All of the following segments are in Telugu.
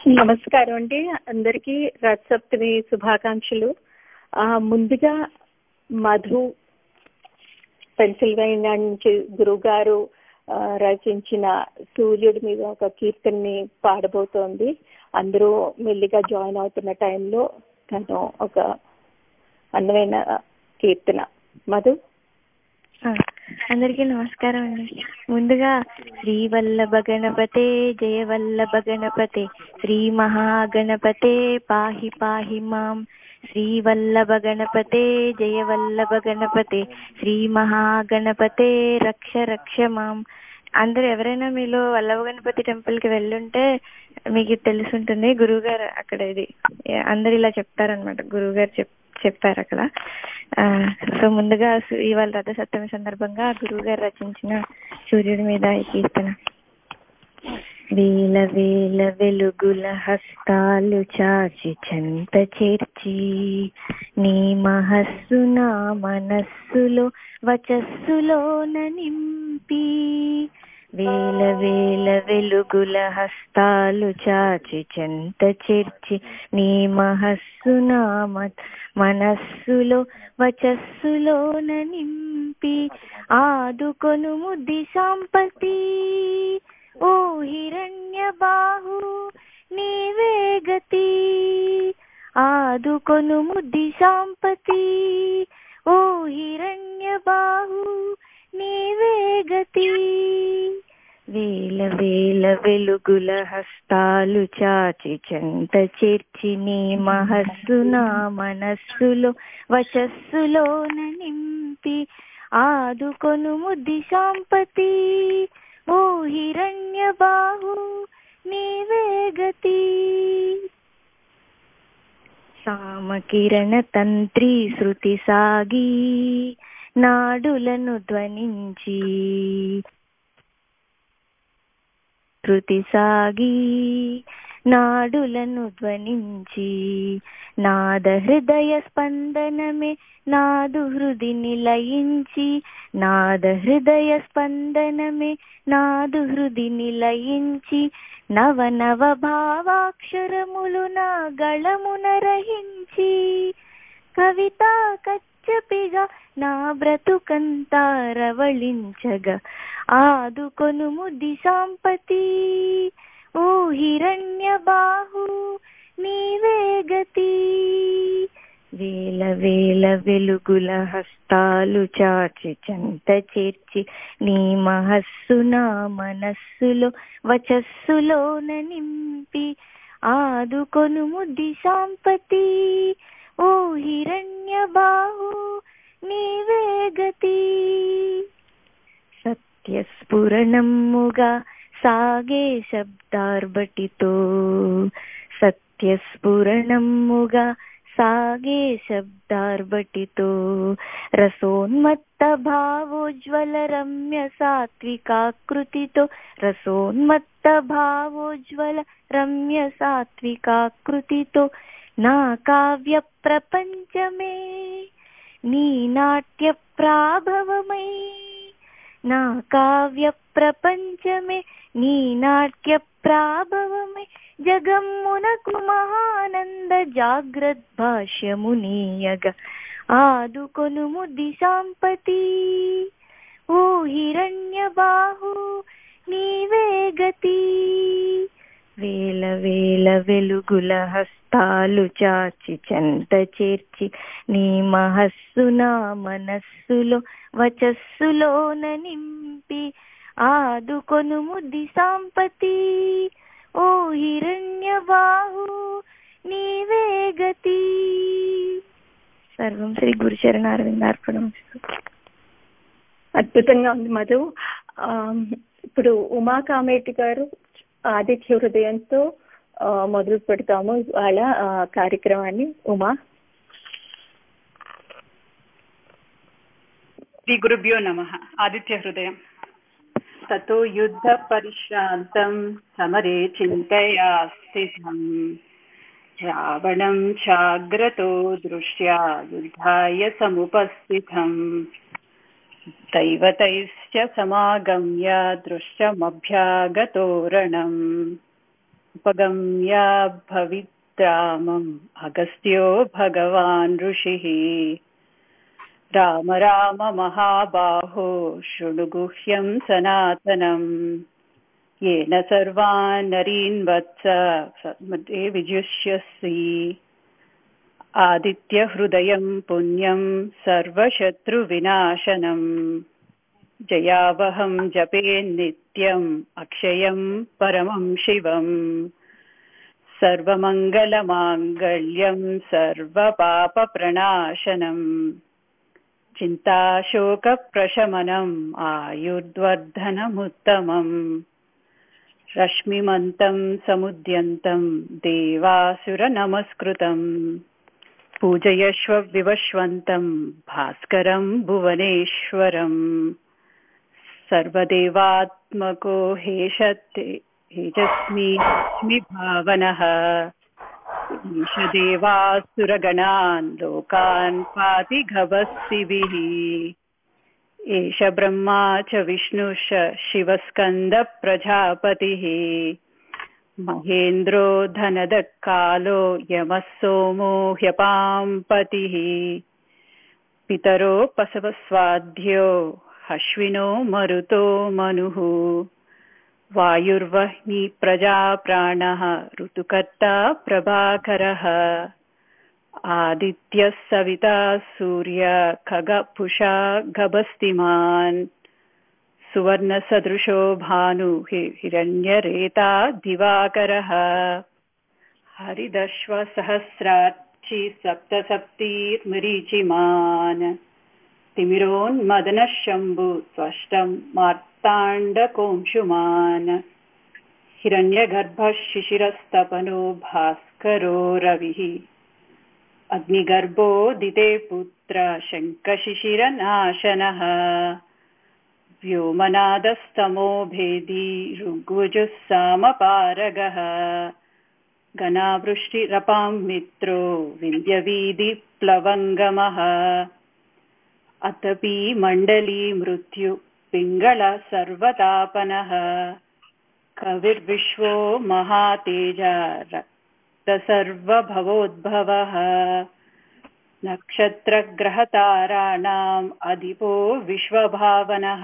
నమస్కారం అండి అందరికీ రథసప్తమి శుభాకాంక్షలు ఆ, ముందుగా మధు పెన్సిల్వేనియా నుంచి గురువు గారు ఆ, రచించిన సూర్యుడి మీద ఒక కీర్తనని పాడబోతోంది అందరూ మెల్లిగా జాయిన్ అవుతున్న టైంలో తను ఒక అందమైన కీర్తన మధు ఆ, అందరికీ నమస్కారం అండి ముందుగా శ్రీ వల్లభ గణపతే జయ వల్లభ గణపతే శ్రీ మహాగణపతే పాహి పాహి మాం శ్రీ వల్లభ గణపతే జయ వల్లభ గణపతే శ్రీ మహాగణపతే రక్ష రక్ష మాం అందరూ ఎవరైనా మీలో వల్లభ గణపతి టెంపుల్ కి వెళ్ళుంటే మీకు ఇది తెలుసుంటుంది గురువు గారు అక్కడ ఇది అందరు ఇలా చెప్తారనమాట గురువు గారు చెప్ చెప్పారు అక్కడ ఆ, సో ముందుగా సు- ఇవాళ రథ సప్తమి సందర్భంగా గురువు గారు రచించిన సూర్యుడి మీద ఈ కీర్తన వేల వేల వెలుగుల హస్తాలు చాచి చెంత చేర్చి నీ మహస్సు నా మనస్సులో వచస్సులోన నింపి వేల వేల వెలుగుల హస్తాలు చాచి చెంత చేర్చి నీ మహస్సు నా మ- మనస్సులో వచస్సులోన నింపి ఆదుకొనుము దిశాంపతి ఓ హిరణ్య బాహు నీవే గతి ఆదుకొనుము దిశాంపతి ఓ హిరణ్య బాహు నీవే గతి వేల వేల వెలుగుల హస్తాలు చాచి చెంత చేర్చి నీ మహస్సు నా మనస్సులో వచస్సులోన నింపి ఆదుకొనుము దిశాంపతి ఓ హిరణ్య బాహు నీవే గతి సామకిరణ తంత్రి శృతి సాగి నాడులను ధ్వనించి శృతి సాగి నాడులను ధ్వనించి నాద హృదయ స్పందనమే నాదు హృది నిలయించి నాద హృదయ స్పందనమే నాదు హృది నిలయించి నవ నవ భావాక్షరములు నా గళమున రహించి కవిత కచ్చపిగా నా బ్రతుకంతా రవళించగా ఆదుకొనుము దిశాంపతి ఓ హిరణ్య బాహు నీవే గతి వేల వేల వెలుగుల హస్తాలు చాచి చెంత చేర్చి నీ మహస్సు నా మనస్సులో వచస్సులోన నింపి ఆదుకొనుము దిశాంపతి ఓ హిరణ్య బాహు నీవే గతి సత్యస్ఫురణముగా సాగే శబ్దార్బటితో సత్యస్ఫురణముగా సాగే శబ్దార్బటితో రసోన్మత్త భావోజ్వల రమ్య సాత్వికాకృతితో రసోన్మత్త భావోజ్వల రమ్య సాత్వికాకృతితో నా కావ్య ప్రపంచమే నీ నాట్య ప్రాభవమై నా కావ్య ప్రపంచమే నీ నాట్య ప్రాభవమే జగమ్మునకు మహానంద జాగ్రత్ భాష్యము నీయగ ఆదుకొనుము దిశాంపతి ఓ హిరణ్య బాహు నీవే గతి వేల వేల వెలుగుల హస్తాలు చాచి చెంత చేర్చి నీ మహస్సు నా మనస్సులో వచస్సులోన నింపి ఆదుకొనుము దిశాంపతి ఓ హిరణ్య బాహు నీవే గతి సర్వం శ్రీ గురుచరణారవిందార్పణం అద్భుతంగా ఉంది మధు ఆ, ఇప్పుడు ఉమా కామేటి గారు ఆదిత్య హృదయంతో ఆ, మొదలు పెడతాము వాళ్ళ కార్యక్రమాన్ని ఉమా శ్రీ గురుభ్యో నమ ఆదిత్య హృదయం తతో యుద్ధ పరిశ్రాంతం సమరే చింతయా స్థితం రావణం చాగ్రతో దృష్ట్యా యుద్ధాయ సముపస్థితం దైవతైశ్చ సమాగమ్య దృశ్యమభ్యాగతోరణం उपगम्य भवित्रामम् अगस्त्यो भगवान् ऋषिः राम राम महाबाहो शृणुगुह्यं सनातनम् येन सर्वान् नरीन् वत्स मध्ये विजुष्यसि आदित्यहृदयं पुण्यं सर्वशत्रुविनाशनम् जयावहं जपे नित्यम् अक्षयं परमं शिवम् सर्वमङ्गलमाङ्गल्यं सर्वपापप्रणाशनम् चिन्ताशोकप्रशमनम् आयुर्वर्धनमुत्तमम् रश्मिमन्तं समुद्यन्तं देवासुरनमस्कृतम् पूजयश्व विवश्वन्तं भास्करं भुवनेश्वरम् सर्वदेवात्मको हेशते हेजस्मि भावनः ईशदेवासुरगणान् लोकान् पाति घवस्तिभिः एष ब्रह्मा च विष्णुश्च शिवस्कन्दप्रजापतिः महेन्द्रो धनदकालो यमः सोमो ह्यपां पतिः पितरो पसवस्वाध्यो अश्विनो मरुतो मनुः वायुर्वह्नि प्रजाप्राणः ऋतुकर्ता प्रभाकरः आदित्यः सविता सूर्य खगपुषा गभस्तिमान् सुवर्णसदृशो भानु हिरण्यरेता दिवाकरः हरिदश्वसहस्रार्चि सप्तसप्तिर्मरीचिमान् तिमिरोन्मदनः शम्भु त्वष्टं मार्ताण्डकोंशुमान् हिरण्यगर्भः शिशिरस्तपनो भास्करो रविः अग्निगर्भोदिते पुत्र शङ्खशिशिरनाशनः व्योमनादस्तमो भेदी ऋग्वजुः सामपारगः गणावृष्टिरपां मित्रो विन्द्यवीधिप्लवङ्गमः अतपि मण्डली मृत्यु पिङ्गळ सर्वतापनः कविर्विश्वो महातेजा रक्तसर्वभवोद्भवः नक्षत्रग्रहताराणाम् अधिपो विश्वभावनः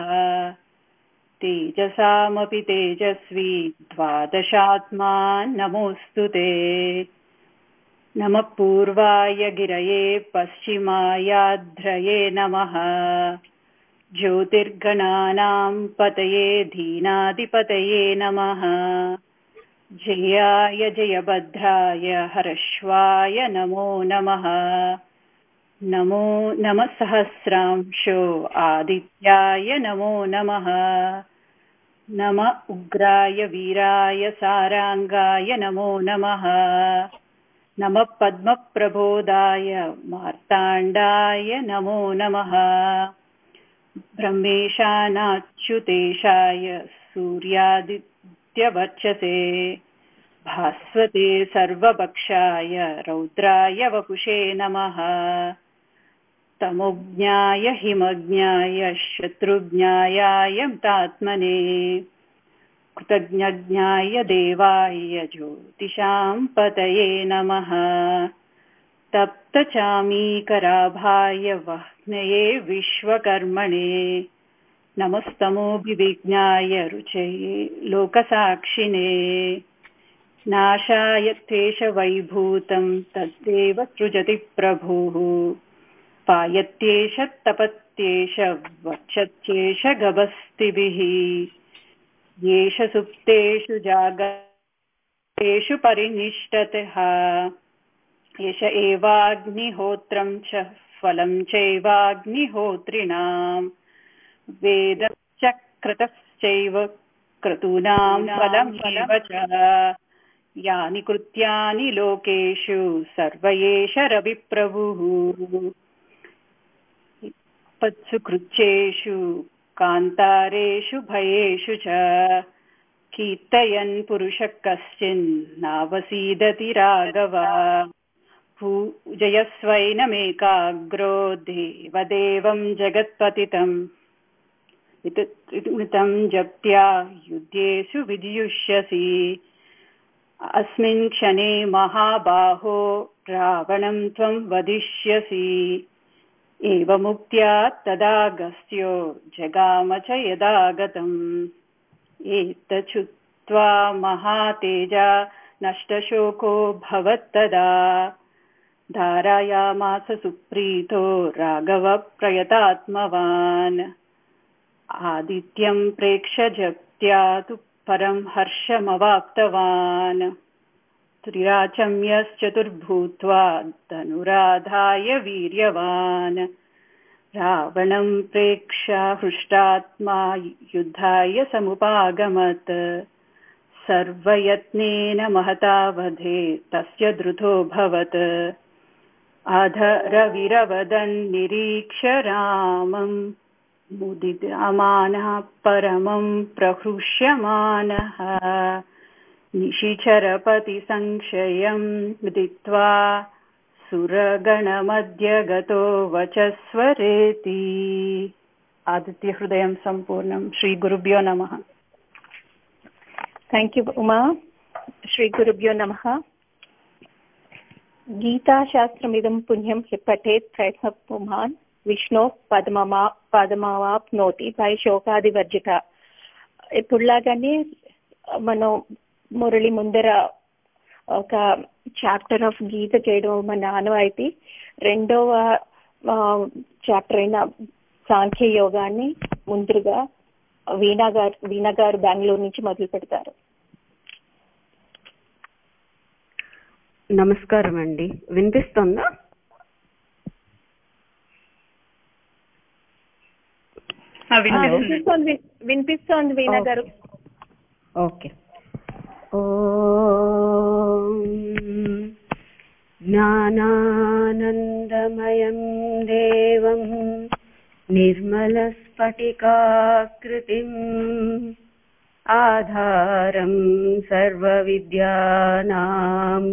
तेजसामपि तेजस्वी द्वादशात्मा नमोऽस्तु ते नमः पूर्वाय गिरये पश्चिमायाध्रये नमः ज्योतिर्गणानां पतये धीनाधिपतये नमः जयाय जयभद्राय हरश्वाय नमो नमः नमो नमः सहस्रांशो आदित्याय नमो नमः नम उग्राय वीराय साराङ्गाय नमो नमः नमः पद्मप्रबोधाय मार्ताण्डाय नमो नमः ब्रह्मेशानाच्युतेशाय सूर्यादित्यवर्चसे भास्वते सर्वभक्षाय रौद्राय वपुषे नमः तमोज्ञाय हिमज्ञाय शत्रुज्ञायाय तात्मने कृतज्ञज्ञाय देवाय ज्योतिषां पतये नमः तप्तचामीकराभाय वह्नये विश्वकर्मणे नमस्तमोभिविज्ञाय रुचये लोकसाक्षिणे नाशाय त्वेषवैभूतं तद्देव सृजति प्रभुः पायत्येष तपत्येष वक्षत्येष गभस्तिभिः येष सुप्तेषु जागतेषु परिनिष्टतः एष एवाग्निहोत्रं च फलं चैवाग्निहोत्रिणाम् वेदश्च क्रतश्चैव क्रतूनां फलमेव च यानि कृत्यानि लोकेषु सर्व एष रविप्रभुः पत्सु कृच्छेषु कान्तारेषु भयेषु च कीर्तयन् पुरुषः कश्चिन्नावसीदति राघव पूजयस्वैनमेकाग्रो देवदेवं जगत्पतितम् इतं जप्त्या युद्धेषु विजियुष्यसि अस्मिन् क्षणे महाबाहो रावणं त्वं वदिष्यसि एवमुक्त्या तदागस्त्यो जगाम च यदा गतम् एतच्छुत्वा महातेजा नष्टशोको भवत्तदा धारायामास सुप्रीतो राघवप्रयतात्मवान् आदित्यं प्रेक्ष्य जप्त्या तु परं हर्षमवाप्तवान् त्रिराचम्यश्चतुर्भूत्वा धनुराधाय वीर्यवान् रावणं प्रेक्ष्य हृष्टात्मा युद्धाय समुपागमत् सर्वयत्नेन महता वधे तस्य द्रुतोऽभवत् अधरविरवदन्निरीक्ष्य रामम् मुदितमानः परमं प्रहृष्यमानः निशिचरपतिसंशयं विदित्वा सुरगणमध्य गतो वचस्वरेति आदित्यहृदयं सम्पूर्णं श्रीगुरुभ्यो नमः థ్యాంక్ యూ ఉమా శ్రీ గురుభ్యో నమ గీతాశాస్త్రమిదం పుణ్యం హి పఠేత్ ప్రయత్న పుమాన్ విష్ణు పదమమా పదమావాప్నోతి పై శోకాదివర్జిత ఇప్పుడులాగానే మనం మురళి ముందర ఒక చాప్టర్ ఆఫ్ గీత చేయడం మన ఆనవాయితీ రెండవ చాప్టర్ అయిన సాంఖ్య యోగాన్ని ముందుగా వీణా గారు వీణా గారు బెంగళూరు నుంచి మొదలు పెడతారు నమస్కారం అండి వినిపిస్తుందా వినిపిస్తోంది వినిపిస్తోంది వీణా గారు ఓకే ఓం జ్ఞానానందమయం దేవం निर्मलस्फटिकाकृतिम् आधारं सर्वविद्यानां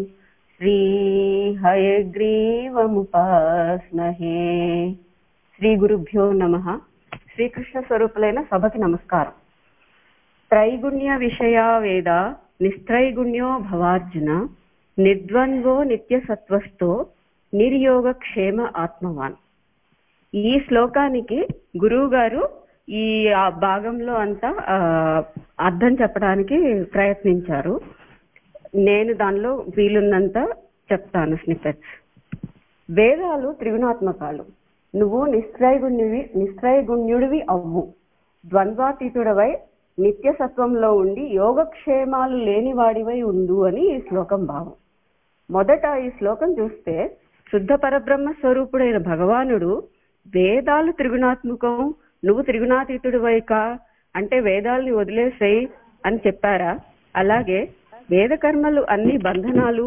శ్రీహయగ్రీవముపాస్మహే శ్రీ గురుభ్యో నమ శ్రీకృష్ణ స్వరూపులైన సభకి నమస్కారం త్రైగుణ్య విషయా వేద నిస్త్రైగుణ్యో భవార్జున నిర్ద్వంద్వో నిత్యసత్వస్థో నిర్యోగక్షేమ ఆత్మవాన్ ఈ శ్లోకానికి గురువు గారు ఈ భాగంలో అంతా అర్థం చెప్పడానికి ప్రయత్నించారు నేను దానిలో వీలున్నంత చెప్తాను స్నిపెట్స్ వేదాలు త్రిగుణాత్మకాలు నువ్వు నిశ్చయగుణ్యువి నిశ్చయగుణ్యుడివి అవ్వు ద్వంద్వాతీతుడవై నిత్యసత్వంలో ఉండి యోగక్షేమాలు లేనివాడివై ఉండు అని ఈ శ్లోకం భావం మొదట ఈ శ్లోకం చూస్తే శుద్ధ పరబ్రహ్మ స్వరూపుడైన భగవానుడు వేదాలు త్రిగుణాత్మకం నువ్వు త్రిగుణాతీతుడు వైక అంటే వేదాలని వదిలేసేయి అని చెప్పారా అలాగే వేద కర్మలు అన్ని బంధనాలు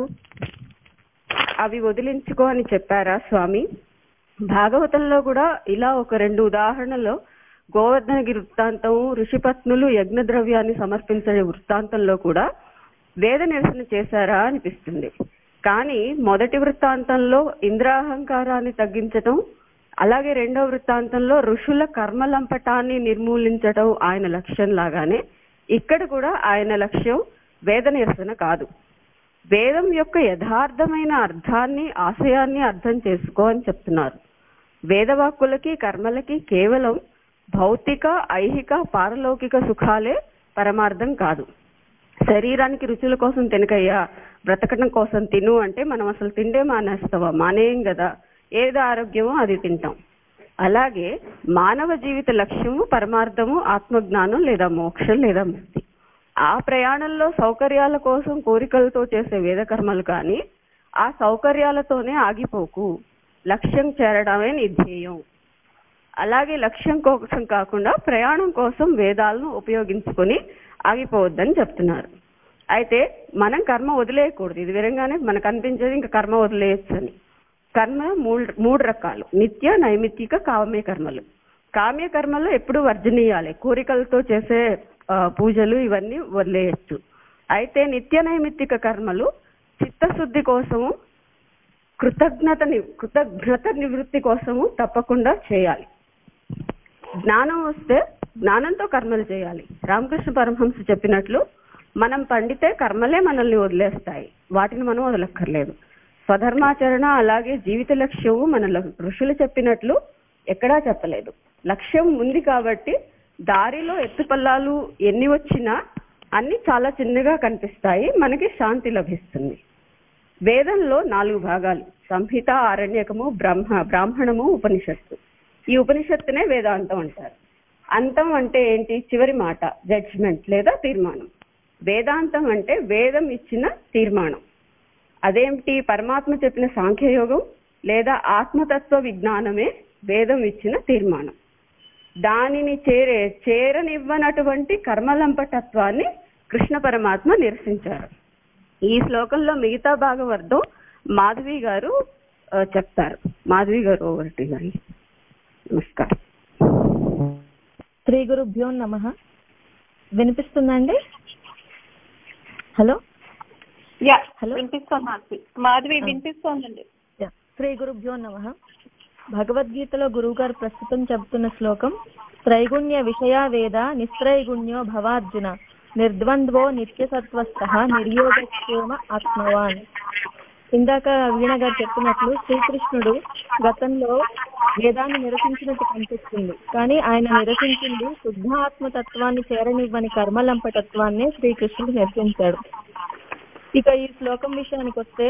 అవి వదిలించుకో అని చెప్పారా స్వామి భాగవతంలో కూడా ఇలా ఒక రెండు ఉదాహరణలో గోవర్ధనగిరి వృత్తాంతం ఋషిపత్నులు యజ్ఞ ద్రవ్యాన్ని సమర్పించే వృత్తాంతంలో కూడా వేద నిరసన చేశారా అనిపిస్తుంది కానీ మొదటి వృత్తాంతంలో ఇంద్రాహంకారాన్ని తగ్గించటం అలాగే రెండవ వృత్తాంతంలో ఋషుల కర్మలంపటాన్ని నిర్మూలించటం ఆయన లక్ష్యం లాగానే ఇక్కడ కూడా ఆయన లక్ష్యం వేద నిరసన కాదు వేదం యొక్క యథార్థమైన అర్థాన్ని ఆశయాన్ని అర్థం చేసుకో అని చెప్తున్నారు వేదవాక్కులకి కర్మలకి కేవలం భౌతిక ఐహిక పారలౌకిక సుఖాలే పరమార్థం కాదు శరీరానికి రుచుల కోసం తినకయ్యా బ్రతకడం కోసం తిను అంటే మనం అసలు తిండే మానేస్తావా మానేయం కదా ఏది ఆరోగ్యమో అది తింటాం అలాగే మానవ జీవిత లక్ష్యము పరమార్థము ఆత్మజ్ఞానం లేదా మోక్షం లేదా ముక్తి ఆ ప్రయాణంలో సౌకర్యాల కోసం కోరికలతో చేసే వేదకర్మలు కానీ ఆ సౌకర్యాలతోనే ఆగిపోకు లక్ష్యం చేరడమే నీ ధ్యేయం అలాగే లక్ష్యం కోసం కాకుండా ప్రయాణం కోసం వేదాలను ఉపయోగించుకొని ఆగిపోవద్దని చెప్తున్నారు అయితే మనం కర్మ వదిలేయకూడదు ఇది విధంగానే మనకు అనిపించేది ఇంకా కర్మ వదిలేయచ్చు అని కర్మ మూడు మూడు రకాలు నిత్య నైమిత్తిక కామ్య కర్మలు కామ్య కర్మలు ఎప్పుడు వర్జనీయాలి కోరికలతో చేసే పూజలు ఇవన్నీ వదిలేయచ్చు అయితే నిత్య నైమిత్తిక కర్మలు చిత్తశుద్ధి కోసము కృతజ్ఞత కృతజ్ఞత నివృత్తి కోసము తప్పకుండా చేయాలి జ్ఞానం వస్తే జ్ఞానంతో కర్మలు చేయాలి రామకృష్ణ పరమహంస చెప్పినట్లు మనం పండితే కర్మలే మనల్ని వదిలేస్తాయి వాటిని మనం వదలక్కర్లేదు స్వధర్మాచరణ అలాగే జీవిత లక్ష్యము మన ల- ఋషులు చెప్పినట్లు ఎక్కడా చెప్పలేదు లక్ష్యం ఉంది కాబట్టి దారిలో ఎత్తుపల్లాలు ఎన్ని వచ్చినా అన్ని చాలా చిన్నగా కనిపిస్తాయి మనకి శాంతి లభిస్తుంది వేదంలో నాలుగు భాగాలు సంహిత ఆరణ్యకము బ్రహ్మ బ్రాహ్మణము ఉపనిషత్తు ఈ ఉపనిషత్తునే వేదాంతం అంటారు అంతం అంటే ఏంటి చివరి మాట జడ్జ్మెంట్ లేదా తీర్మానం వేదాంతం అంటే వేదం ఇచ్చిన తీర్మానం అదేమిటి పరమాత్మ చెప్పిన సాంఖ్యయోగం లేదా ఆత్మతత్వ విజ్ఞానమే వేదం ఇచ్చిన తీర్మానం దానిని చేరే చేరనివ్వనటువంటి కర్మలంపటత్వాన్ని కృష్ణ పరమాత్మ నిరసించారు ఈ శ్లోకంలో మిగతా భాగం అర్థం మాధవి గారు ఆ, చెప్తారు మాధవి గారు ఒకటి గారి నమస్కారం శ్రీ గురుభ్యో నమ వినిపిస్తుందండి హలో యా Hello? వినిపిస్తోంది మాధవి మాధవి ఆ. వినిపిస్తోందండి యా. శ్రీ గురుభ్యో నమ భగవద్గీతలో గురువు గారు ప్రస్తుతం చెబుతున్న శ్లోకం త్రైగుణ్య విషయ వేద నిస్త్రైగుణ్యో భవార్జున నిర్ద్వంద్వో నిత్యసత్వస్థ నిర్యోగక్షేమ ఆత్మవాన్ ఇందాక వీణ గారు చెప్పినట్లు శ్రీకృష్ణుడు గతంలో వేదాన్ని నిరసించినట్టు కనిపిస్తుంది కానీ ఆయన నిరసించింది శుద్ధ ఆత్మతత్వాన్ని చేరనివ్వని కర్మలంపటత్వాన్ని శ్రీకృష్ణుడు నిరసించాడు ఇక ఈ శ్లోకం విషయానికి వస్తే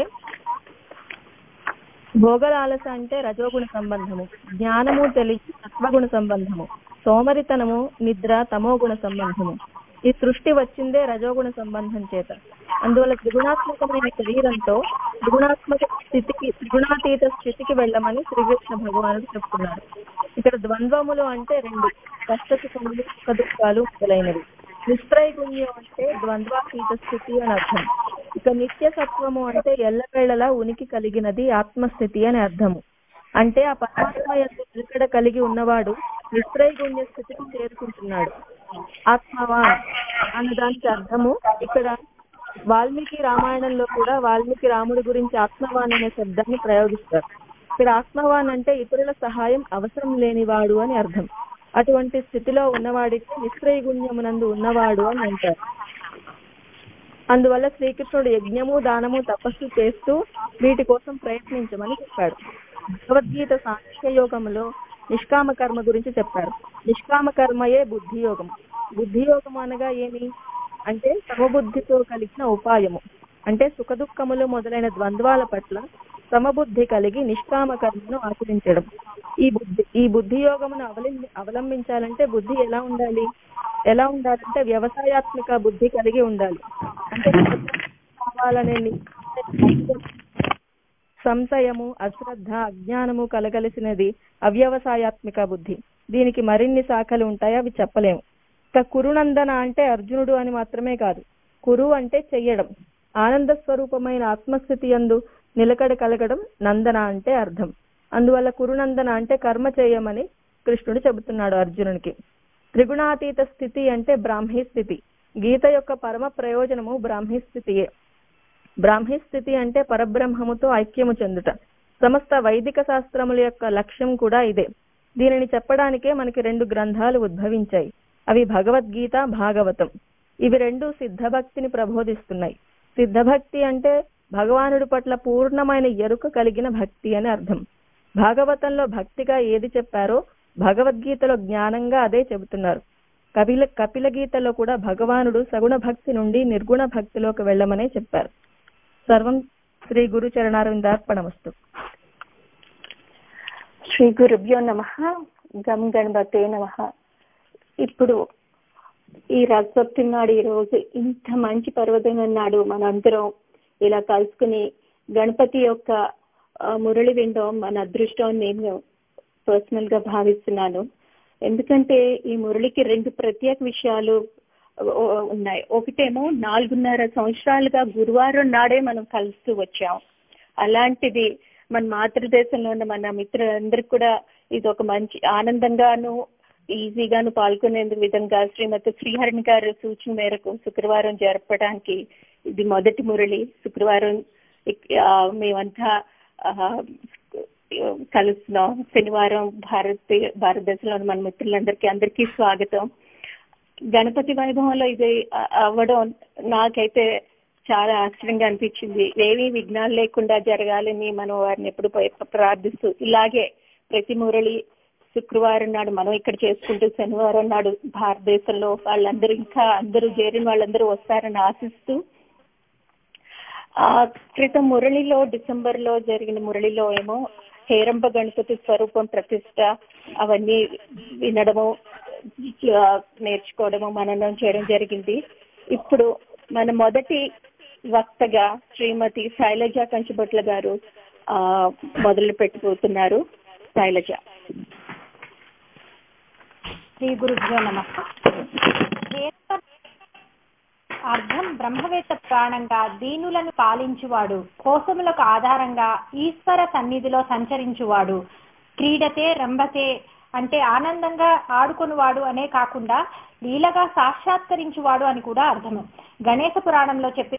భోగలాలస అంటే రజోగుణ సంబంధము జ్ఞానము తెలివి సత్వగుణ సంబంధము సోమరితనము నిద్ర తమోగుణ సంబంధము ఈ సృష్టి వచ్చిందే రజోగుణ సంబంధం చేత అందువల్ల త్రిగుణాత్మకమైన శరీరంతో త్రిగుణాత్మక స్థితికి త్రిగుణాతీత స్థితికి వెళ్ళమని శ్రీకృష్ణ భగవానుడు చెప్తున్నాడు ఇక్కడ ద్వంద్వములు అంటే రెండు కష్టసుఖములు సుఖ దుఃఖాలు మొదలైనవి నిస్త్రైగుణ్యం అంటే ద్వంద్వాతీత స్థితి అని అర్థం ఇక నిత్య సత్వము అంటే ఎల్లవేళలా ఉనికి కలిగినది ఆత్మస్థితి అని అర్థము అంటే ఆ పరమాత్మ యొక్క నిలకడ కలిగి ఉన్నవాడు నిస్త్రైగుణ్య స్థితికి చేరుకుంటున్నాడు ఆత్మవాన్ అన్న దానికి అర్థము ఇక్కడ వాల్మీకి రామాయణంలో కూడా వాల్మీకి రాముడి గురించి ఆత్మవాన్ అనే శబ్దాన్ని ప్రయోగిస్తారు ఇక్కడ ఆత్మవాన్ అంటే ఇతరుల సహాయం అవసరం లేనివాడు అని అర్థం అటువంటి స్థితిలో ఉన్నవాడికి నిస్త్రైగుణ్యమునందు ఉన్నవాడు అని అంటారు అందువల్ల శ్రీకృష్ణుడు యజ్ఞము దానము తపస్సు చేస్తూ వీటి కోసం ప్రయత్నించమని చెప్పాడు భగవద్గీత సాంఖ్య యోగంలో నిష్కామ కర్మ గురించి చెప్పారు నిష్కామ కర్మయే బుద్ధి యోగం బుద్ధి యోగం అనగా ఏమి అంటే సమబుద్ధితో కలిగిన ఉపాయము అంటే సుఖదుఖములు మొదలైన ద్వంద్వాల పట్ల సమబుద్ధి కలిగి నిష్కామ కర్మను ఆచరించడం ఈ బుద్ధి ఈ బుద్ధి యోగమును అవలంబి అవలంబించాలంటే బుద్ధి ఎలా ఉండాలి ఎలా ఉండాలంటే వ్యవసాయాత్మక బుద్ధి కలిగి ఉండాలి అంటే కావాలనే ని- సంశయము అశ్రద్ధ అజ్ఞానము కలగలిసినది అవ్యవసాయాత్మిక బుద్ధి దీనికి మరిన్ని శాఖలు ఉంటాయి అవి చెప్పలేము ఇక కురునందన అంటే అర్జునుడు అని మాత్రమే కాదు కురు అంటే చెయ్యడం ఆనంద స్వరూపమైన ఆత్మస్థితి యందు నిలకడ కలగడం నందన అంటే అర్థం అందువల్ల కురునందన అంటే కర్మ చేయమని కృష్ణుడు చెబుతున్నాడు అర్జునునికి త్రిగుణాతీత స్థితి అంటే బ్రాహ్మీ స్థితి గీత యొక్క పరమ ప్రయోజనము బ్రాహ్మీ స్థితియే బ్రాహ్మీ స్థితి అంటే పరబ్రహ్మముతో ఐక్యము చెందుట సమస్త వైదిక శాస్త్రముల యొక్క లక్ష్యం కూడా ఇదే దీనిని చెప్పడానికే మనకి రెండు గ్రంథాలు ఉద్భవించాయి అవి భగవద్గీత భాగవతం ఇవి రెండు సిద్ధభక్తిని ప్రబోధిస్తున్నాయి సిద్ధభక్తి అంటే భగవానుడి పట్ల పూర్ణమైన ఎరుక కలిగిన భక్తి అని అర్థం భాగవతంలో భక్తిగా ఏది చెప్పారో భగవద్గీతలో జ్ఞానంగా అదే చెబుతున్నారు కపిల కపిల గీతలో కూడా భగవానుడు సగుణ భక్తి నుండి నిర్గుణ భక్తిలోకి వెళ్ళమనే చెప్పారు సర్వం శ్రీ గురు చరణారవిందార్పణమస్తు శ్రీ గురుభ్యో నమ గం గణపతే నమ ఇప్పుడు ఈ రథసప్తమి నాడు ఈ రోజు ఇంత మంచి పర్వదినం నాడు మనందరం ఇలా కలుసుకుని గణపతి యొక్క ఆ, మురళి వినడం మన అదృష్టం అని నేను పర్సనల్ గా భావిస్తున్నాను ఎందుకంటే ఈ మురళికి రెండు ప్రత్యేక విషయాలు ఓ, ఉన్నాయి ఒకటేమో నాలుగున్నర సంవత్సరాలుగా గురువారం నాడే మనం కలుస్తూ వచ్చాం అలాంటిది మన మాతృదేశంలో ఉన్న మన మిత్రులందరికీ కూడా ఇది ఒక మంచి ఆనందంగాను ఈజీగాను పాల్గొనే విధంగా శ్రీమతి శ్రీహరిణి గారి సూచన మేరకు శుక్రవారం జరపడానికి ఇది మొదటి మురళి శుక్రవారం ఇక్- ఆ, మేమంతా ఆ, కలుస్తున్నాం శనివారం భారత భారతదేశంలో ఉన్న మన మిత్రులందరికీ అందరికీ స్వాగతం గణపతి వైభవంలో ఇది అ- అవ్వడం నాకైతే చాలా ఆశ్చర్యంగా అనిపించింది ఏమీ విఘ్నాలు లేకుండా జరగాలని మనం వారిని ఎప్పుడు ప్ర- ప్రార్థిస్తూ ఇలాగే ప్రతి మురళి శుక్రవారం నాడు మనం ఇక్కడ చేసుకుంటూ శనివారం నాడు భారతదేశంలో వాళ్ళందరూ ఇంకా అందరూ చేరిన వాళ్ళందరూ వస్తారని ఆశిస్తూ ఆ క్రితం మురళిలో డిసెంబర్ లో జరిగిన మురళిలో ఏమో హేరంబ గణపతి స్వరూపం ప్రతిష్ట అవన్నీ వినడము ఆ, నేర్చుకోవడము మననం చేయడం జరిగింది ఇప్పుడు మన మొదటి వక్తగా శ్రీమతి శైలజ కంచుబొట్ల గారు ఆ మొదలు పెట్టిపోతున్నారు శైలజ శ్రీ గురుభ్యో నమ అర్థం బ్రహ్మవేత్త ప్రాణంగా దీనులను పాలించువాడు కోసములకు ఆధారంగా ఈశ్వర సన్నిధిలో సంచరించువాడు క్రీడతే రంభతే అంటే ఆనందంగా ఆడుకొనువాడు అనే కాకుండా లీలగా సాక్షాత్కరించువాడు అని కూడా అర్థము గణేశ పురాణంలో చెప్పి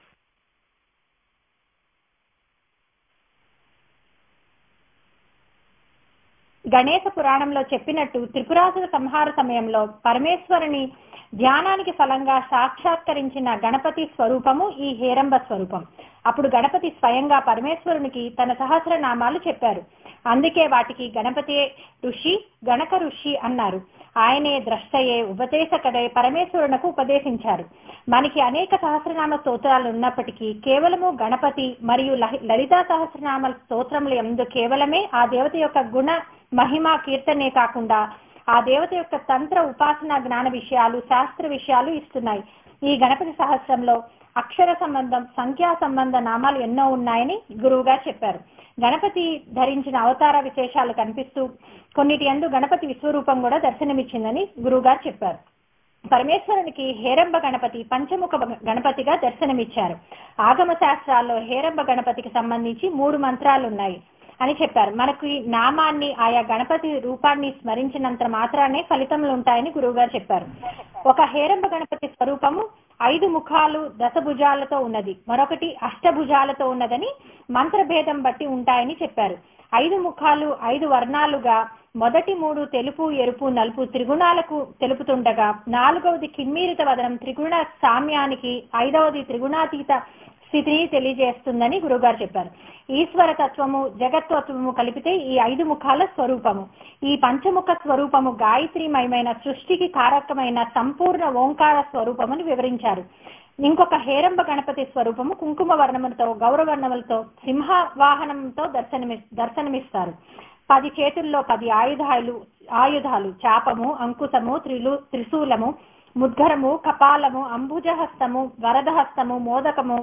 గణేశ పురాణంలో చెప్పినట్టు త్రిపురాసుల సంహార సమయంలో పరమేశ్వరుని ధ్యానానికి ఫలంగా సాక్షాత్కరించిన గణపతి స్వరూపము ఈ హేరంబ స్వరూపం అప్పుడు గణపతి స్వయంగా పరమేశ్వరునికి తన సహస్రనామాలు చెప్పారు అందుకే వాటికి గణపతి ఋషి గణక ఋషి అన్నారు ఆయనే ద్రష్టయే ఉపదేశకడే పరమేశ్వరునకు ఉపదేశించారు మనకి అనేక సహస్రనామ స్తోత్రాలు ఉన్నప్పటికీ కేవలము గణపతి మరియు లహి- లలితా సహస్రనామ స్తోత్రములు ఎందు కేవలమే ఆ దేవత యొక్క గుణ మహిమ కీర్తనే కాకుండా ఆ దేవత యొక్క తంత్ర ఉపాసన జ్ఞాన విషయాలు శాస్త్ర విషయాలు ఇస్తున్నాయి ఈ గణపతి సహస్రంలో అక్షర సంబంధం సంఖ్యా సంబంధ నామాలు ఎన్నో ఉన్నాయని గురువు గారు చెప్పారు గణపతి ధరించిన అవతార విశేషాలు కనిపిస్తూ కొన్నిటి యందు గణపతి విశ్వరూపం కూడా దర్శనమిచ్చిందని గురువు గారు చెప్పారు పరమేశ్వరునికి హేరంబ గణపతి పంచముఖ గణపతిగా దర్శనమిచ్చారు ఆగమ శాస్త్రాల్లో హేరంబ గణపతికి సంబంధించి మూడు మంత్రాలు ఉన్నాయి అని చెప్పారు మనకు ఈ నామాన్ని ఆయా గణపతి రూపాన్ని స్మరించినంత మాత్రానే ఫలితములు ఉంటాయని గురువు గారు చెప్పారు ఒక హేరంబ గణపతి స్వరూపము ఐదు ముఖాలు దశభుజాలతో ఉన్నది మరొకటి అష్టభుజాలతో ఉన్నదని మంత్రభేదం బట్టి ఉంటాయని చెప్పారు ఐదు ముఖాలు ఐదు వర్ణాలుగా మొదటి మూడు తెలుపు ఎరుపు నలుపు త్రిగుణాలకు తెలుపుతుండగా నాలుగవది కిమ్మీరిత వదనం త్రిగుణ సామ్యానికి ఐదవది త్రిగుణాతీత స్థితిని తెలియజేస్తుందని గురుగారు చెప్పారు ఈశ్వర తత్వము జగత్తత్వము కలిపితే ఈ ఐదు ముఖాల స్వరూపము ఈ పంచముఖ స్వరూపము గాయత్రీమయమైన సృష్టికి కారకమైన సంపూర్ణ ఓంకార స్వరూపముని వివరించారు ఇంకొక హేరంబ గణపతి స్వరూపము కుంకుమ వర్ణములతో గౌరవర్ణములతో సింహ వాహనంతో దర్శనమి దర్శనమిస్తారు పది చేతుల్లో పది ఆయుధాలు ఆయుధాలు చాపము అంకుశము త్రిలు త్రిశూలము ముద్గరము కపాలము అంబుజహస్తము వరదహస్తము మోదకము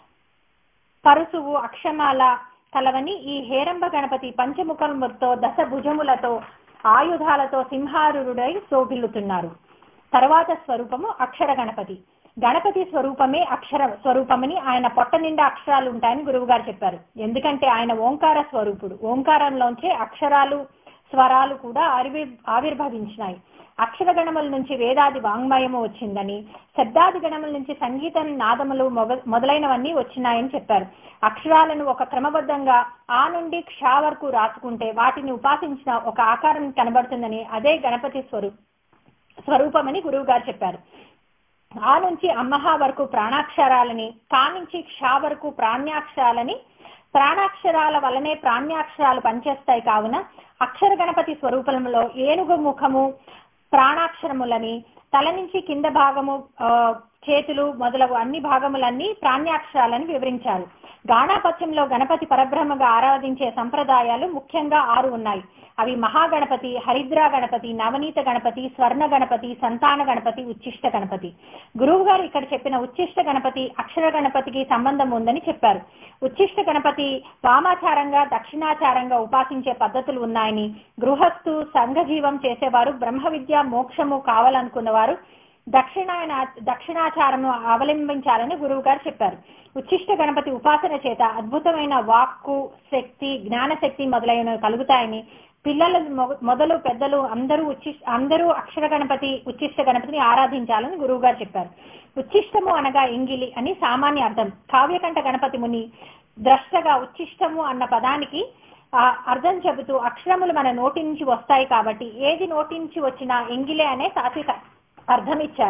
పరుసువు అక్షమాల కలవని ఈ హేరంబ గణపతి పంచముఖములతో దశ భుజములతో ఆయుధాలతో సింహారుడై శోభిల్లుతున్నారు తర్వాత స్వరూపము అక్షర గణపతి గణపతి స్వరూపమే అక్షర స్వరూపమని ఆయన పొట్ట నిండా అక్షరాలు ఉంటాయని గురువు గారు చెప్పారు ఎందుకంటే ఆయన ఓంకార స్వరూపుడు ఓంకారంలోంచే అక్షరాలు స్వరాలు కూడా ఆవిర్ ఆవిర్భవించినాయి అక్షర గణముల నుంచి వేదాది వాంగ్మయము వచ్చిందని శబ్దాది గణముల నుంచి సంగీతం నాదములు మొగ- మొదలైనవన్నీ వచ్చినాయని చెప్పారు అక్షరాలను ఒక క్రమబద్ధంగా ఆ నుండి క్ష వరకు రాసుకుంటే వాటిని ఉపాసించిన ఒక ఆకారం కనబడుతుందని అదే గణపతి స్వరూ స్వరూపమని గురువు గారు చెప్పారు ఆ నుంచి అమ్మహ వరకు ప్రాణాక్షరాలని కా నుంచి క్ష వరకు ప్రాణ్యాక్షరాలని ప్రాణాక్షరాల వలనే ప్రాణ్యాక్షరాలు పనిచేస్తాయి కావున అక్షర గణపతి స్వరూపంలో ఏనుగు ముఖము ప్రాణాక్షరములని తల నుంచి కింద భాగము ఆ, చేతులు మొదలగు అన్ని భాగములన్నీ ప్రాణ్యాక్షరాలని వివరించారు గాణాపత్యంలో గణపతి పరబ్రహ్మగా ఆరాధించే సంప్రదాయాలు ముఖ్యంగా ఆరు ఉన్నాయి అవి మహాగణపతి హరిద్రా గణపతి నవనీత గణపతి స్వర్ణ గణపతి సంతాన గణపతి ఉచ్చిష్ట గణపతి గురువు గారు ఇక్కడ చెప్పిన ఉచ్చిష్ట గణపతి అక్షర గణపతికి సంబంధం ఉందని చెప్పారు ఉచ్చిష్ట గణపతి వామాచారంగా దక్షిణాచారంగా ఉపాసించే పద్ధతులు ఉన్నాయని గృహస్థు సంఘజీవం చేసేవారు బ్రహ్మ విద్య మోక్షము కావాలనుకున్నవారు దక్షిణాయన దక్షిణాచారము అవలంబించాలని గురువు గారు చెప్పారు ఉచ్చిష్ట గణపతి ఉపాసన చేత అద్భుతమైన వాక్కు శక్తి జ్ఞాన శక్తి మొదలైనవి కలుగుతాయని పిల్లలు మొ- మొదలు పెద్దలు అందరూ ఉచ్చి అందరూ అక్షర గణపతి ఉచ్చిష్ట గణపతిని ఆరాధించాలని గురువు గారు చెప్పారు ఉచ్చిష్టము అనగా ఎంగిలి అని సామాన్య అర్థం కావ్యకంఠ గణపతి ముని ద్రష్టగా ఉచ్చిష్టము అన్న పదానికి ఆ అర్థం చెబుతూ అక్షరములు మన నోటి నుంచి వస్తాయి కాబట్టి ఏది నోటి నుంచి వచ్చినా ఎంగిలే అనే తాత్విక అర్థం ఇచ్చారు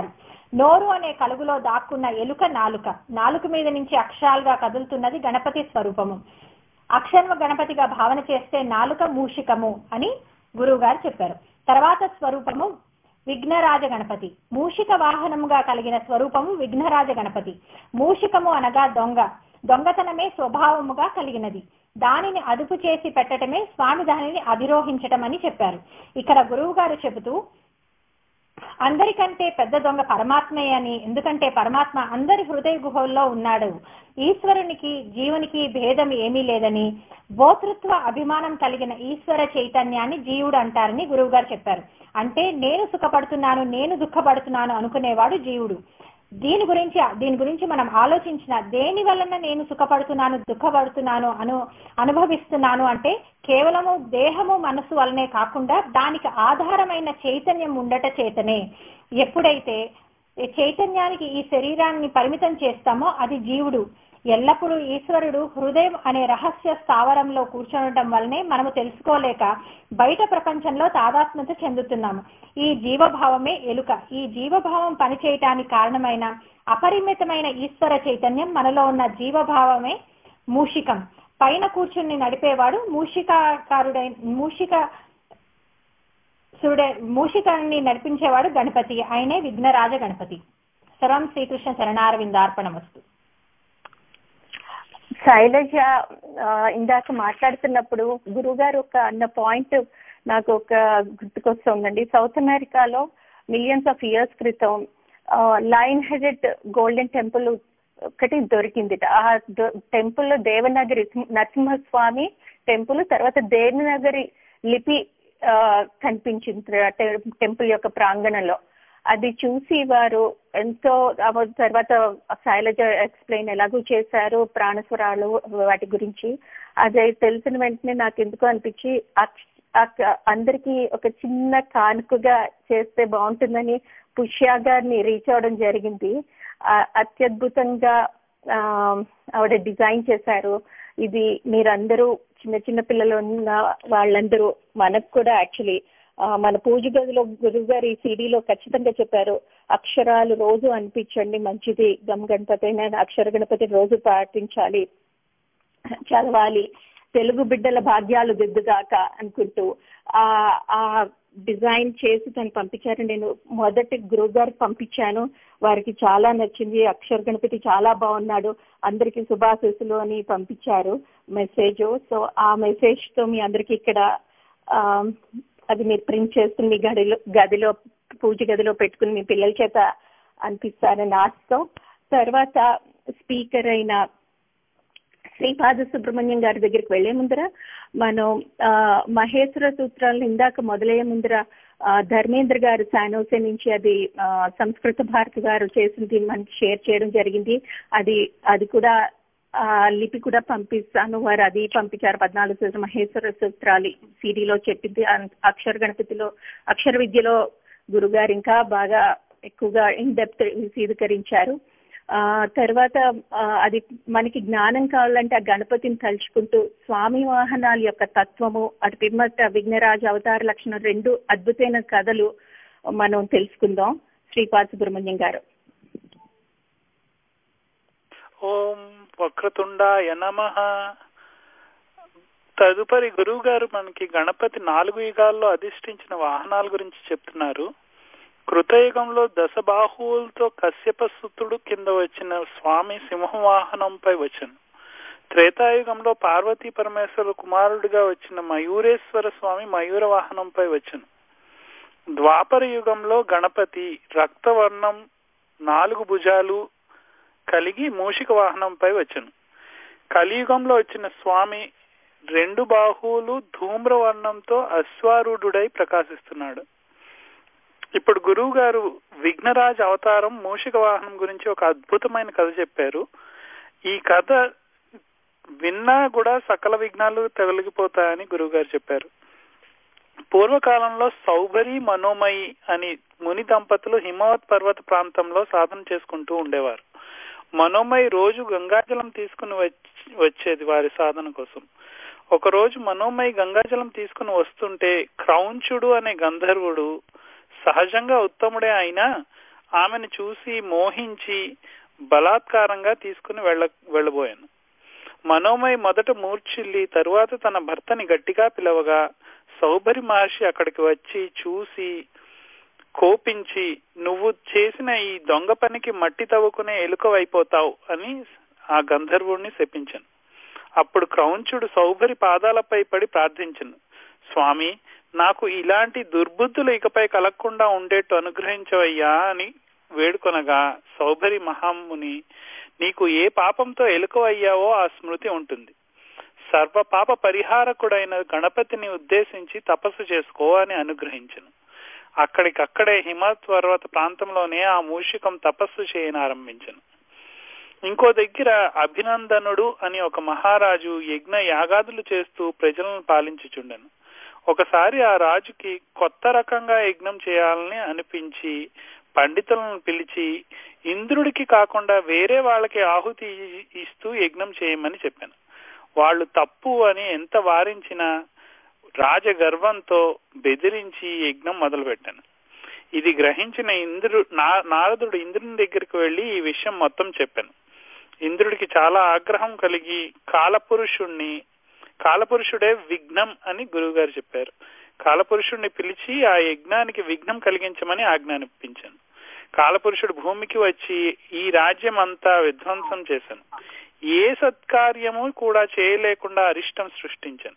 నోరు అనే కలుగులో దాక్కున్న ఎలుక నాలుక నాలుక మీద నుంచి అక్షరాలుగా కదులుతున్నది గణపతి స్వరూపము అక్షర్వ గణపతిగా భావన చేస్తే నాలుక మూషికము అని గురువు గారు చెప్పారు తర్వాత స్వరూపము విఘ్నరాజ గణపతి మూషిక వాహనముగా కలిగిన స్వరూపము విఘ్నరాజ గణపతి మూషికము అనగా దొంగ దొంగతనమే స్వభావముగా కలిగినది దానిని అదుపు చేసి పెట్టడమే స్వామి దానిని అధిరోహించటం అని చెప్పారు ఇక్కడ గురువు గారు చెబుతూ అందరికంటే పెద్ద దొంగ పరమాత్మే అని ఎందుకంటే పరమాత్మ అందరి హృదయ గుహల్లో ఉన్నాడు ఈశ్వరునికి జీవునికి భేదం ఏమీ లేదని భోతృత్వ అభిమానం కలిగిన ఈశ్వర చైతన్యాన్ని జీవుడు అంటారని గురువు గారు చెప్పారు అంటే నేను సుఖపడుతున్నాను నేను దుఃఖపడుతున్నాను అనుకునేవాడు జీవుడు దీని గురించి దీని గురించి మనం ఆలోచించిన దేని వలన నేను సుఖపడుతున్నాను దుఃఖపడుతున్నాను అను అనుభవిస్తున్నాను అంటే కేవలము దేహము మనసు వలనే కాకుండా దానికి ఆధారమైన చైతన్యం ఉండట చేతనే ఎప్పుడైతే ఈ చైతన్యానికి ఈ శరీరాన్ని పరిమితం చేస్తామో అది జీవుడు ఎల్లప్పుడూ ఈశ్వరుడు హృదయం అనే రహస్య స్థావరంలో కూర్చోనడం వల్లనే మనము తెలుసుకోలేక బయట ప్రపంచంలో తాదాత్మ్యత చెందుతున్నాము ఈ జీవభావమే ఎలుక ఈ జీవభావం పనిచేయటానికి కారణమైన అపరిమితమైన ఈశ్వర చైతన్యం మనలో ఉన్న జీవభావమే మూషికం పైన కూర్చుని నడిపేవాడు మూషికాకారుడై మూషిక సుడే మూషికాన్ని నడిపించేవాడు గణపతి ఆయనే విఘ్నరాజ గణపతి సర్వం శ్రీకృష్ణ చరణారవిందార్పణమస్తు శైలజ ఆ, ఇందాక మాట్లాడుతున్నప్పుడు గురుగారు ఒక అన్న పాయింట్ నాకు ఒక గుర్తుకొస్తుందండి సౌత్ అమెరికాలో మిలియన్స్ ఆఫ్ ఇయర్స్ క్రితం లైన్ హెడెడ్ గోల్డెన్ టెంపుల్ ఒకటి దొరికింది ఆ టెంపుల్ లో దేవనగరి నరసింహస్వామి టెంపుల్ తర్వాత దేవనగరి లిపి ఆ, కనిపించింది టెంపుల్ యొక్క ప్రాంగణంలో అది చూసి వారు ఎంతో ఆ తర్వాత శైలజ ఎక్స్ప్లెయిన్ ఎలాగూ చేశారు ప్రాణస్వరాలు వాటి గురించి అది తెలిసిన వెంటనే నాకు ఎందుకు అనిపించి అక్ష- అక్- అందరికీ ఒక చిన్న కానుకగా చేస్తే బాగుంటుందని పుష్యా గారిని రీచ్ అవడం జరిగింది ఆ, అత్యద్భుతంగా ఆ, ఆవిడ డిజైన్ చేశారు ఇది మీరందరూ చిన్న చిన్న పిల్లలు ఉన్న వాళ్ళందరూ మనకు కూడా యాక్చువల్లీ మన పూజ గదిలో గురువు గారు ఈ సీడీలో ఖచ్చితంగా చెప్పారు అక్షరాలు రోజు అనిపించండి మంచిది గమ్ గణపతి అయినా అక్షర గణపతి రోజు పాటించాలి చదవాలి తెలుగు బిడ్డల భాగ్యాలు దిద్దుగాక అనుకుంటూ ఆ ఆ డిజైన్ చేసి తను పంపించారు నేను మొదటి గురువు గారికి పంపించాను వారికి చాలా నచ్చింది అక్షర గణపతి చాలా బాగున్నాడు అందరికి శుభాశీస్సులు అని పంపించారు మెసేజ్ సో ఆ మెసేజ్ తో మీ అందరికి ఇక్కడ ఆ, అది మీరు ప్రింట్ చేసుకుని మీ గదిలో గదిలో పూజ గదిలో పెట్టుకుని మీ పిల్లల చేత అనిపిస్తారని ఆశతో తర్వాత స్పీకర్ అయిన శ్రీపాద సుబ్రహ్మణ్యం గారి దగ్గరికి వెళ్లే ముందర మనం ఆ, మహేశ్వర సూత్రాలను ఇందాక మొదలయ్యే ముందర ఆ, ధర్మేంద్ర గారు శానోసే నుంచి అది ఆ, సంస్కృత భారతి గారు చేసింది మనకి షేర్ చేయడం జరిగింది అది అది కూడా ఆ, లిపి కూడా పంపిస్తాను వారు అది పంపించారు పద్నాలుగు సూత్ర మహేశ్వర సూత్రాలు సిడిలో చెప్పింది అన్- అక్షర గణపతిలో అక్షర విద్యలో గురుగారు ఇంకా బాగా ఎక్కువగా ఇన్ డెప్త్ విశీదీకరించారు ఆ తర్వాత ఆ, అది మనకి జ్ఞానం కావాలంటే ఆ గణపతిని తలుచుకుంటూ స్వామి వాహనాల యొక్క తత్వము అటు పిమ్మట విఘ్నరాజ అవతార లక్షణం రెండు అద్భుతమైన కథలు మనం తెలుసుకుందాం శ్రీపాద సుబ్రహ్మణ్యం గారు ఓం వక్రతుండాయ నమ తదుపరి గురువు గారు మనకి గణపతి నాలుగు యుగాల్లో అధిష్ఠించిన వాహనాల గురించి చెప్తున్నారు కృతయుగంలో దశబాహువులతో కశ్యప సుతుడు కింద వచ్చిన స్వామి సింహ వాహనంపై వచ్చను త్రేతాయుగంలో పార్వతీ పరమేశ్వర కుమారుడిగా వచ్చిన మయూరేశ్వర స్వామి మయూర వాహనంపై వచ్చను ద్వాపర యుగంలో గణపతి రక్తవర్ణం నాలుగు భుజాలు కలిగి మూషిక వాహనంపై వచ్చను కలియుగంలో వచ్చిన స్వామి రెండు బాహువులు ధూమ్రవర్ణంతో అశ్వారూఢుడై ప్రకాశిస్తున్నాడు ఇప్పుడు గురువు గారు విఘ్నరాజ్ అవతారం మూషిక వాహనం గురించి ఒక అద్భుతమైన కథ చెప్పారు ఈ కథ విన్నా కూడా సకల విఘ్నాలు తొలగిపోతాయని గురువు గారు చెప్పారు పూర్వకాలంలో సౌభరి మనోమయి అని ముని దంపతులు హిమవత్ పర్వత ప్రాంతంలో సాధన చేసుకుంటూ ఉండేవారు మనోమయి రోజు గంగాజలం తీసుకుని వచ్చి- వచ్చేది వారి సాధన కోసం ఒక రోజు మనోమయి గంగాజలం తీసుకుని వస్తుంటే క్రౌంచుడు అనే గంధర్వుడు సహజంగా ఉత్తముడే అయినా ఆమెను చూసి మోహించి బలాత్కారంగా తీసుకుని వెళ్ళ వెళ్ళబోయాను మనోమయ మొదట మూర్ఛిల్లి తరువాత తన భర్తని గట్టిగా పిలవగా సౌభరి మహర్షి అక్కడికి వచ్చి చూసి కోపించి నువ్వు చేసిన ఈ దొంగ పనికి మట్టి తవ్వుకునే ఎలుకవైపోతావు అని ఆ గంధర్వుణ్ణి శపించాను అప్పుడు క్రౌంచుడు సౌభరి పాదాలపై పడి ప్రార్థించను స్వామి నాకు ఇలాంటి దుర్బుద్ధులు ఇకపై కలగకుండా ఉండేట్టు అనుగ్రహించవయ్యా అని వేడుకొనగా సౌభరి మహాముని నీకు ఏ పాపంతో ఎలుకవయ్యావో ఆ స్మృతి ఉంటుంది సర్వ పాప పరిహారకుడైన గణపతిని ఉద్దేశించి తపస్సు చేసుకో అని అనుగ్రహించను అక్కడికక్కడే హిమత్ పర్వత ప్రాంతంలోనే ఆ మూషికం తపస్సు చేయనారంభించను ఇంకో దగ్గర అభినందనుడు అని ఒక మహారాజు యజ్ఞ యాగాదులు చేస్తూ ప్రజలను పాలించుచుండెను ఒకసారి ఆ రాజుకి కొత్త రకంగా యజ్ఞం చేయాలని అనిపించి పండితులను పిలిచి ఇంద్రుడికి కాకుండా వేరే వాళ్ళకి ఆహుతి ఇస్తూ యజ్ఞం చేయమని చెప్పాను వాళ్ళు తప్పు అని ఎంత వారించినా రాజగర్వంతో బెదిరించి యజ్ఞం మొదలుపెట్టాను ఇది గ్రహించిన ఇంద్రుడు నారదుడు ఇంద్రుని దగ్గరికి వెళ్లి ఈ విషయం మొత్తం చెప్పాను ఇంద్రుడికి చాలా ఆగ్రహం కలిగి కాలపురుషుణ్ణి కాలపురుషుడే విఘ్నం అని గురువు గారు చెప్పారు కాలపురుషుణ్ణి పిలిచి ఆ యజ్ఞానికి విఘ్నం కలిగించమని ఆజ్ఞానిపించాను కాలపురుషుడు భూమికి వచ్చి ఈ రాజ్యం అంతా విధ్వంసం చేశాను ఏ సత్కార్యము కూడా చేయలేకుండా అరిష్టం సృష్టించాను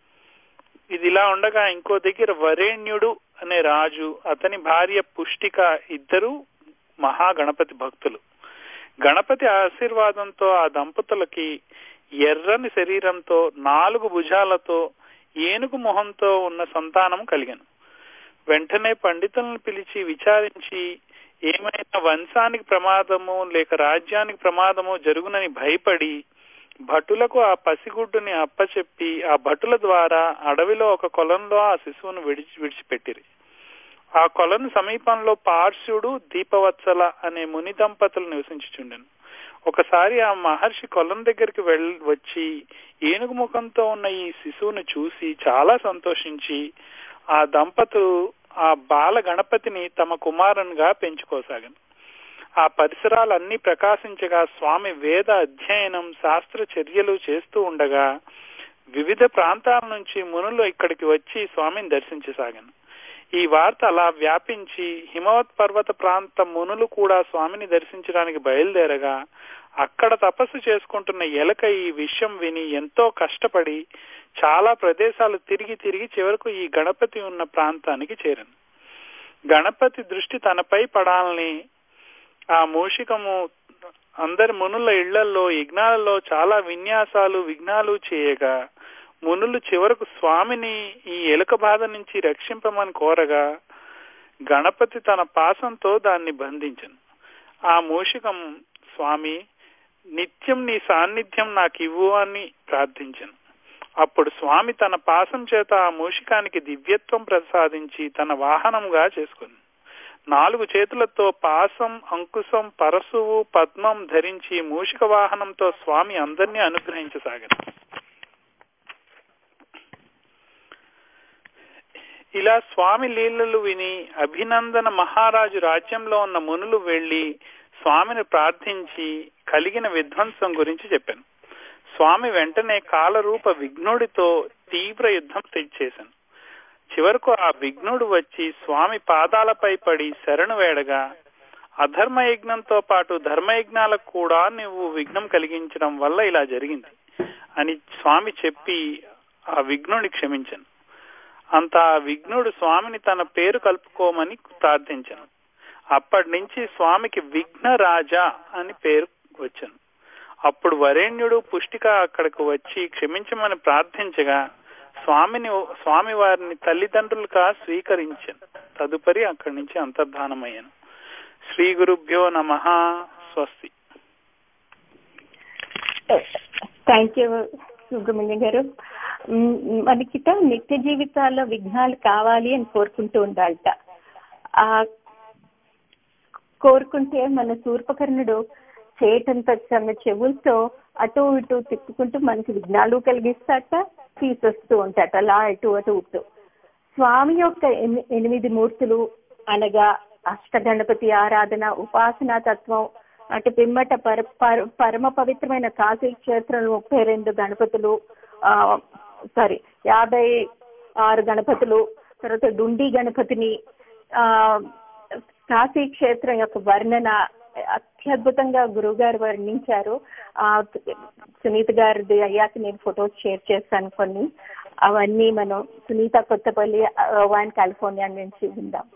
ఇది ఇలా ఉండగా ఇంకో దగ్గర వరేణ్యుడు అనే రాజు అతని భార్య పుష్టిక ఇద్దరు మహాగణపతి భక్తులు గణపతి ఆశీర్వాదంతో ఆ దంపతులకి ఎర్రని శరీరంతో నాలుగు భుజాలతో ఏనుగు మొహంతో ఉన్న సంతానం కలిగాను వెంటనే పండితులను పిలిచి విచారించి ఏమైనా వంశానికి ప్రమాదము లేక రాజ్యానికి ప్రమాదము జరుగునని భయపడి భటులకు ఆ పసిగుడ్డుని అప్పచెప్పి ఆ భటుల ద్వారా అడవిలో ఒక కొలంలో ఆ శిశువును విడిచి విడిచిపెట్టిరి ఆ కొలను సమీపంలో పార్శ్వుడు దీపవత్సల అనే ముని దంపతులు నివసించుచుండెను ఒకసారి ఆ మహర్షి కొలం దగ్గరికి వెళ్ వచ్చి ఏనుగు ముఖంతో ఉన్న ఈ శిశువును చూసి చాలా సంతోషించి ఆ దంపతులు ఆ బాల గణపతిని తమ కుమారునిగా పెంచుకోసాగను ఆ పరిసరాలన్నీ ప్రకాశించగా స్వామి వేద అధ్యయనం శాస్త్ర చర్యలు చేస్తూ ఉండగా వివిధ ప్రాంతాల నుంచి మునులు ఇక్కడికి వచ్చి స్వామిని దర్శించసాగాను ఈ వార్త అలా వ్యాపించి హిమవత్ పర్వత ప్రాంత మునులు కూడా స్వామిని దర్శించడానికి బయలుదేరగా అక్కడ తపస్సు చేసుకుంటున్న ఎలక ఈ విషయం విని ఎంతో కష్టపడి చాలా ప్రదేశాలు తిరిగి తిరిగి చివరకు ఈ గణపతి ఉన్న ప్రాంతానికి చేరాను గణపతి దృష్టి తనపై పడాలని ఆ మూషికము అందరి మునుల ఇళ్లలో యజ్ఞాలలో చాలా విన్యాసాలు విఘ్నాలు చేయగా మునులు చివరకు స్వామిని ఈ ఎలుక బాధ నుంచి రక్షింపమని కోరగా గణపతి తన పాసంతో దాన్ని బంధించను ఆ మూషికం స్వామి నిత్యం నీ సాన్నిధ్యం నాకు ఇవ్వు అని ప్రార్థించను అప్పుడు స్వామి తన పాసం చేత ఆ మూషికానికి దివ్యత్వం ప్రసాదించి తన వాహనంగా చేసుకుంది నాలుగు చేతులతో పాసం అంకుశం పరశువు పద్మం ధరించి మూషిక వాహనంతో స్వామి అందరినీ అనుగ్రహించసాగారు ఇలా స్వామి లీలలు విని అభినందన మహారాజు రాజ్యంలో ఉన్న మునులు వెళ్లి స్వామిని ప్రార్థించి కలిగిన విధ్వంసం గురించి చెప్పాను స్వామి వెంటనే కాలరూప విఘ్నుడితో తీవ్ర యుద్ధం తెచ్చేశాను చివరకు ఆ విఘ్నుడు వచ్చి స్వామి పాదాలపై పడి శరణు వేడగా అధర్మ యజ్ఞంతో పాటు ధర్మయజ్ఞాలకు కూడా నువ్వు విఘ్నం కలిగించడం వల్ల ఇలా జరిగింది అని స్వామి చెప్పి ఆ విఘ్నుని క్షమించను అంత ఆ విఘ్నుడు స్వామిని తన పేరు కలుపుకోమని ప్రార్థించాను అప్పటి నుంచి స్వామికి విఘ్న రాజా అని పేరు వచ్చాను అప్పుడు వరేణ్యుడు పుష్టిక అక్కడికి వచ్చి క్షమించమని ప్రార్థించగా స్వామిని స్వామి వారిని తల్లిదండ్రులుగా స్వీకరించాను తదుపరి అక్కడి నుంచి అంతర్ధానమయ్యాను శ్రీ గురుభ్యో నమ స్వస్తి థ్యాంక్ యూ సుబ్రహ్మణ్యం గారు మనకిట నిత్య జీవితాల్లో విఘ్నాలు కావాలి అని కోరుకుంటూ ఉండాలట ఆ కోరుకుంటే మన శూర్పకర్ణుడు చేయటంత చిన్న చెవులతో అటు ఇటు తిప్పుకుంటూ మనకి విఘ్నాలు కలిగిస్తాట తీసేస్తూ ఉంటాట అలా అటు అటు ఇటు స్వామి యొక్క ఎనిమిది మూర్తులు అనగా అష్టగణపతి ఆరాధన ఉపాసనా తత్వం అంటే పిమ్మట పర పర- పరమ పవిత్రమైన కాశీ క్షేత్రంలో ముప్పై రెండు గణపతులు ఆ సారీ యాభై ఆరు గణపతులు తర్వాత డుండి గణపతిని ఆ కాశీ క్షేత్రం యొక్క వర్ణన అత్యద్భుతంగా గురువు గారు వర్ణించారు ఆ సునీత గారిది అయ్యాక నేను ఫొటోస్ షేర్ చేస్తాను కొన్ని అవన్నీ మనం సునీత కొత్తపల్లి వైన్ కాలిఫోర్నియా నుంచి విందాం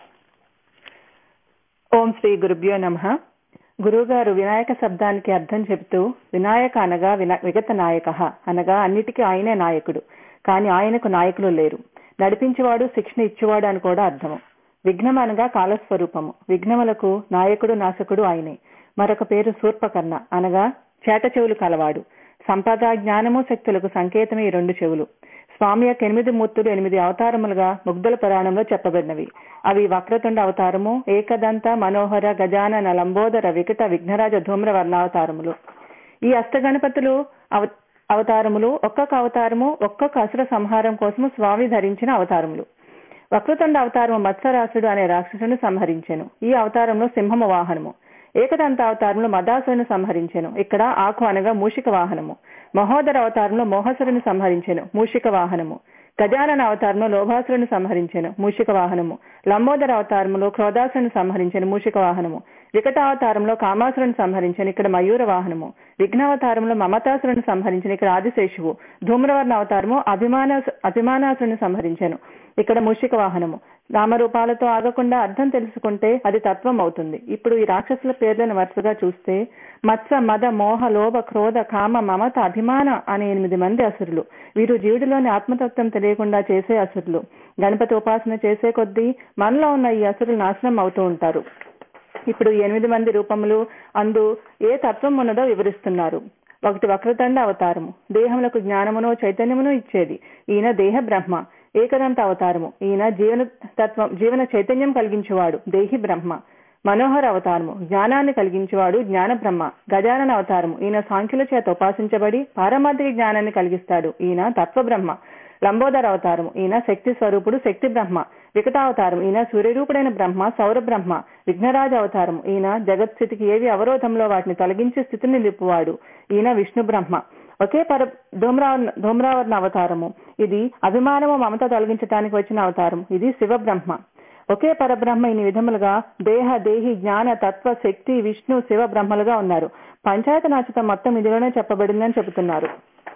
ఓం శ్రీ గురుభ్యో నమ గురువుగారు వినాయక శబ్దానికి అర్థం చెబుతూ వినాయక అనగా విన విగత నాయక అనగా అన్నిటికీ ఆయనే నాయకుడు కానీ ఆయనకు నాయకులు లేరు నడిపించేవాడు శిక్షణ ఇచ్చేవాడు అని కూడా అర్థము విఘ్నం అనగా కాలస్వరూపము విఘ్నములకు నాయకుడు నాశకుడు ఆయనే మరొక పేరు శూర్పకర్ణ అనగా చేట చెవులు కలవాడు సంపద జ్ఞానము శక్తులకు సంకేతమే ఈ రెండు చెవులు స్వామి యొక్క ఎనిమిది మూర్తులు ఎనిమిది అవతారములుగా ముగ్ధుల పురాణంలో చెప్పబడినవి అవి వక్రతుండ అవతారము ఏకదంత మనోహర గజానన లంబోదర వికట విఘ్నరాజ ధూమ్ర వర్ణావతారములు ఈ అష్టగణపతులు అవ అవతారములు ఒక్కొక్క అవతారము ఒక్కొక్క అసుర సంహారం కోసము స్వామి ధరించిన అవతారములు వక్రతుండ అవతారము మత్సరాసుడు అనే రాక్షసుని సంహరించెను ఈ అవతారంలో సింహము వాహనము ఏకదంత అవతారంలో మదాసురుని సంహరించెను ఇక్కడ ఆకు అనగా మూషిక వాహనము మహోదర అవతారంలో మోహసురుని సంహరించెను మూషిక వాహనము గజానన అవతారంలో లోభాసురుని సంహరించెను మూషిక వాహనము లంబోదర అవతారంలో క్రోధాసురుని సంహరించెను మూషిక వాహనము వికటావతారంలో కామాసురుని సంహరించెను ఇక్కడ మయూర వాహనము విఘ్నావతారంలో మమతాసురుని సంహరించెను ఇక్కడ ఆదిశేషువు ధూమ్రవర్ణ అవతారము అభిమాన అభిమానాసురుని సంహరించెను ఇక్కడ మూషిక వాహనము నామరూపాలతో ఆగకుండా అర్థం తెలుసుకుంటే అది తత్వం అవుతుంది ఇప్పుడు ఈ రాక్షసుల పేర్లను వరుసగా చూస్తే మత్స మద మోహ లోభ క్రోధ కామ మమత అభిమాన అనే ఎనిమిది మంది అసురులు వీరు జీవుడిలోని ఆత్మతత్వం తెలియకుండా చేసే అసురులు గణపతి ఉపాసన చేసే కొద్దీ మనలో ఉన్న ఈ అసురులు నాశనం అవుతూ ఉంటారు ఇప్పుడు ఈ ఎనిమిది మంది రూపములు అందు ఏ తత్వం ఉన్నదో వివరిస్తున్నారు ఒకటి వక్రతండ అవతారము దేహములకు జ్ఞానమును చైతన్యమును ఇచ్చేది ఈయన దేహ బ్రహ్మ ఏకదంత అవతారము ఈయన జీవన తత్వం జీవన చైతన్యం కలిగించేవాడు దేహి బ్రహ్మ మనోహర అవతారము జ్ఞానాన్ని కలిగించేవాడు జ్ఞాన బ్రహ్మ గజానన అవతారము ఈయన సాంఖ్యుల చేత ఉపాసించబడి పారమార్థిక జ్ఞానాన్ని కలిగిస్తాడు ఈయన తత్వ బ్రహ్మ లంబోదర అవతారము ఈయన శక్తి స్వరూపుడు శక్తి బ్రహ్మ వికటావతారం ఈయన సూర్యరూపుడైన బ్రహ్మ సౌర బ్రహ్మ విఘ్నరాజ అవతారం ఈయన జగత్స్థితికి ఏవి అవరోధంలో వాటిని తొలగించి స్థితిని నిలుపువాడు ఈయన విష్ణు బ్రహ్మ ఒకే పర ధూమ్రావరణ ధూమ్రావరణ అవతారము ఇది అభిమానము మమత తొలగించడానికి వచ్చిన అవతారం ఇది శివ బ్రహ్మ ఒకే పరబ్రహ్మ ఇన్ని విధములుగా దేహ దేహి జ్ఞాన తత్వ శక్తి విష్ణు శివ బ్రహ్మలుగా ఉన్నారు పంచాయత నాచిత మొత్తం ఇదిలోనే చెప్పబడిందని చెబుతున్నారు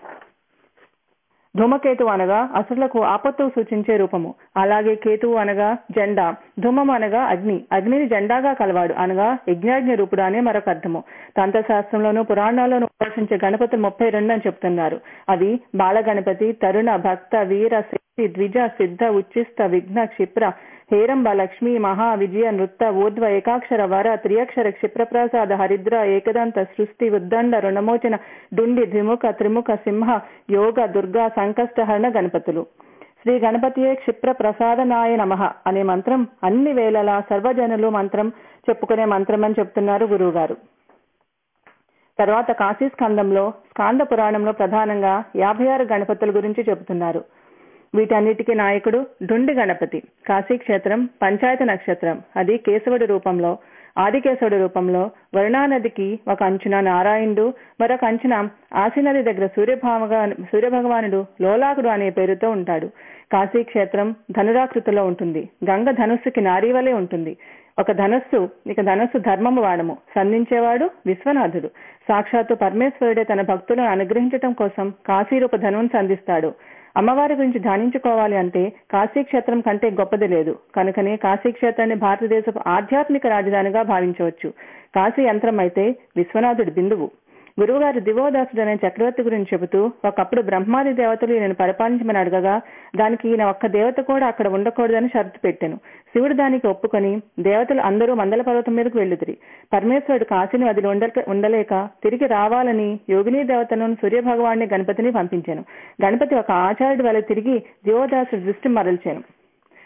ధూమకేతు అనగా అసురులకు ఆపత్తు సూచించే రూపము అలాగే కేతువు అనగా జెండా ధూమము అనగా అగ్ని అగ్నిని జెండాగా కలవాడు అనగా యజ్ఞాజ్ఞ రూపుడు అనే మరొక అర్థము తంత్రశాస్త్రంలోను పురాణాల్లోనూ ఉపాసించే గణపతులు ముప్పై రెండు అని చెప్తున్నారు అవి బాల గణపతి తరుణ భక్త వీర శక్తి ద్విజ సిద్ధ ఉచ్చిష్ట విఘ్న క్షిప్ర హేరంబ లక్ష్మీ మహా విజయ నృత్త ఊర్ధ్వ ఏకాక్షర వర త్రియక్షర క్షిప్రప్రసాద హరిద్ర ఏకదంత సృష్టి ఉద్దండ రుణమోచన డుండి ద్విముఖ త్రిముఖ సింహ యోగ దుర్గా సంకష్టహరణ గణపతులు శ్రీ గణపతియే క్షిప్ర ప్రసాదనాయ నమ అనే మంత్రం అన్ని వేళలా సర్వజనులు మంత్రం చెప్పుకునే మంత్రం అని చెప్తున్నారు గురువు గారు తర్వాత కాశీ స్కందంలో స్కాంద పురాణంలో ప్రధానంగా యాభై ఆరు గణపతుల గురించి చెబుతున్నారు వీటన్నిటికీ నాయకుడు డుండి గణపతి కాశీ క్షేత్రం పంచాయత నక్షత్రం అది కేశవుడి రూపంలో ఆదికేశవుడి రూపంలో వరుణానదికి ఒక అంచున నారాయణుడు మరొక అంచున ఆశీనది దగ్గర సూర్యభామగా సూర్యభగవానుడు లోలాకుడు అనే పేరుతో ఉంటాడు కాశీ క్షేత్రం ధనురాకృతిలో ఉంటుంది గంగ ధనుస్సుకి నారీ వలె ఉంటుంది ఒక ధనస్సు ఇక ధనస్సు ధర్మము వాడము సంధించేవాడు విశ్వనాథుడు సాక్షాత్తు పరమేశ్వరుడే తన భక్తులను అనుగ్రహించటం కోసం కాశీరూప ధనువును సంధిస్తాడు అమ్మవారి గురించి ధ్యానించుకోవాలి అంటే కాశీక్షేత్రం కంటే గొప్పది లేదు కనుకనే కాశీక్షేత్రాన్ని భారతదేశపు ఆధ్యాత్మిక రాజధానిగా భావించవచ్చు కాశీ యంత్రం అయితే విశ్వనాథుడి బిందువు గురువుగారు దివోదాసుడు అనే చక్రవర్తి గురించి చెబుతూ ఒకప్పుడు బ్రహ్మాది దేవతలు ఈయనను పరిపాలించమని అడగగా దానికి ఈయన ఒక్క దేవత కూడా అక్కడ ఉండకూడదని షరతు పెట్టాను శివుడు దానికి ఒప్పుకొని దేవతలు అందరూ మందల పర్వతం మీదకు వెళ్ళుదిరి పరమేశ్వరుడు కాశీని వదిలి ఉండలేక తిరిగి రావాలని యోగిని దేవతను సూర్య భగవాన్ని గణపతిని పంపించాను గణపతి ఒక ఆచార్యుడి వల్ల తిరిగి దివోదాసుడి దృష్టి మరల్చాను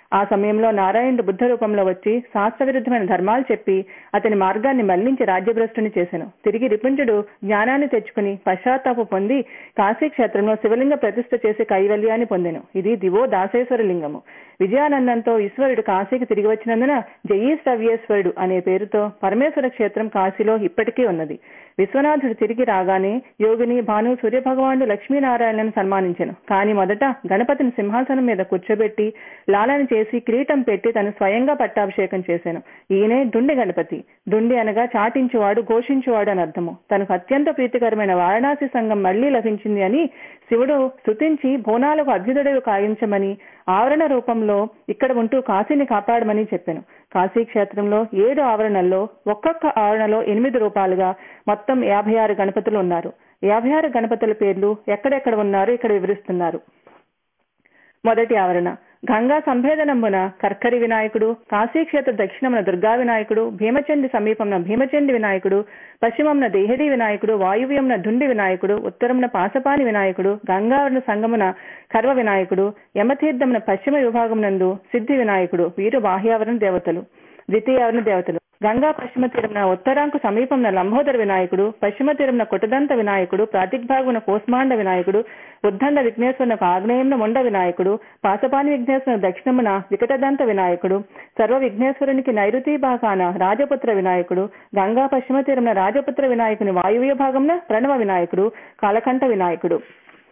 ఆ సమయంలో నారాయణుడు బుద్ధ రూపంలో వచ్చి శాస్త్ర విరుద్ధమైన ధర్మాలు చెప్పి అతని మార్గాన్ని మళ్లించి రాజ్యభ్రష్టుని చేశాను తిరిగి రిపుంజుడు జ్ఞానాన్ని తెచ్చుకుని పశ్చాత్తాప పొంది కాశీ క్షేత్రంలో శివలింగ ప్రతిష్ఠ చేసి కైవల్యాన్ని పొందెను ఇది దివో దాసేశ్వర లింగము విజయానందంతో ఈశ్వరుడు కాశీకి తిరిగి వచ్చినందున జయీ శ్రవ్యేశ్వరుడు అనే పేరుతో పరమేశ్వర క్షేత్రం కాశీలో ఇప్పటికీ ఉన్నది విశ్వనాథుడు తిరిగి రాగానే యోగిని భాను సూర్యభగవానుడు లక్ష్మీనారాయణను సన్మానించెను కానీ మొదట గణపతిని సింహాసనం మీద కూర్చోబెట్టి లాలన చేసి కిరీటం పెట్టి తను స్వయంగా పట్టాభిషేకం చేశాను ఈయనే దుండి గణపతి దుండి అనగా చాటించువాడు ఘోషించువాడు అని అర్థము తనకు అత్యంత ప్రీతికరమైన వారణాసి సంఘం మళ్లీ లభించింది అని శివుడు స్తుతించి బోనాలకు అభ్యుదయుడు కాయించమని ఆవరణ రూపంలో ఇక్కడ ఉంటూ కాశీని కాపాడమని చెప్పాను కాశీ క్షేత్రంలో ఏడు ఆవరణల్లో ఒక్కొక్క ఆవరణలో ఎనిమిది రూపాలుగా మొత్తం యాభై ఆరు గణపతులు ఉన్నారు యాభై ఆరు గణపతుల పేర్లు ఎక్కడెక్కడ ఉన్నారు ఇక్కడ వివరిస్తున్నారు మొదటి ఆవరణ గంగా సంభేదనమున కర్కరి వినాయకుడు కాశీక్షేత్ర దక్షిణమున దుర్గా వినాయకుడు భీమచండి సమీపమున భీమచండి వినాయకుడు పశ్చిమమున దేహడి వినాయకుడు వాయువ్యమున దుండి వినాయకుడు ఉత్తరమున పాసపాని వినాయకుడు గంగావరణ సంగమున కర్వ వినాయకుడు యమతీర్థమున పశ్చిమ విభాగమునందు సిద్ధి వినాయకుడు వీరు బాహ్యావరణ దేవతలు ద్వితీయావరణ దేవతలు గంగా పశ్చిమ తీరమున ఉత్తరాంకు సమీపమున లంబోదర వినాయకుడు పశ్చిమ తీరమున కుటదంత వినాయకుడు ప్రాతిగ్భాగున కోస్మాండ వినాయకుడు ఉద్దండ విఘ్నేశ్వరునకు ఆగ్నేయమున మొండ వినాయకుడు పాసపాని విఘ్నేశ్వరుని దక్షిణమున వికటదంత వినాయకుడు సర్వ విఘ్నేశ్వరునికి నైరుతి భాగాన రాజపుత్ర వినాయకుడు గంగా పశ్చిమ తీరమున రాజపుత్ర వినాయకుని వాయువ్య భాగమున ప్రణవ వినాయకుడు కాలకంఠ వినాయకుడు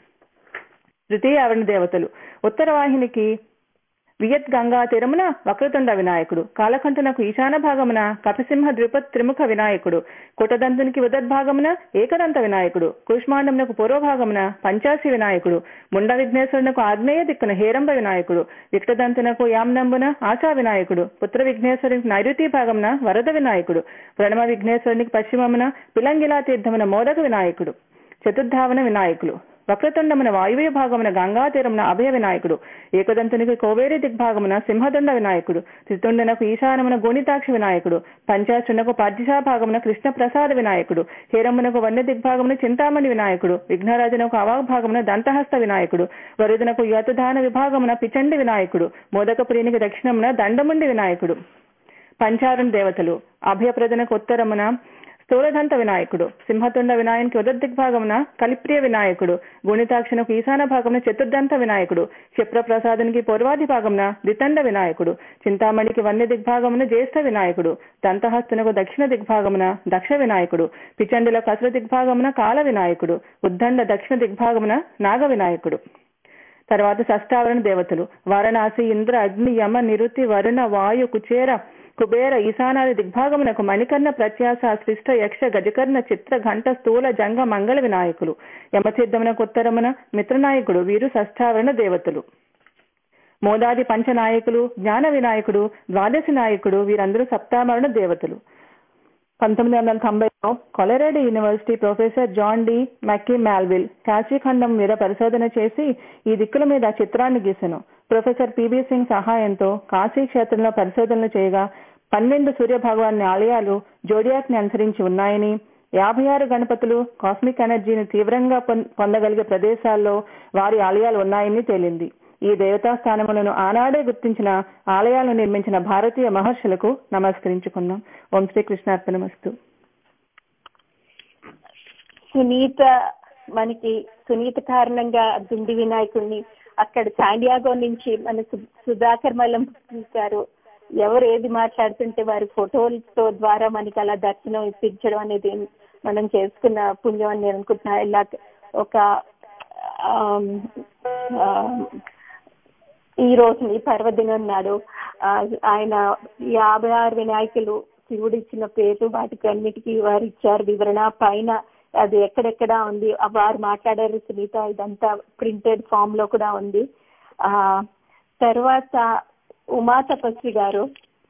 తృతీయ ఆవరణ దేవతలు ఉత్తర వాహినికి వియత్ గంగా తీరమున వక్రతుండ వినాయకుడు కాలకంఠునకు ఈశాన భాగమున కపసింహ ద్విపత్ త్రిముఖ వినాయకుడు కుటదంతునికి ఉదద్భాగమున ఏకదంత వినాయకుడు కుష్మాండమునకు పూర్వభాగమున పంచాసి వినాయకుడు ముండ విఘ్నేశ్వరునకు ఆగ్నేయ దిక్కున హేరంబ వినాయకుడు విక్టదంతునకు యామ్నంబున ఆశా వినాయకుడు పుత్ర విఘ్నేశ్వరునికి నైరుతి భాగమున వరద వినాయకుడు ప్రణమ విఘ్నేశ్వరునికి పశ్చిమమున పిలంగిలా తీర్థమున మోదక వినాయకుడు చతుర్ధావన వినాయకులు వక్రతుండమున వాయువ్య భాగమున గంగా తీరమున అభయ వినాయకుడు ఏకదంతునికి కోవేరి దిగ్భాగమున సింహదండ వినాయకుడు త్రితుండనకు ఈశానమున గోణితాక్ష వినాయకుడు పంచాశునకు పాద్యశా భాగమున కృష్ణ ప్రసాద వినాయకుడు హేరమునకు వన్య దిగ్భాగమున చింతామణి వినాయకుడు విఘ్నరాజునకు అవాగ్భాగమున దంతహస్త వినాయకుడు వరుదునకు యతుధాన విభాగమున పిచండి వినాయకుడు మోదకపురికి దక్షిణమున దండముండి వినాయకుడు పంచారుణ దేవతలు అభయప్రదనకు ఉత్తరమున స్థూలదంత వినాయకుడు సింహతుండ వినాయకునికి ఉదర్దిగ్భాగమున కలిప్రియ వినాయకుడు గుణితాక్షణకు ఈశాన భాగమున చతుర్దంత వినాయకుడు క్షిప్రప్రసాదునికి పూర్వాది భాగమున ద్వితండ వినాయకుడు చింతామణికి వన్య దిగ్భాగమున జ్యేష్ఠ వినాయకుడు దంతహస్తునకు దక్షిణ దిగ్భాగమున దక్ష వినాయకుడు పిచండిల కసర దిగ్భాగమున కాల వినాయకుడు ఉద్దండ దక్షిణ దిగ్భాగమున నాగ వినాయకుడు తర్వాత షష్టావరణ దేవతలు వారణాసి ఇంద్ర అగ్ని యమ నిరుతి వరుణ వాయు కుచేర కుబేర ఈశానాది దిగ్భాగమునకు మణికర్ణ ప్రత్యాస సృష్ట యక్ష గజకర్ణ చిత్ర ఘంట స్థూల జంగ మంగళ వినాయకులు యమసిద్ధమునకు ఉత్తరమున మిత్రనాయకుడు వీరు షష్టావరణ దేవతలు మోదాది పంచనాయకులు జ్ఞాన వినాయకుడు ద్వాదశి నాయకుడు వీరందరూ సప్తామరణ దేవతలు పంతొమ్మిది వందల తొంభైలో Colorado university professor John D McKee మ్యాల్విల్ కాశీఖండం మీద పరిశోధన చేసి ఈ దిక్కుల మీద చిత్రాన్ని గీసెను ప్రొఫెసర్ పిబి సింగ్ సహాయంతో కాశీ క్షేత్రంలో పరిశోధనలు చేయగా పన్నెండు సూర్య భగవాన్ ఆలయాలు జోడియాక్ ని అనుసరించి ఉన్నాయని యాభై ఆరు గణపతులు కాస్మిక్ ఎనర్జీని తీవ్రంగా పొందగలిగే ప్రదేశాల్లో వారి ఆలయాలు ఉన్నాయని తేలింది ఈ దేవతా స్థానములను ఆనాడే గుర్తించిన ఆలయాలను నిర్మించిన భారతీయ మహర్షులకు నమస్కరించుకుందాం ఓం శ్రీ కృష్ణార్పణమస్తు సునీత మనకి సునీత కారణంగా దుండి వినాయకుడిని అక్కడ శాండియాగో నుంచి మన సుధాకర్ మల్లం గారు ఎవరు ఏది మాట్లాడుతుంటే వారి ఫోటోలతో ద్వారా మనకి అలా దర్శనం ఇప్పించడం అనేది మనం చేసుకున్న పుణ్యం అని నేను అనుకుంటున్నా ఇలా ఒక ఈ రోజు ఈ పర్వదినం నాడు ఆయన యాభై ఆరు వినాయకులు శివుడు ఇచ్చిన పేర్లు వాటికి అన్నిటికీ వారు ఇచ్చారు వివరణ పైన అది ఎక్కడెక్కడ ఉంది వారు మాట్లాడారు సునీత ఇదంతా ప్రింటెడ్ ఫామ్ లో కూడా ఉంది ఆ తర్వాత ఉమా తపస్వి గారు